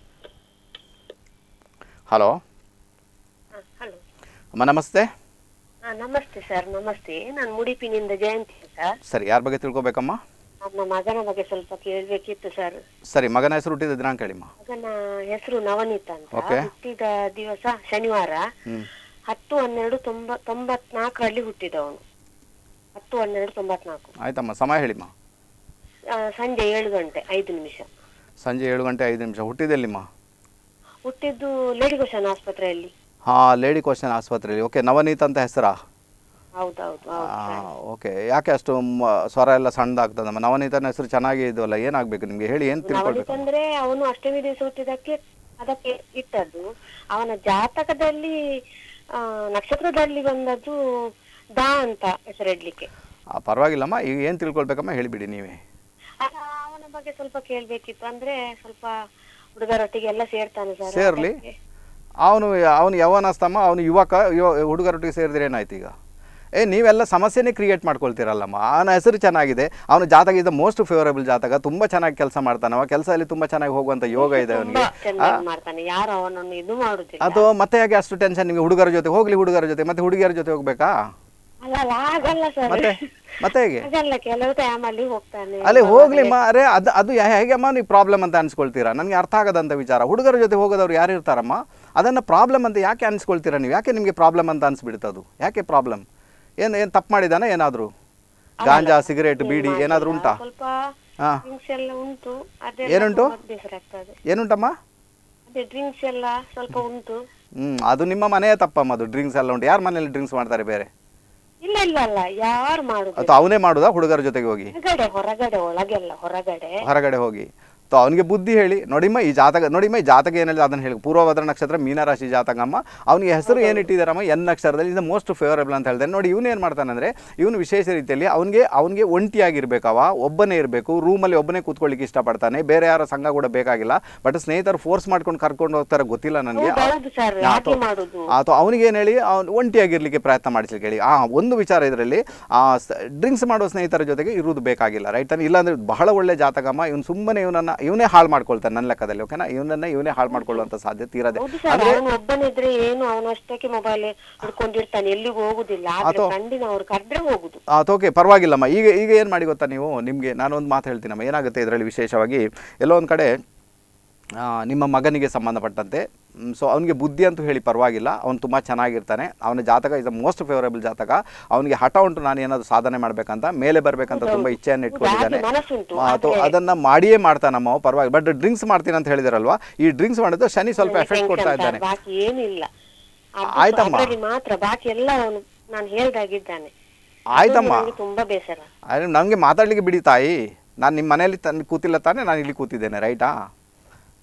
ಹಲೋ ಹಲೋ ಅಮ್ಮ ನಮಸ್ತೆ ನಮಸ್ತೆ ಸರ್ ನಮಸ್ತೆ ನಾನು ಮುಡಿಪಿನಿಂದ ಜಯಂತಿ ಅಂತ ಸರಿ ಯಾರ ಬಗ್ಗೆ ತಿಳ್ಕೊಬೇಕಮ್ಮ ನನ್ನ ಮಗನ ಬಗ್ಗೆ ಸ್ವಲ್ಪ ಕೇಳ್ಬೇಕಿತ್ತು ಸರ್ ಸರಿ ಮಗನ ಹೆಸರು ಹುಟ್ಟಿದ ದಿನಾಂಕ ಹೇಳಿಮ್ಮ ಮಗನ ಹೆಸರು ನವನೀತ್ ಅಂತ Okay. ಹುಟ್ಟಿದ ದಿವಸ ಶನಿವಾರ ಹ್ಞೂ ಹತ್ತು ಹನ್ನೆರಡು ತೊಂಬ ತೊಂಬತ್ನಾಲ್ಕರಲ್ಲಿ ಹುಟ್ಟಿದವನು ಹತ್ತು ಹನ್ನೆರಡು ತೊಂಬತ್ನಾಲ್ಕು ಆಯ್ತಮ್ಮ ಸಮಯ ಹೇಳಿಮ್ಮ ಆ, ಸಂಜೆ ಏಳು ಗಂಟೆ ಐದು ನಿಮಿಷ ಸಂಜೆ ಏಳು ಗಂಟೆ ಐದು ನಿಮಿಷ ಹುಟ್ಟಿದೆಲ್ಲಿಮ್ಮ ಹುಟ್ಟಿದ್ದು ಲೇಡಿಗೋಶನ್ ಆಸ್ಪತ್ರೆಯಲ್ಲಿ ಹಾಂ ಲೇಡಿ ಕ್ವಶನ್ ಆಸ್ಪತ್ರೆಯಲ್ಲಿ ಓಕೆ ನವನೀತ್ ಅಂತ ಹೆಸರಾ ಹೌದೌದು ಹೌದು ಸರ್. ಓಕೆ ಯಾಕೆ ಅಷ್ಟು ಮ- ಸ್ವರ ಎಲ್ಲ ಸಣ್ಣದಾಗ್ತದಮ್ಮ ನವನೀತನ ಹೆಸರು ಚೆನ್ನಾಗಿ ಇದವಲ್ಲ ಏನಾಗಬೇಕು ನಿಮಗೆ ಹೇಳಿ ಏನು ನವನೀತ್ ತಿಳ್ಕೊಳ್ಬೇಕು ಅಂದ್ರೆ ಅವನು ಅಷ್ಟಮಿ ದಿವಸ ಹುಟ್ಟಿದಕ್ಕೆ ಅದಕ್ಕೆ ಇಟ್ಟದ್ದು ಅವನ ಜಾತಕದಲ್ಲಿ ಆ, ನಕ್ಷತ್ರದಲ್ಲಿ ಬಂದದ್ದು ದಾ ಅಂತ ಹೆಸರಿಡ್ಲಿಕ್ಕೆ ಆ, ಪರವಾಗಿಲ್ಲಮ್ಮ ಈಗ ಏನು ತಿಳ್ಕೊಳ್ಬೇಕಮ್ಮ ಹೇಳಿಬಿಡಿ ನೀವೇ ಅಲ್ಲ, ಅವನ ಬಗ್ಗೆ ಸ್ವಲ್ಪ ಕೇಳ್ಬೇಕಿತ್ತು ಅಂದ್ರೆ ಸ್ವಲ್ಪ ಹುಡುಗರೊಟ್ಟಿಗೆ ಎಲ್ಲ ಸೇರ್ತಾನೆ ಸರ್ ಸೇರ್ಲಿ. ಅದಕ್ಕೆ. ಅವನು ಅವನು ಯವನಸ್ತಮ್ಮ ಅವನು ಯುವಕ ಯುವ ಹುಡುಗರೊಟ್ಟಿಗೆ ಸೇರಿದ್ರೆ ಏನಾಯ್ತು ಈಗ ಏ ನೀವೆಲ್ಲ ಸಮಸ್ಯೆನೇ ಕ್ರಿಯೇಟ್ ಮಾಡ್ಕೊಳ್ತೀರಲ್ಲಮ್ಮ ಅವನ ಹೆಸರು ಚೆನ್ನಾಗಿದೆ ಅವನ ಜಾತಕ ಇದೆ ಮೋಸ್ಟ್ ಫೇವರಬಲ್ ಜಾತಕ ತುಂಬ ಚೆನ್ನಾಗಿ ಕೆಲಸ ಮಾಡ್ತಾನೆ ಅವ ಕೆಲಸದಲ್ಲಿ ತುಂಬ ಚೆನ್ನಾಗಿ ಹೋಗುವಂಥ ಯೋಗ ಇದೆ ತುಂಬಾ ಅವನಿಗೆ ಚೆನ್ನಾಗಿ ಮಾಡ್ತಾನೆ ಯಾರು ಅವನನ್ನು ಇದು ಮಾಡುದಿಲ್ಲ ಅಥವಾ ಮತ್ತೆ ಯಾಕೆ ಅಷ್ಟು ಟೆನ್ಷನ್ ನಿಮಗೆ ಹುಡುಗರ ಜೊತೆ ಹೋಗ್ಲಿ ಹುಡುಗರ ಜೊತೆ ಮತ್ತೆ ಹುಡುಗಿಯರ ಜೊತೆ ಹೋಗ್ಬೇಕಾ ಅಲ್ಲ ಅಲ್ಲ ಆಗಲ್ಲ ಸರ್ ಮತ್ತೆ ಮತ್ತೆ ಹೇಗೆ ಆಗಲ್ಲ ಕೆಲವು ಟೈಮ್ ಅಲ್ಲಿ ಹೋಗ್ತಾನೆ ಅಲ್ಲಿ ಹೋಗ್ಲಿ ಮಾ ಅರೆ ಅದು ಅದು ಯಾ- ಹೇಗಮ್ಮ ನೀವು ಪ್ರಾಬ್ಲಮ್ ಅಂತ ಅನ್ಸ್ಕೊಳ್ತೀರಾ ನನಗೆ ಅರ್ಥ ಆಗದಂಥ ವಿಚಾರ ಹುಡುಗರ ಜೊತೆ ಹೋಗೋದವ್ರು ಯಾರು ಇರ್ತಾರಮ್ಮ ಅದನ್ನು ಪ್ರಾಬ್ಲಮ್ ಅಂತ ಯಾಕೆ ಅನ್ಸ್ಕೊಳ್ತೀರಾ ನೀವು ಯಾಕೆ ನಿಮಗೆ ಪ್ರಾಬ್ಲಮ್ ಅಂತ ಅನ್ಸ್ಬಿಡುತ್ತೆ ಅದು ಯಾಕೆ ಪ್ರಾಬ್ಲಮ್ ಏನು ಏನು ತಪ್ಪು ಮಾಡಿದಾನ ಏನಾದರೂ ಗಾಂಜಾ ಸಿಗರೇಟ್ ಬೀಡಿ ಏನಾದರೂ ಉಂಟಾ ಸ್ವಲ್ಪ ಹಾಂ ಡ್ರಿಂಕ್ಸ್ ಎಲ್ಲ ಉಂಟು ಏನುಂಟು? ಅದೆಲ್ಲ ಬೇಸರ ಆಗ್ತದೆ ಏನುಂಟಮ್ಮ ಅದೇ ಡ್ರಿಂಕ್ಸ್ ಎಲ್ಲ ಸ್ವಲ್ಪ ಉಂಟು ಹ್ಞೂ ಅದು ನಿಮ್ಮ ಮನೆಯ ತಪ್ಪಮ್ಮ ಅದು ಡ್ರಿಂಕ್ಸ್ ಎಲ್ಲ ಉಂಟು ಯಾರ ಮನೇಲಿ ಡ್ರಿಂಕ್ಸ್ ಮಾಡ್ತಾರೆ ಬೇರೆ ಇಲ್ಲ ಇಲ್ಲ ಅಲ್ಲ ಯಾರು ಮಾಡುದು ಅಥವಾ ಅವನೇ ಮಾಡುದಾ ಹುಡುಗರ ಜೊತೆಗೆ ಹೋಗಿ ಹೊರಗಡೆ ಹೊರಗಡೆ ಒಳಗೆಲ್ಲ ಹೊರಗಡೆ ಹೊರಗಡೆ ಹೋಗಿ ಸೊ ಅವನಿಗೆ ಬುದ್ಧಿ ಹೇಳಿ ನೋಡಿಮ್ಮ ಈ ಜಾತಕ ನೋಡಿಮ್ಮ ಈ ಜಾತಕ ಏನಿಲ್ಲ ಅದನ್ನು ಹೇಳಿ ಪೂರ್ವಭದ್ರ ನಕ್ಷತ್ರ ಮೀನರಾಶಿ ಜಾತಕಮ್ಮ ಅವನಿಗೆ ಹೆಸರು ಏನು ಇಟ್ಟಿದ್ದಾರಮ್ಮ ಎನ್ ಅಕ್ಷರದಲ್ಲಿ ಇದು ಮೋಸ್ಟ್ ಫೇವರಬಲ್ ಅಂತ ಹೇಳ್ತಾನೆ ನೋಡಿ ಇವನು ಏನು ಮಾಡ್ತಾನಂದ್ರೆ ಇವನು ವಿಶೇಷ ರೀತಿಯಲ್ಲಿ ಅವನಿಗೆ ಅವನಿಗೆ ಒಂಟಿಯಾಗಿರ್ಬೇಕವ ಒಬ್ಬನೇ ಇರಬೇಕು ರೂಮಲ್ಲಿ ಒಬ್ಬನೇ ಕೂತ್ಕೊಳ್ಳಿಕ್ಕೆ ಇಷ್ಟಪಡ್ತಾನೆ ಬೇರೆ ಯಾರ ಸಂಘ ಕೂಡ ಬೇಕಾಗಿಲ್ಲ ಬಟ್ ಸ್ನೇಹಿತರು ಫೋರ್ಸ್ ಮಾಡ್ಕೊಂಡು ಕರ್ಕೊಂಡು ಹೋಗ್ತಾರೆ ಗೊತ್ತಿಲ್ಲ ನನಗೆ ಹೌದು ಸರ್ ಯಾಕೆ ಮಾಡುದು ಅಥವಾ ಅವನಿಗೆ ಏನು ಹೇಳಿ ಅವ್ನು ಒಂಟಿಯಾಗಿರ್ಲಿಕ್ಕೆ ಪ್ರಯತ್ನ ಮಾಡಿಸ್ಲಿಕ್ಕೆ ಹೇಳಿ ಆ ಒಂದು ವಿಚಾರ ಇದರಲ್ಲಿ ಡ್ರಿಂಕ್ಸ್ ಮಾಡೋ ಸ್ನೇಹಿತರ ಜೊತೆಗೆ ಇರುವುದು ಬೇಕಾಗಿಲ್ಲ ರೈಟ್ ತಾನೆ ಇಲ್ಲಾಂದ್ರೆ ಬಹಳ ಒಳ್ಳೆ ಜಾತಕಮ್ಮ ಇವನು ಸುಮ್ಮನೆ ಇವನನ್ನ ಇವನೇ ಹಾಳು ಮಾಡ್ಕೊಳ್ತಾನೆ ನನ್ನ ಲೆಕ್ಕದಲ್ಲಿ ಓಕೆನಾ ಇವನನ್ನ ಇವನೇ ಹಾಳು ಮಾಡ್ಕೊಳ್ಳುವಂಥ ಸಾಧ್ಯತೆ ಇರೋದೆ ಹೌದು ಸರ್ ಅವನು ಒಬ್ಬನಿದ್ರೆ ಏನು ಅವನಷ್ಟಕ್ಕೆ ಮೊಬೈಲ್ ಹಿಡ್ಕೊಂಡಿರ್ತಾನೆ ಎಲ್ಲಿಗೂ ಹೋಗುದಿಲ್ಲ ಆದ್ರೆ ಕಂಡಿನ ಅವ್ರು ಕರೆದ್ರೆ ಹೋಗುದು ಓಕೆ ಪರವಾಗಿಲ್ಲಮ್ಮ ಈಗ ಈಗ ಏನು ಮಾಡಿ ಗೊತ್ತಾ ನೀವು ನಿಮಗೆ ನಾನೊಂದು ಮಾತು ಹೇಳ್ತೀನಮ್ಮ ಏನಾಗುತ್ತೆ ಇದರಲ್ಲಿ ವಿಶೇಷವಾಗಿ ಎಲ್ಲೋ ಒಂದು ಕಡೆ ಆ, ನಿಮ್ಮ ಮಗನಿಗೆ ಸಂಬಂಧಪಟ್ಟಂತೆ ಸೊ ಅವನಿಗೆ ಬುದ್ಧಿ ಅಂತೂ ಹೇಳಿ ಪರವಾಗಿಲ್ಲ ಅವನು ತುಂಬ ಚೆನ್ನಾಗಿರ್ತಾನೆ ಅವನ ಜಾತಕ ಇಸ್ ಅ ಮೋಸ್ಟ್ ಫೇವರಬಲ್ ಜಾತಕ ಅವನಿಗೆ ಹಠ ಉಂಟು ನಾನು ಏನಾದರೂ ಸಾಧನೆ ಮಾಡಬೇಕಂತ ಮೇಲೆ ಬರಬೇಕಂತ ತುಂಬ ಇಚ್ಛೆಯನ್ನು ಇಟ್ಕೊಂಡಿದ್ದಾನೆ ಹಾಗೆ ಮನಸ್ಸುಂಟು ಅಥವಾ ಅದನ್ನು ಮಾಡಿಯೇ ಮಾಡ್ತಾನಮ್ಮ ಅವ ಪರವಾಗಿ ಬಟ್ ಡ್ರಿಂಕ್ಸ್ ಮಾಡ್ತೀನಿ ಅಂತ ಹೇಳಿದಾರಲ್ವಾ ಈ ಡ್ರಿಂಕ್ಸ್ ಮಾಡಿದ್ರೆ ಶನಿ ಸ್ವಲ್ಪ ಎಫೆಕ್ಟ್ ಕೊಡ್ತಾ tension ಇದ್ದಾನೆ ಸರ್, ಬಾಕಿ ಏನಿಲ್ಲ ಅದು ಆಯ್ತಮ್ಮ. ಅದ್ರಲ್ಲಿ ಮಾತ್ರ ಬಾಕಿ ಎಲ್ಲ ಅವನು ನಾನು ಹೇಳ್ದಾಗಿದ್ದಾನೆ ಆಯ್ತಮ್ಮ ನನಗೆ ತುಂಬಾ ಬೇಸರ ನನಗೆ ಮಾತಾಡ್ಲಿಕ್ಕೆ ಬಿಡಿ ತಾಯಿ ನಾನು ನಿಮ್ಮ ಮನೆಯಲ್ಲಿ ತನ್ನ ಕೂತಿಲ್ಲ ತಾನೇ ನಾನು ಇಲ್ಲಿ ಕೂತಿದ್ದೇನೆ ರೈಟಾ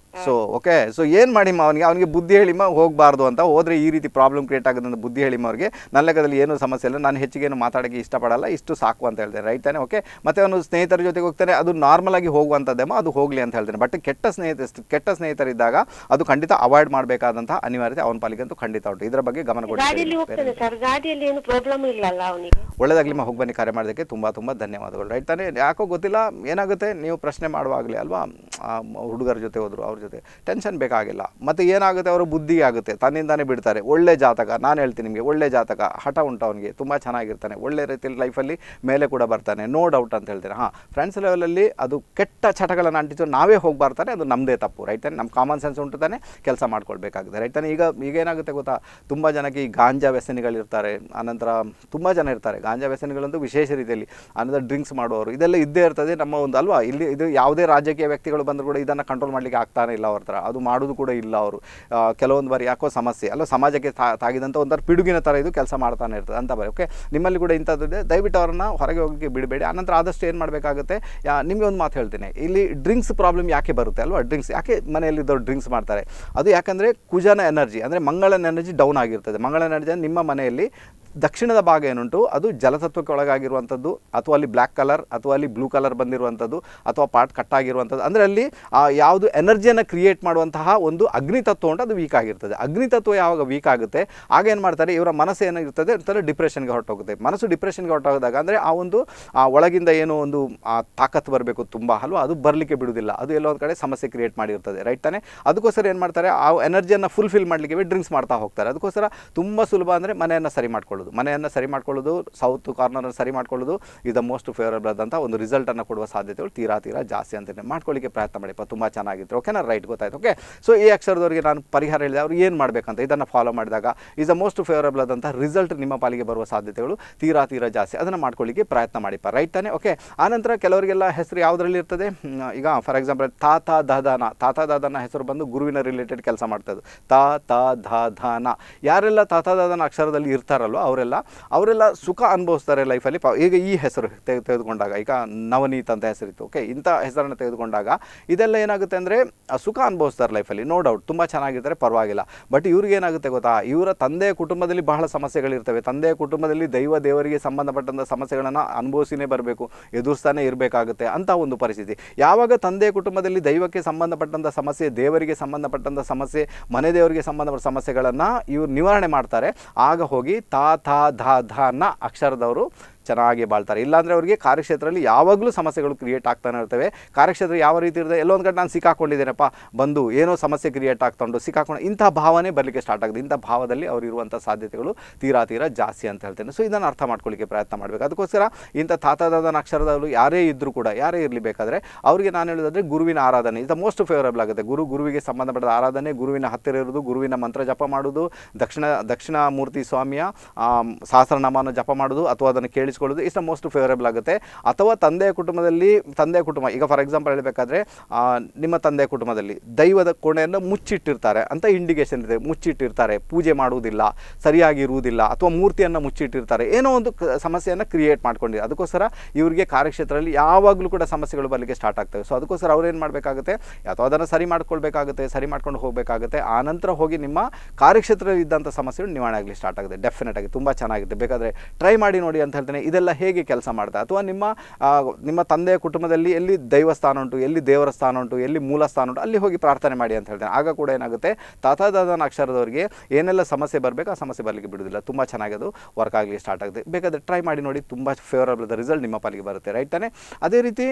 ಸೊ ಓಕೆ ಸೊ ಏನು ಮಾಡಿಮ್ಮ ಅವನಿಗೆ ಅವನಿಗೆ ಬುದ್ಧಿ ಹೇಳಿಮ್ಮ ಹೋಗಬಾರ್ದು ಅಂತ ಹೋದರೆ ಈ ರೀತಿ ಪ್ರಾಬ್ಲಮ್ ಕ್ರಿಯೇಟ್ ಆಗುತ್ತೆ ಅಂತ ಬುದ್ಧಿ ಹೇಳಿಮ್ಮ ಅವ್ರಿಗೆ ನನ್ನ ಲೆಕ್ಕದಲ್ಲಿ ಏನೂ ಸಮಸ್ಯೆ ಇಲ್ಲ ನಾನು ಹೆಚ್ಚಿಗೆ ಏನು ಮಾತಾಡೋಕ್ಕೆ ಇಷ್ಟಪಡಲ್ಲ ಇಷ್ಟು ಸಾಕು ಅಂತ ಹೇಳ್ತೇನೆ ರೈಟ್ ತಾನೆ ಓಕೆ ಮತ್ತು ಅವನು ಸ್ನೇಹಿತರ ಜೊತೆಗೆ ಹೋಗ್ತಾನೆ ಅದು ನಾರ್ಮಲ್ ಆಗಿ ಹೋಗುವಂಥದ್ದೇಮೋ ಅದು ಹೋಗಲಿ ಅಂತ ಹೇಳ್ತೇನೆ ಬಟ್ ಕೆಟ್ಟ ಸ್ನೇಹಿತ ಕೆಟ್ಟ ಸ್ನೇಹಿತರಿದ್ದಾಗ ಅದು ಖಂಡಿತ ಅವಾಯ್ಡ್ ಮಾಡಬೇಕಾದಂತಹ ಅನಿವಾರ್ಯತೆ ಅವನ ಪಾಲಿಗಂತೂ ಖಂಡಿತ ಉಂಟು ಇದರ ಬಗ್ಗೆ ಗಮನ ಗಾಡಿಯಲ್ಲಿ ಕೊಡಿ ಹೋಗ್ತಾನೆ ಸರ್ ಗಾಡಿಯಲ್ಲಿ ಏನು ಪ್ರಾಬ್ಲಮ್ ಇಲ್ಲಲ್ಲ ಅವನಿಗೆ ಒಳ್ಳೆದಾಗಲಿ ಹೋಗಿ ಬನ್ನಿ ಕರೆ ಮಾಡೋದಕ್ಕೆ ತುಂಬ ತುಂಬ ಧನ್ಯವಾದಗಳು ರೈಟ್ ತಾನೇ ಯಾಕೋ ಗೊತ್ತಿಲ್ಲ ಏನಾಗುತ್ತೆ ನೀವು ಪ್ರಶ್ನೆ ಮಾಡುವಾಗಲೇ ಅಲ್ವಾ ಆ ಮ- ಹುಡುಗರ ಜೊತೆ ಹೋದ್ರು ಅವ್ರ ಜೊತೆ ಟೆನ್ಷನ್ ಬೇಕಾಗಿಲ್ಲ ಮತ್ತು ಏನಾಗುತ್ತೆ ಅವರು ಬುದ್ಧಿಗೆ ಆಗುತ್ತೆ ತನ್ನಿಂದಾನೇ ಬಿಡ್ತಾರೆ ಒಳ್ಳೆ ಜಾತಕ ನಾನು ಹೇಳ್ತೀನಿ ನಿಮಗೆ ಒಳ್ಳೆ ಜಾತಕ ಹಠ ಉಂಟು ಅವನಿಗೆ ತುಂಬ ಚೆನ್ನಾಗಿರ್ತಾನೆ ಒಳ್ಳೆ ರೀತಿಯಲ್ಲಿ ಲೈಫಲ್ಲಿ ಮೇಲೆ ಕೂಡ ಬರ್ತಾನೆ ನೋ ಡೌಟ್ ಅಂತ ಹೇಳ್ತೀನಿ ಹಾಂ ಫ್ರೆಂಡ್ಸ್ ಲೆವೆಲಲ್ಲಿ ಅದು ಕೆಟ್ಟ ಚಟಗಳನ್ನು ಅಂಟಿತು ನಾವೇ ಹೋಗಿ ಬರ್ತಾನೆ ಅದು ನಮ್ಮದೇ ತಪ್ಪು ರೈಟ್ ತಾನೆ ನಮ್ಮ ಕಾಮನ್ ಸೆನ್ಸ್ ಉಂಟು ತಾನೆ ಕೆಲಸ ಮಾಡ್ಕೊಳ್ಬೇಕಾಗುತ್ತೆ ರೈಟ್ ತಾನೆ ಈಗ ಈಗ ಏನಾಗುತ್ತೆ ಗೊತ್ತಾ ತುಂಬ ಜನಕ್ಕೆ ಈ ಗಾಂಜಾ ವ್ಯಸನಿಗಳಿರ್ತಾರೆ ಆನಂತರ ತುಂಬ ಜನ ಇರ್ತಾರೆ ಗಾಂಜಾ ವ್ಯಸನಿಗಳಂತೂ ವಿಶೇಷ ರೀತಿಯಲ್ಲಿ ಆನಂತರ ಡ್ರಿಂಕ್ಸ್ ಮಾಡುವವರು ಇದೆಲ್ಲ ಇದ್ದೇ ಇರ್ತದೆ ನಮ್ಮ ಒಂದು ಅಲ್ವಾ ಇಲ್ಲಿ ಇದು ಯಾವುದೇ ರಾಜಕೀಯ ವ್ಯಕ್ತಿಗಳು ಬಂದರೂ ಕೂಡ ಇದನ್ನು ಕಂಟ್ರೋಲ್ ಮಾಡಲಿಕ್ಕೆ ಆಗ್ತಾನೆ ಇಲ್ಲ ಅವ್ರ ಹತ್ರ ಅದು ಮಾಡೋದು ಕೂಡ ಇಲ್ಲ ಅವರು ಆ, ಕೆಲವೊಂದು ಬಾರಿ ಯಾಕೋ ಸಮಸ್ಯೆ ಅಲ್ಲ ಸಮಾಜಕ್ಕೆ ತಾ ತಾಗಿದಂಥ ಒಂಥರ ಪಿಡುಗಿನ ಥರ ಇದು ಕೆಲಸ ಮಾಡ್ತಾನೆ ಇರ್ತದೆ ಅಂತ ಬರೀ ಓಕೆ ನಿಮ್ಮಲ್ಲಿ ಕೂಡ ಇಂಥದ್ದಿದೆ ದಯವಿಟ್ಟು ಅವರನ್ನು ಹೊರಗೆ ಹೋಗೋಕ್ಕೆ ಬಿಡಬೇಡಿ ಆನಂತರ ಆದಷ್ಟು ಏನು ಮಾಡಬೇಕಾಗುತ್ತೆ ನಿಮಗೆ ಒಂದು ಮಾತು ಹೇಳ್ತೀನಿ ಇಲ್ಲಿ ಡ್ರಿಂಕ್ಸ್ ಪ್ರಾಬ್ಲಮ್ ಯಾಕೆ ಬರುತ್ತೆ ಅಲ್ವಾ ಡ್ರಿಂಕ್ಸ್ ಯಾಕೆ ಮನೆಯಲ್ಲಿದ್ದವ್ರು ಡ್ರಿಂಕ್ಸ್ ಮಾಡ್ತಾರೆ ಅದು ಯಾಕಂದರೆ ಕುಜನ ಎನರ್ಜಿ ಅಂದರೆ ಮಂಗಳನ ಎನರ್ಜಿ ಡೌನ್ ಆಗಿರ್ತದೆ ಮಂಗಳ ಎನರ್ಜಿ ನಿಮ್ಮ ಮನೆಯಲ್ಲಿ ದಕ್ಷಿಣದ ಭಾಗ ಏನುಂಟು ಅದು ಜಲತತ್ವಕ್ಕೆ ಒಳಗಾಗಿರುವಂಥದ್ದು ಅಥವಾ ಅಲ್ಲಿ ಬ್ಲ್ಯಾಕ್ ಕಲರ್ ಅಥವಾ ಅಲ್ಲಿ ಬ್ಲೂ ಕಲರ್ ಬಂದಿರುವಂಥದ್ದು ಅಥವಾ ಪಾರ್ಟ್ ಕಟ್ಟಾಗಿರುವಂಥದ್ದು ಅಂದರೆ ಅಲ್ಲಿ ಆ, ಯಾವುದು ಎನರ್ಜಿಯನ್ನು ಕ್ರಿಯೇಟ್ ಮಾಡುವಂತಹ ಒಂದು ಅಗ್ನಿತತ್ವ ಉಂಟು ಅದು ವೀಕ್ ಆಗಿರ್ತದೆ ಅಗ್ನಿತತ್ವ ಯಾವಾಗ ವೀಕ್ ಆಗುತ್ತೆ ಆಗ ಏನು ಮಾಡ್ತಾರೆ ಇವರ ಮನಸ್ಸು ಏನಾಗಿರ್ತದೆ ಅಂತಂದರೆ ಡಿಪ್ರೆಷನ್ಗೆ ಹೊರಟೋಗುತ್ತೆ ಮನಸ್ಸು ಡಿಪ್ರೆಷನ್ಗೆ ಹೊರಟೋದಾಗ ಅಂದರೆ ಆ ಒಂದು ಆ ಒಳಗಿಂದ ಏನು ಒಂದು ಆ ತಾಕತ್ತು ಬರಬೇಕು ತುಂಬ ಅಲ್ವಾ ಅದು ಬರಲಿಕ್ಕೆ ಬಿಡುವುದಿಲ್ಲ ಅದು ಎಲ್ಲೋ ಒಂದು ಕಡೆ ಸಮಸ್ಯೆ ಕ್ರಿಯೇಟ್ ಮಾಡಿರ್ತದೆ ರೈಟ್ ತಾನೆ ಅದಕ್ಕೋಸ್ಕರ ಏನು ಮಾಡ್ತಾರೆ ಆ ಎನರ್ಜಿಯನ್ನು ಫುಲ್ಫಿಲ್ ಮಾಡಲಿಕ್ಕೆ ಡ್ರಿಂಕ್ಸ್ ಮಾಡ್ತಾ ಹೋಗ್ತಾರೆ ಅದಕ್ಕೋಸ್ಕರ ತುಂಬ ಸುಲಭ ಅಂದರೆ ಮನೆಯನ್ನು ಸರಿ ಮಾಡ್ಕೊಳ್ಳೋದು ಮನೆಯನ್ನು ಸರಿ ಮಾಡ್ಕೊಳ್ಳೋದು ಸೌತ್ ಕಾರ್ನರನ್ನು ಸರಿ ಮಾಡ್ಕೊಳ್ಳೋದು ಇದು ದ ಮೋಸ್ಟ್ ಫೇವರಬಲ್ ಆದಂಥ ಒಂದು ರಿಸಲ್ಟನ್ನು ಕೊಡುವ ಸಾಧ್ಯತೆಗಳು ತೀರಾ ತೀರಾ ಜಾಸ್ತಿ ಅಂತ ಮಾಡ್ಕೊಳ್ಳಿಕ್ಕೆ ಪ್ರಯತ್ನ ಮಾಡಿಪ್ಪ ತುಂಬ ಚೆನ್ನಾಗಿತ್ತು ಓಕೆನಾ ರೈಟ್ ಗೊತ್ತಾಯ್ತು ಓಕೆ ಸೊ ಈ ಅಕ್ಷರದವರಿಗೆ ನಾನು ಪರಿಹಾರ ಹೇಳಿದೆ ಅವ್ರು ಏನು ಮಾಡಬೇಕಂತ ಇದನ್ನು ಫಾಲೋ ಮಾಡಿದಾಗ ಈಸ್ ದ ಮೋಸ್ಟ್ ಫೇವರಬಲ್ ಆದಂಥ ರಿಸಲ್ಟ್ ನಿಮ್ಮ ಪಾಲಿಗೆ ಬರುವ ಸಾಧ್ಯತೆಗಳು ತೀರಾ ತೀರಾ ಜಾಸ್ತಿ ಅದನ್ನು ಮಾಡ್ಕೊಳ್ಳಿಕ್ಕೆ ಪ್ರಯತ್ನ ಮಾಡಿಪ್ಪ ರೈಟ್ ತಾನೆ ಓಕೆ ಆನಂತರ ಕೆಲವರಿಗೆಲ್ಲ ಹೆಸರು ಯಾವುದರಲ್ಲಿ ಇರ್ತದೆ ಹ್ಮ್, ಈಗ ಫಾರ್ ಎಕ್ಸಾಂಪಲ್ ತಾತ ದಾದಾನ ತಾತ ದಾದನ ಹೆಸರು ಬಂದು ಗುರುವಿನ ರಿಲೇಟೆಡ್ ಕೆಲಸ ಮಾಡ್ತದ್ದು ತಾ ತ ಧ ಧಾನ ಯಾರೆಲ್ಲ ತಾತ ದಾದನ ಅಕ್ಷರದಲ್ಲಿ ಇರ್ತಾರಲ್ವ ಅವರೆಲ್ಲ ಅವರೆಲ್ಲ ಸುಖ ಅನುಭವಿಸ್ತಾರೆ ಲೈಫಲ್ಲಿ ಪ ಈಗ ಈ ಹೆಸರು ತೆಗೆ ತೆಗೆದುಕೊಂಡಾಗ ಈಗ ನವನೀತ್ ಅಂತ ಹೆಸರಿತ್ತು ಓಕೆ ಇಂಥ ಹೆಸರನ್ನು ತೆಗೆದುಕೊಂಡಾಗ ಇದೆಲ್ಲ ಏನಾಗುತ್ತೆ ಅಂದರೆ ಸುಖ ಅನುಭವಿಸ್ತಾರೆ ಲೈಫಲ್ಲಿ ನೋ ಡೌಟ್ ತುಂಬ ಚೆನ್ನಾಗಿರ್ತಾರೆ ಪರವಾಗಿಲ್ಲ ಬಟ್ ಇವ್ರಿಗೆ ಏನಾಗುತ್ತೆ ಗೊತ್ತಾ ಇವರ ತಂದೆಯ ಕುಟುಂಬದಲ್ಲಿ ಬಹಳ ಸಮಸ್ಯೆಗಳಿರ್ತವೆ ತಂದೆಯ ಕುಟುಂಬದಲ್ಲಿ ದೈವ ದೇವರಿಗೆ ಸಂಬಂಧಪಟ್ಟಂಥ ಸಮಸ್ಯೆಗಳನ್ನು ಅನುಭವಿಸಿನೇ ಬರಬೇಕು ಎದುರಿಸ್ತಾನೆ ಇರಬೇಕಾಗುತ್ತೆ ಅಂತ ಒಂದು ಪರಿಸ್ಥಿತಿ ಯಾವಾಗ ತಂದೆಯ ಕುಟುಂಬದಲ್ಲಿ ದೈವಕ್ಕೆ ಸಂಬಂಧಪಟ್ಟಂಥ ಸಮಸ್ಯೆ ದೇವರಿಗೆ ಸಂಬಂಧಪಟ್ಟಂಥ ಸಮಸ್ಯೆ ಮನೆ ದೇವರಿಗೆ ಸಂಬಂಧಪಟ್ಟ ಸಮಸ್ಯೆಗಳನ್ನು ಇವ್ರು ನಿವಾರಣೆ ಮಾಡ್ತಾರೆ ಆಗ ಹೋಗಿ ತಾ ಥಾ ಧಾ ಧ ನ ಅಕ್ಷರದವರು ಚೆನ್ನಾಗಿ ಬಾಳ್ತಾರೆ ಇಲ್ಲಾಂದರೆ ಅವರಿಗೆ ಕಾರ್ಯಕ್ಷೇತ್ರದಲ್ಲಿ ಯಾವಾಗಲೂ ಸಮಸ್ಯೆಗಳು ಕ್ರಿಯೇಟ್ ಆಗ್ತಾನೆ ಇರ್ತವೆ ಕಾರ್ಯಕ್ಷೇತ್ರ ಯಾವ ರೀತಿ ಇರ್ತದೆ ಎಲ್ಲೋ ಒಂದು ಕಡೆ ನಾನು ಸಿಕ್ಕಾಕೊಂಡಿದ್ದೇನಪ್ಪ ಬಂದು ಏನೋ ಸಮಸ್ಯೆ ಕ್ರಿಯೇಟ್ ಆಗ್ತಾ ಉಂಟು ಸಿಕ್ಕಾಕೊಂಡು ಇಂಥ ಭಾವನೆ ಬರಲಿಕ್ಕೆ ಸ್ಟಾರ್ಟ್ ಆಗುತ್ತೆ ಇಂಥ ಭಾವದಲ್ಲಿ ಅವ್ರು ಇರುವಂಥ ಸಾಧ್ಯತೆಗಳು ತೀರಾ ತೀರಾ ಜಾಸ್ತಿ ಅಂತ ಹೇಳ್ತೇನೆ ಸೊ ಇದನ್ನು ಅರ್ಥ ಮಾಡ್ಕೊಳ್ಳಿಕ್ಕೆ ಪ್ರಯತ್ನ ಮಾಡಬೇಕು ಅದಕ್ಕೋಸ್ಕರ ಇಂಥ ತಾತದಾದ ಅಕ್ಷರದವರು ಯಾರೇ ಇದ್ದರೂ ಕೂಡ ಯಾರೇ ಇರಲಿ ಬೇಕಾದರೆ ಅವರಿಗೆ ನಾನು ಹೇಳೋದಾದ್ರೆ ಗುರುವಿನ ಆರಾಧನೆ ಇದು ಮೋಸ್ಟ್ ಫೇವರಬಲ್ ಆಗುತ್ತೆ ಗುರು ಗುರುವಿಗೆ ಸಂಬಂಧಪಟ್ಟ ಆರಾಧನೆ ಗುರುವಿನ ಹತ್ತಿರ ಇರೋದು ಗುರುವಿನ ಮಂತ್ರ ಜಪ ಮಾಡೋದು ದಕ್ಷಿಣ ದಕ್ಷಿಣ ಮೂರ್ತಿ ಸ್ವಾಮಿಯ ಆಮ್, ಸಹಸ್ರನಾಮವನ್ನು ಜಪ ಮಾಡೋದು ಅಥವಾ ಅದನ್ನು ಕೇಳಿಸ್ಕೊಳ್ಳೋದು ಇಷ್ಟ ಮೋಸ್ಟ್ ಫೇವರೇಬಲ್ ಆಗುತ್ತೆ ಅಥವಾ ತಂದೆಯ ಕುಟುಂಬದಲ್ಲಿ ತಂದೆಯ ಕುಟುಂಬ ಈಗ ಫಾರ್ ಎಕ್ಸಾಂಪಲ್ ಹೇಳಬೇಕಾದ್ರೆ ನಿಮ್ಮ ತಂದೆಯ ಕುಟುಂಬದಲ್ಲಿ ದೈವದ ಕೋಣೆಯನ್ನು ಮುಚ್ಚಿಟ್ಟಿರ್ತಾರೆ ಅಂತ ಇಂಡಿಕೇಶನ್ ಇದೆ ಮುಚ್ಚಿಟ್ಟಿರ್ತಾರೆ ಪೂಜೆ ಮಾಡುವುದಿಲ್ಲ ಸರಿಯಾಗಿ ಇರುವುದಿಲ್ಲ ಅಥವಾ ಮೂರ್ತಿಯನ್ನು ಮುಚ್ಚಿಟ್ಟಿರ್ತಾರೆ ಏನೋ ಒಂದು ಕ- ಸಮಸ್ಯೆಯನ್ನು ಕ್ರಿಯೇಟ್ ಮಾಡ್ಕೊಂಡಿದ್ದಾರೆ ಅದಕ್ಕೋಸ್ಕರ ಇವರಿಗೆ ಕಾರ್ಯಕ್ಷೇತ್ರದಲ್ಲಿ ಯಾವಾಗಲೂ ಕೂಡ ಸಮಸ್ಯೆಗಳು ಬರಲಿಕ್ಕೆ ಸ್ಟಾರ್ಟ್ ಆಗ್ತವೆ ಸೊ ಅದಕ್ಕೋಸ್ಕರ ಅವ್ರು ಏನು ಮಾಡಬೇಕಾಗುತ್ತೆ ಅಥವಾ ಅದನ್ನು ಸರಿ ಮಾಡ್ಕೊಳ್ಬೇಕಾಗುತ್ತೆ ಸರಿ ಮಾಡ್ಕೊಂಡು ಹೋಗಬೇಕಾಗುತ್ತೆ ಆನಂತರ ಹೋಗಿ ನಿಮ್ಮ ಕಾರ್ಯಕ್ಷೇತ್ರದಲ್ಲಿ ಇದ್ದಂಥ ಸಮಸ್ಯೆಗಳು ನಿವಾರಣೆ ಆಗಲಿ ಸ್ಟಾರ್ಟ್ ಆಗುತ್ತೆ ಡೆಫಿನೆಟ್ ಆಗಿ ತುಂಬ ಚೆನ್ನಾಗಿದೆ ಬೇಕಾದರೆ ಟ್ರೈ ಮಾಡಿ ನೋಡಿ ಅಂತ ಹೇಳ್ತೇನೆ ಇದೆಲ್ಲ ಹೇಗೆ ಕೆಲಸ ಮಾಡ್ತಾ ಅಥವಾ ನಿಮ್ಮ ಆ, ನಿಮ್ಮ ತಂದೆಯ ಕುಟುಂಬದಲ್ಲಿ ಎಲ್ಲಿ ದೈವಸ್ಥಾನ ಉಂಟು ಎಲ್ಲಿ ದೇವರ ಸ್ಥಾನ ಉಂಟು ಎಲ್ಲಿ ಮೂಲ ಸ್ಥಾನ ಉಂಟು ಅಲ್ಲಿ ಹೋಗಿ ಪ್ರಾರ್ಥನೆ ಮಾಡಿ ಅಂತ ಹೇಳ್ತೇನೆ ಆಗ ಕೂಡ ಏನಾಗುತ್ತೆ ತಾತಾದಾದನ ಅಕ್ಷರದವರಿಗೆ ಏನೆಲ್ಲ ಸಮಸ್ಯೆ ಬರಬೇಕು ಆ ಸಮಸ್ಯೆ ಬರಲಿಕ್ಕೆ ಬಿಡುವುದಿಲ್ಲ ತುಂಬ ಚೆನ್ನಾಗಿ ಅದು ವರ್ಕ್ ಆಗಲಿ ಸ್ಟಾರ್ಟ್ ಆಗುತ್ತೆ ಬೇಕಾದರೆ ಟ್ರೈ ಮಾಡಿ ನೋಡಿ ತುಂಬ ಫೇವರಬಲ್ ರಿಸಲ್ಟ್ ನಿಮ್ಮ ಪಾಲಿಗೆ ಬರುತ್ತೆ ರೈಟ್ ತಾನೆ ಅದೇ ರೀತಿ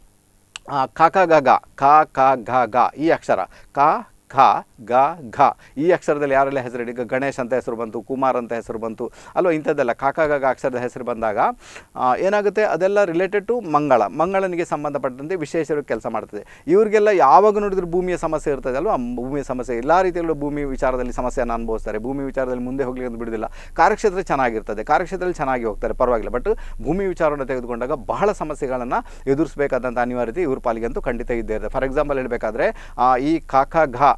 ಆ, ಕ ಕ ಗ ಗ ಕ ಕ ಘ ಗ ಈ ಅಕ್ಷರ ಕ ಖ ಗ ಘ ಈ ಅಕ್ಷರದಲ್ಲಿ ಯಾರೆಲ್ಲ ಹೆಸರು ಈಗ ಗಣೇಶ್ ಅಂತ ಹೆಸರು ಬಂತು ಕುಮಾರ್ ಅಂತ ಹೆಸರು ಬಂತು ಅಲ್ವಾ ಇಂಥದ್ದೆಲ್ಲ ಕ ಕ ಗ ಗ ಅಕ್ಷರದ ಹೆಸರು ಬಂದಾಗ ಆ, ಏನಾಗುತ್ತೆ ಅದೆಲ್ಲ ರಿಲೇಟೆಡ್ ಟು ಮಂಗಳ ಮಂಗಳನಿಗೆ ಸಂಬಂಧಪಟ್ಟಂತೆ ವಿಶೇಷ ಕೆಲಸ ಮಾಡ್ತದೆ ಇವರಿಗೆಲ್ಲ ಯಾವಾಗ ನೋಡಿದ್ರು ಭೂಮಿಯ ಸಮಸ್ಯೆ ಇರ್ತದೆ ಅಲ್ವಾ ಭೂಮಿಯ ಸಮಸ್ಯೆ ಎಲ್ಲ ರೀತಿಯಲ್ಲೂ ಭೂಮಿ ವಿಚಾರದಲ್ಲಿ ಸಮಸ್ಯೆಯನ್ನು ಅನುಭವಿಸ್ತಾರೆ ಭೂಮಿ ವಿಚಾರದಲ್ಲಿ ಮುಂದೆ ಹೋಗ್ಲಿಕ್ಕೆ ಅಂತ ಬಿಡುವುದಿಲ್ಲ ಕಾರ್ಯಕ್ಷೇತ್ರ ಚೆನ್ನಾಗಿರ್ತದೆ ಕಾರ್ಯಕ್ಷೇತ್ರದಲ್ಲಿ ಚೆನ್ನಾಗಿ ಹೋಗ್ತಾರೆ ಪರವಾಗಿಲ್ಲ ಬಟ್ ಭೂಮಿ ವಿಚಾರವನ್ನು ತೆಗೆದುಕೊಂಡಾಗ ಬಹಳ ಸಮಸ್ಯೆಗಳನ್ನು ಎದುರಿಸಬೇಕಾದಂಥ ಅನಿವಾರ್ಯತೆ ಇವ್ರ ಪಾಲಿಗಂತೂ ಖಂಡಿತ ಇದ್ದೇ ಇರುತ್ತೆ ಫಾರ್ ಎಕ್ಸಾಂಪಲ್ ಹೇಳಬೇಕಾದ್ರೆ ಈ ಕ ಖ ಘ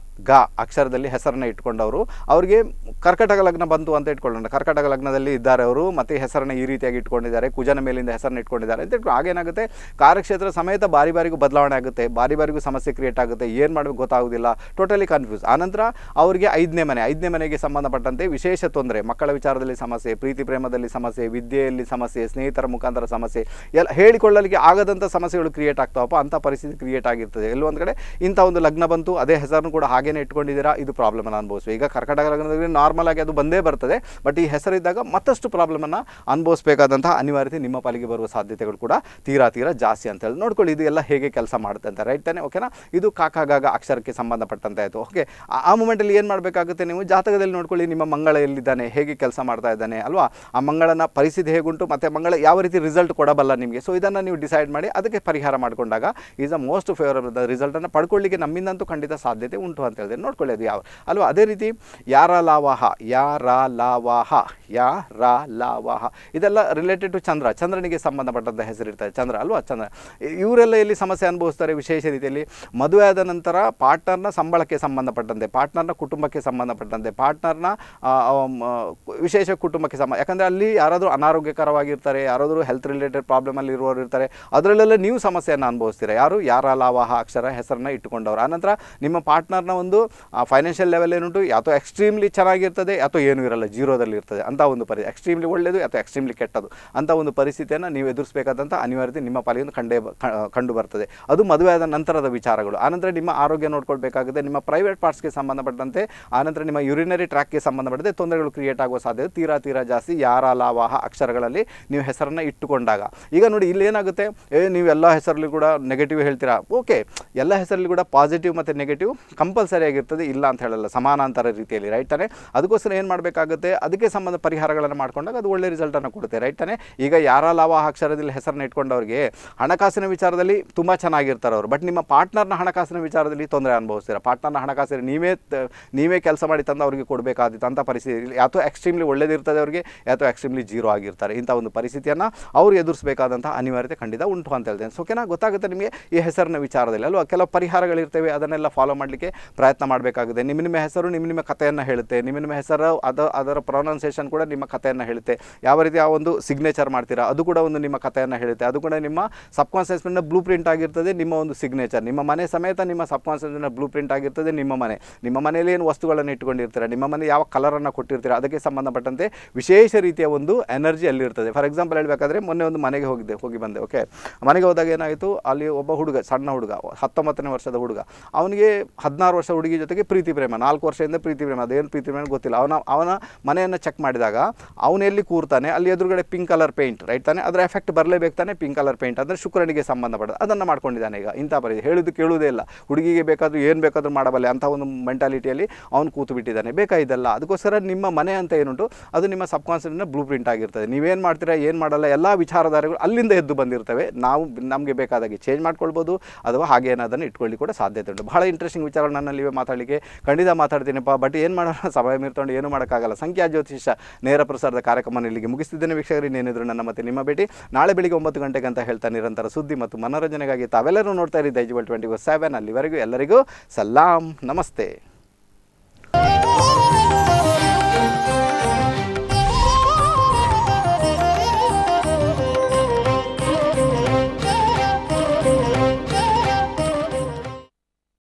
ಗ ಅಕ್ಷರದಲ್ಲಿ ಹೆಸರನ್ನ ಇಟ್ಕೊಂಡವರು ಅವರಿಗೆ ಕರ್ಕಟಕ ಲಗ್ನ ಬಂತು ಅಂತ ಇಟ್ಕೊಳ್ಳೋಣ ಕರ್ಕಟಕ ಲಗ್ನದಲ್ಲಿ ಇದ್ದಾರೆ ಅವರು ಮತ್ತೆ ಹೆಸರನ್ನ ಈ ರೀತಿಯಾಗಿ ಇಟ್ಕೊಂಡಿದ್ದಾರೆ ಕುಜನ ಮೇಲಿಂದ ಹೆಸರನ್ನ ಇಟ್ಕೊಂಡಿದ್ದಾರೆ ಅಂತ ಇಟ್ಕೊಂಡು ಆಗೇನಾಗುತ್ತೆ ಕಾರ್ಯಕ್ಷೇತ್ರ ಸಮೇತ ಬಾರಿ ಬಾರಿಗೂ ಬದಲಾವಣೆ ಆಗುತ್ತೆ ಬಾರಿ ಬಾರಿಗೂ ಸಮಸ್ಯೆ ಕ್ರಿಯೇಟ್ ಆಗುತ್ತೆ ಏನು ಮಾಡಬೇಕು ಗೊತ್ತಾಗೋದಿಲ್ಲ ಟೋಟಲಿ ಕನ್ಫ್ಯೂಸ್ ಆನಂತರ ಅವರಿಗೆ ಐದನೇ ಮನೆ ಐದನೇ ಮನೆಗೆ ಸಂಬಂಧಪಟ್ಟಂತೆ ವಿಶೇಷ ತೊಂದರೆ ಮಕ್ಕಳ ವಿಚಾರದಲ್ಲಿ ಸಮಸ್ಯೆ ಪ್ರೀತಿ ಪ್ರೇಮದಲ್ಲಿ ಸಮಸ್ಯೆ ವಿದ್ಯೆಯಲ್ಲಿ ಸಮಸ್ಯೆ ಸ್ನೇಹಿತರ ಮುಖಾಂತರ ಸಮಸ್ಯೆ ಎಲ್ಲ ಹೇಳಿಕೊಳ್ಳಲಿಕ್ಕೆ ಆಗದಂಥ ಸಮಸ್ಯೆಗಳು ಕ್ರಿಯೇಟ್ ಆಗ್ತಾವಪ್ಪ ಅಂಥ ಪರಿಸ್ಥಿತಿ ಕ್ರಿಯೇಟ್ ಆಗಿರ್ತದೆ ಎಲ್ಲೋ ಒಂದು ಕಡೆ ಇಂಥ ಒಂದು ಲಗ್ನ ಬಂತು ಅದೇ ಹೆಸರನ್ನು ಕೂಡ ಹಾಗೇನೆ ಇಟ್ಕೊಂಡಿದ್ದೀರಾ ಇದು ಪ್ರಾಬ್ಲಮನ್ನು ಅನುಭವಿಸುವ ಈಗ ಕರ್ಕಟಕ ಲಗ್ನದಲ್ಲಿ ನಾರ್ಮಲ್ ಆಗಿ ಅದು ಬಂದೇ ಬರ್ತದೆ ಬಟ್ ಈ ಹೆಸರಿದ್ದಾಗ ಮತ್ತಷ್ಟು ಪ್ರಾಬ್ಲಮನ್ನು ಅನುಭವಿಸಬೇಕಾದಂತಹ ಅನಿವಾರ್ಯತೆ ನಿಮ್ಮ ಪಾಲಿಗೆ ಬರುವ ಸಾಧ್ಯತೆಗಳು ಕೂಡ ತೀರಾ ತೀರಾ ಜಾಸ್ತಿ ಅಂತ ಹೇಳಿ ನೋಡ್ಕೊಳ್ಳಿ ಇದು ಎಲ್ಲ ಹೇಗೆ ಕೆಲಸ ಮಾಡುತ್ತೆ ಅಂತ ರೈಟ್ ತಾನೆ ಓಕೆನಾ ಇದು ಕಾಕಾಗಾಗ ಅಕ್ಷರಕ್ಕೆ ಸಂಬಂಧಪಟ್ಟಂತೆ ಆಯಿತು ಓಕೆ ಆ ಮೂಮೆಂಟಲ್ಲಿ ಏನು ಮಾಡಬೇಕಾಗುತ್ತೆ ನೀವು ಜಾತಕದಲ್ಲಿ ನೋಡ್ಕೊಳ್ಳಿ ನಿಮ್ಮ ಮಂಗಳ ಎಲ್ಲಿದ್ದಾನೆ ಹೇಗೆ ಕೆಲಸ ಮಾಡ್ತಾ ಇದ್ದಾನೆ ಅಲ್ವಾ ಆ ಮಂಗಳನ ಪರಿಸ್ಥಿತಿ ಹೇಗುಂಟು ಮತ್ತು ಮಂಗಳ ಯಾವ ರೀತಿ ರಿಸಲ್ಟ್ ಕೊಡಬಲ್ಲ ನಿಮಗೆ ಸೊ ಇದನ್ನು ನೀವು ಡಿಸೈಡ್ ಮಾಡಿ ಅದಕ್ಕೆ ಪರಿಹಾರ ಮಾಡಿಕೊಂಡಾಗ ಈಸ್ ಅ ಮೋಸ್ಟ್ ಫೇವರಬಲ್ ರಿಸಲ್ಟನ್ನು ಪಡ್ಕೊಳ್ಳಿಕ್ಕೆ ನಮ್ಮಿಂದಂತೂ ಖಂಡಿತ ಸಾಧ್ಯತೆ ಉಂಟು ಅಂತ ಹೇಳಿದ್ರೆ ನೋಡ್ಕೊಳ್ಳಿ ಅದು ಯಾವ ಅಲ್ವಾ ಅದೇ ರೀತಿ ಯಾರ ಲಾವಾಹ ಯಾರ ಲಾವಾಹ ಯಾರ ಲಾವಾಹ ಇದೆಲ್ಲ ರಿಲೇಟೆಡ್ ಟು ಚಂದ್ರ ಚಂದ್ರನಿಗೆ ಸಂಬಂಧಪಟ್ಟಂಥ ಹೆಸರಿರ್ತದೆ ಚಂದ್ರ ಅಲ್ವಾ ಚಂದ್ರ ಇವರೆಲ್ಲ ಎಲ್ಲಿ ಸಮಸ್ಯೆ ಅನುಭವಿಸ್ತಾರೆ ವಿಶೇಷ ರೀತಿಯಲ್ಲಿ ಮದುವೆ ಆದ ನಂತರ ಪಾರ್ಟ್ನರ್ನ ಸಂಬಳಕ್ಕೆ ಸಂಬಂಧಪಟ್ಟಂತೆ ಪಾರ್ಟ್ನರ್ನ ಕುಟುಂಬಕ್ಕೆ ಸಂಬಂಧಪಟ್ಟಂತೆ ಪಾರ್ಟ್ನರ್ನ ಆ, ಆಮ್, ಆ, ವಿಶೇಷ ಕುಟುಂಬಕ್ಕೆ ಸಂಬಂಧ ಯಾಕಂದರೆ ಅಲ್ಲಿ ಯಾರಾದರೂ ಅನಾರೋಗ್ಯಕರವಾಗಿರ್ತಾರೆ ಯಾರಾದರೂ ಹೆಲ್ತ್ ರಿಲೇಟೆಡ್ ಪ್ರಾಬ್ಲಮಲ್ಲಿ ಇರುವವರು ಇರ್ತಾರೆ ಅದರಲ್ಲೆಲ್ಲ ನೀವು ಸಮಸ್ಯೆಯನ್ನು ಅನುಭವಿಸ್ತೀರಾ ಯಾರು ಯಾರ ಲಾವಾಹ ಅಕ್ಷರ ಹೆಸರನ್ನ ಇಟ್ಟುಕೊಂಡವರು ಆನಂತರ ನಿಮ್ಮ ಪಾರ್ಟ್ನರ್ನ ಒಂದು ಫೈನಾನ್ಷಿಯಲ್ ಲೆವೆಲ್ ಏನುಂಟು ಯಾತೋ ಎಕ್ಸ್ಟ್ರೀಮ್ಲಿ ಚೆನ್ನಾಗಿರ್ತದೆ ಅಥವಾ ಏನೂ ಇರಲ್ಲ ಜೀರೋದಲ್ಲಿ ಇರ್ತದೆ ಅಂತ ಒಂದು ಪರಿ ಎಕ್ಸ್ಟ್ರೀಮ್ಲಿ ಒಳ್ಳೆಯದು ಅಥವಾ ಎಕ್ಸ್ಟ್ರೀಮ್ಲಿ ಕೆಟ್ಟದು ಅಂತ ಒಂದು ಪರಿಸ್ಥಿತಿಯನ್ನು ನೀವು ಎದುರಿಸಬೇಕಾದಂಥ ಅನಿವಾರ್ಯತೆ ನಿಮ್ಮ ಪಾಲಿಗೆ ಕಂಡೇ ಬ- ಕ- ಕಂಡು ಬರ್ತದೆ ಅದು ಮದುವೆ ಆದ ನಂತರದ ವಿಚಾರಗಳು ಆನಂತರ ನಿಮ್ಮ ಆರೋಗ್ಯ ನೋಡ್ಕೊಳ್ಬೇಕಾಗುತ್ತೆ ನಿಮ್ಮ ಪ್ರೈವೇಟ್ ಪಾರ್ಟ್ಸ್ಗೆ ಸಂಬಂಧಪಟ್ಟಂತೆ ಆನಂತರ ನಿಮ್ಮ ಯುರಿನರಿ ಟ್ರ್ಯಾಕ್ಗೆ ಸಂಬಂಧಪಟ್ಟಂತೆ ತೊಂದರೆಗಳು ಕ್ರಿಯೇಟ್ ಆಗುವ ಸಾಧ್ಯತೆ ತೀರಾ ತೀರಾ ಜಾಸ್ತಿ ಯಾರ ಲಾವಾಹ ಅಕ್ಷರಗಳಲ್ಲಿ ನೀವು ಹೆಸರನ್ನು ಇಟ್ಟುಕೊಂಡಾಗ ಈಗ ನೋಡಿ ಇಲ್ಲಿ ಏನಾಗುತ್ತೆ ಏ ನೀವು ಎಲ್ಲ ಹೆಸರಲ್ಲಿ ಕೂಡ ನೆಗೆಟಿವ್ ಹೇಳ್ತೀರಾ ಓಕೆ ಎಲ್ಲ ಹೆಸರಲ್ಲಿ ಕೂಡ ಪಾಸಿಟಿವ್ ಮತ್ತು ನೆಗೆಟಿವ್ ಕಂಪಲ್ಸರಿ ಆಗಿರ್ತದೆ ಇಲ್ಲ ಅಂತ ಹೇಳಲ್ಲ ಸಮಾನಾಂತರ ರೀತಿಯಲ್ಲಿ ರೈಟ್ ತಾನೆ ಅದಕ್ಕೋಸ್ಕರ ಏನು ಮಾಡಬೇಕಾಗುತ್ತೆ ಅದಕ್ಕೆ ಸಂಬಂಧ ಪರಿಹಾರಗಳನ್ನು ಮಾಡ್ಕೊಂಡಾಗ ಅದು ಒಳ್ಳೆ ರಿಸಲ್ಟನ್ನು ಕೊಡುತ್ತೆ ರೈಟ್ ತಾನೆ ಈಗ ಯಾರ ಲಾವ ಅಕ್ಷರದಲ್ಲಿ ಹೆಸರನ್ನ ಇಟ್ಕೊಂಡವ್ರಿಗೆ ಹಣಕಾಸಿನ ವಿಚಾರದಲ್ಲಿ ತುಂಬ ಚೆನ್ನಾಗಿರ್ತಾರೆ ಅವರು ಬಟ್ ನಿಮ್ಮ ಪಾರ್ಟ್ನರ್ನ ಹಣಕಾಸಿನ ವಿಚಾರದಲ್ಲಿ ತೊಂದರೆ ಅನುಭವಿಸ್ತೀರ ಪಾರ್ಟ್ನರ್ನ ಹಣಕಾಸಿನ ನೀವೇ ತ- ನೀವೇ ಕೆಲಸ ಮಾಡಿ ತಂದು ಅವರಿಗೆ ಕೊಡಬೇಕಾದಿತ್ತು ಅಂಥ ಪರಿಸ್ಥಿತಿ ಯಾತೋ ಎಕ್ಸ್ಟ್ರೀಮ್ಲಿ ಒಳ್ಳೇದಿರ್ತದೆ ಅವರಿಗೆ ಯಾತೋ ಎಕ್ಸ್ಟ್ರೀಮ್ಲಿ ಜೀರೋ ಆಗಿರ್ತಾರೆ ಇಂಥ ಒಂದು ಪರಿಸ್ಥಿತಿಯನ್ನು ಅವ್ರು ಎದುರಿಸಬೇಕಾದಂಥ ಅನಿವಾರ್ಯತೆ ಖಂಡಿತ ಉಂಟು ಅಂತ ಹೇಳ್ತೇನೆ ಸೊ ಓಕೆನಾ ಗೊತ್ತಾಗುತ್ತೆ ನಿಮಗೆ ಈ ಹೆಸರಿನ ವಿಚಾರದಲ್ಲಿ ಅಲ್ವಾ ಕೆಲವು ಪರಿಹಾರಗಳಿರ್ತವೆ ಅದನ್ನೆಲ್ಲ ಫಾಲೋ ಮಾಡಲಿಕ್ಕೆ ಪ್ರಯತ್ನ ಮಾಡಬೇಕಾಗುತ್ತೆ ನಿಮ್ಮ ನಿಮ್ಮ ಹೆಸರು ನಿಮ್ಮ ನಿಮ್ಮ ಕಥೆಯನ್ನು ಹೇಳುತ್ತೆ ನಿಮ್ಮ ನಿಮ್ಮ ಹೆಸರು ಅದ ಅದರ ಪ್ರೊನೌನ್ಸಿಯೇಷನ್ ಕೂಡ ನಿಮ್ಮ ಕಥೆಯನ್ನು ಹೇಳುತ್ತೆ ಯಾವ ರೀತಿ ಆ ಒಂದು ಸಿಗ್ನೇಚರ್ ಮಾಡ್ತೀರಾ ಅದು ಕೂಡ ಒಂದು ನಿಮ್ಮ ಕಥೆಯನ್ನು ಹೇಳುತ್ತೆ ಅದು ಕೂಡ ನಿಮ್ಮ ಸಬ್ಕಾನ್ಷಿಯಸ್ನ ಬ್ಲೂ ಪ್ರಿಂಟ್ ಆಗಿರ್ತದೆ ನಿಮ್ಮ ಒಂದು ಸಿಗ್ನೇಚರ್ ನಿಮ್ಮ ಮನೆ ಸಮೇತ ನಿಮ್ಮ ಸಬ್ಕಾನ್ಷಿಯಸ್ನ ಬ್ಲೂ ಪ್ರಿಂಟ್ ಆಗಿರ್ತದೆ ನಿಮ್ಮ ಮನೆ ನಿಮ್ಮ ಮನೆಯಲ್ಲಿ ಏನು ವಸ್ತುಗಳನ್ನು ಇಟ್ಕೊಂಡಿರ್ತೀರ ನಿಮ್ಮ ಮನೆ ಯಾವ ಕಲರನ್ನು ಕೊಟ್ಟಿರ್ತೀರ ಅದಕ್ಕೆ ಸಂಬಂಧಪಟ್ಟಂತೆ ವಿಶೇಷ ರೀತಿಯ ಒಂದು ಎನರ್ಜಿ ಅಲ್ಲಿರ್ತದೆ ಫಾರ್ ಎಕ್ಸಾಂಪಲ್ ಹೇಳಬೇಕಾದ್ರೆ ಮೊನ್ನೆ ಒಂದು ಮನೆಗೆ ಹೋಗಿದ್ದೆ ಹೋಗಿ ಬಂದೆ ಓಕೆ ಮನೆಗೆ ಹೋದಾಗ ಏನಾಯಿತು ಅಲ್ಲಿ ಒಬ್ಬ ಹುಡುಗ ಸಣ್ಣ ಹುಡುಗ ಹತ್ತೊಂಬತ್ತನೇ ವರ್ಷದ ಹುಡುಗ ಅವನಿಗೆ ಹದಿನಾರು ವರ್ಷ ಹುಡುಗಿ ಜೊತೆಗೆ ಪ್ರೀತಿ ಪ್ರೇಮ ನಾಲ್ಕು ವರ್ಷದಿಂದ ಪ್ರೀತಿ ಪ್ರೇಮ ಅದೇನು ಪ್ರೀತಿ ಪ್ರೇಮ ಗೊತ್ತಿಲ್ಲ ಅವನ ಅವನ ಮನೆಯನ್ನು ಚೆಕ್ ಮಾಡಿದಾಗ ಅವನು ಎಲ್ಲಿ ಕೂರ್ತಾನೆ ಅಲ್ಲಿ ಎದುರುಗಡೆ ಪಿಂಕ್ ಕಲರ್ ಪೇಂಟ್ ರೈಟ್ ತಾನೆ ಅದರ ಎಫೆಕ್ಟ್ ಬರಲೇಬೇಕು ತಾನೆ ಪಿಂಕ್ ಕಲರ್ ಪೇಂಟ್ ಅಂದರೆ ಶುಕ್ರನಿಗೆ ಸಂಬಂಧಪಟ್ಟ ಅದನ್ನು ಮಾಡ್ಕೊಂಡಿದ್ದಾನೆ ಈಗ ಇಂಥ ಪರಿಸ್ಥಿತಿ ಹೇಳೋದು ಕೇಳುವುದೇ ಇಲ್ಲ ಹುಡುಗಿಗೆ ಬೇಕಾದರೂ ಏನು ಬೇಕಾದರೂ ಮಾಡಬಲ್ಲೆ ಅಂಥ ಒಂದು ಮೆಂಟಾಲಿಟಿಯಲ್ಲಿ ಅವನು ಕೂತು ಬಿಟ್ಟಿದ್ದಾನೆ ಬೇಕಾಗಿದ್ದಲ್ಲ ಅದಕ್ಕೋಸ್ಕರ ನಿಮ್ಮ ಮನೆ ಅಂತ ಏನುಂಟು ಅದು ನಿಮ್ಮ ಸಬ್ಕಾನ್ಷಿಯಸ್ನ ಬ್ಲೂ ಪ್ರಿಂಟ್ ಆಗಿರ್ತದೆ ನೀವೇನು ಮಾಡ್ತೀರಾ ಏನು ಮಾಡಲ್ಲ ಎಲ್ಲ ವಿಚಾರಧಾರೆಗಳು ಅಲ್ಲಿಂದ ಎದ್ದು ಬಂದಿರ್ತವೆ ನಾವು ನಮಗೆ ಬೇಕಾದಾಗೆ ಚೇಂಜ್ ಮಾಡ್ಕೊಳ್ಬೋದು ಅಥವಾ ಹಾಗೆ ಏನಾದನ್ನು ಇಟ್ಕೊಳ್ಳಿ ಕೂಡ ಸಾಧ್ಯತೆ ಉಂಟು ಬಹಳ ಇಂಟ್ರೆಸ್ಟಿಂಗ್ ವಿಚಾರಗಳು ನನ್ನಲ್ಲಿ ಇವೆ ಮಾತಾಡಲಿಕ್ಕೆ ಖಂಡಿತ ಮಾತಾಡ್ತೀನಪ್ಪ ಬಟ್ ಏನು ಮಾಡೋಣ ಸಮಯ ಮೀರ್ಕೊಂಡು ಏನು ಮಾಡೋಕ್ಕಾಗಲ್ಲ ಸಂಖ್ಯಾ ಜ್ಯೋತಿಷ ನೇರ ಪ್ರಸಾರದ ಕಾರ್ಯಕ್ರಮ ಇಲ್ಲಿಗೆ ಮುಗಿಸ್ತಿದ್ದೇನೆ ವೀಕ್ಷಕರು ಇನ್ನೇನಿದ್ರು ನನ್ನ ಮತ್ತೆ ನಿಮ್ಮ ಭೇಟಿ ನಾಳೆ ಬೆಳಿಗ್ಗೆ ಒಂಬತ್ತು ಗಂಟೆಗೆ ಅಂತ ಹೇಳ್ತಾ ನಿರಂತರ ಸುದ್ದಿ ಮತ್ತು ಮನೋರಂಜನೆಗಾಗಿ ತಾವೆಲ್ಲರೂ ನೋಡ್ತಾ ಇರಿ ದೈಜಿಬಲ್ ಟ್ವೆಂಟಿ ಫೋರ್ ಸೆವೆನ್ ಅಲ್ಲಿವರೆಗೂ ಎಲ್ಲರಿಗೂ ಸಲಾಂ ನಮಸ್ತೆ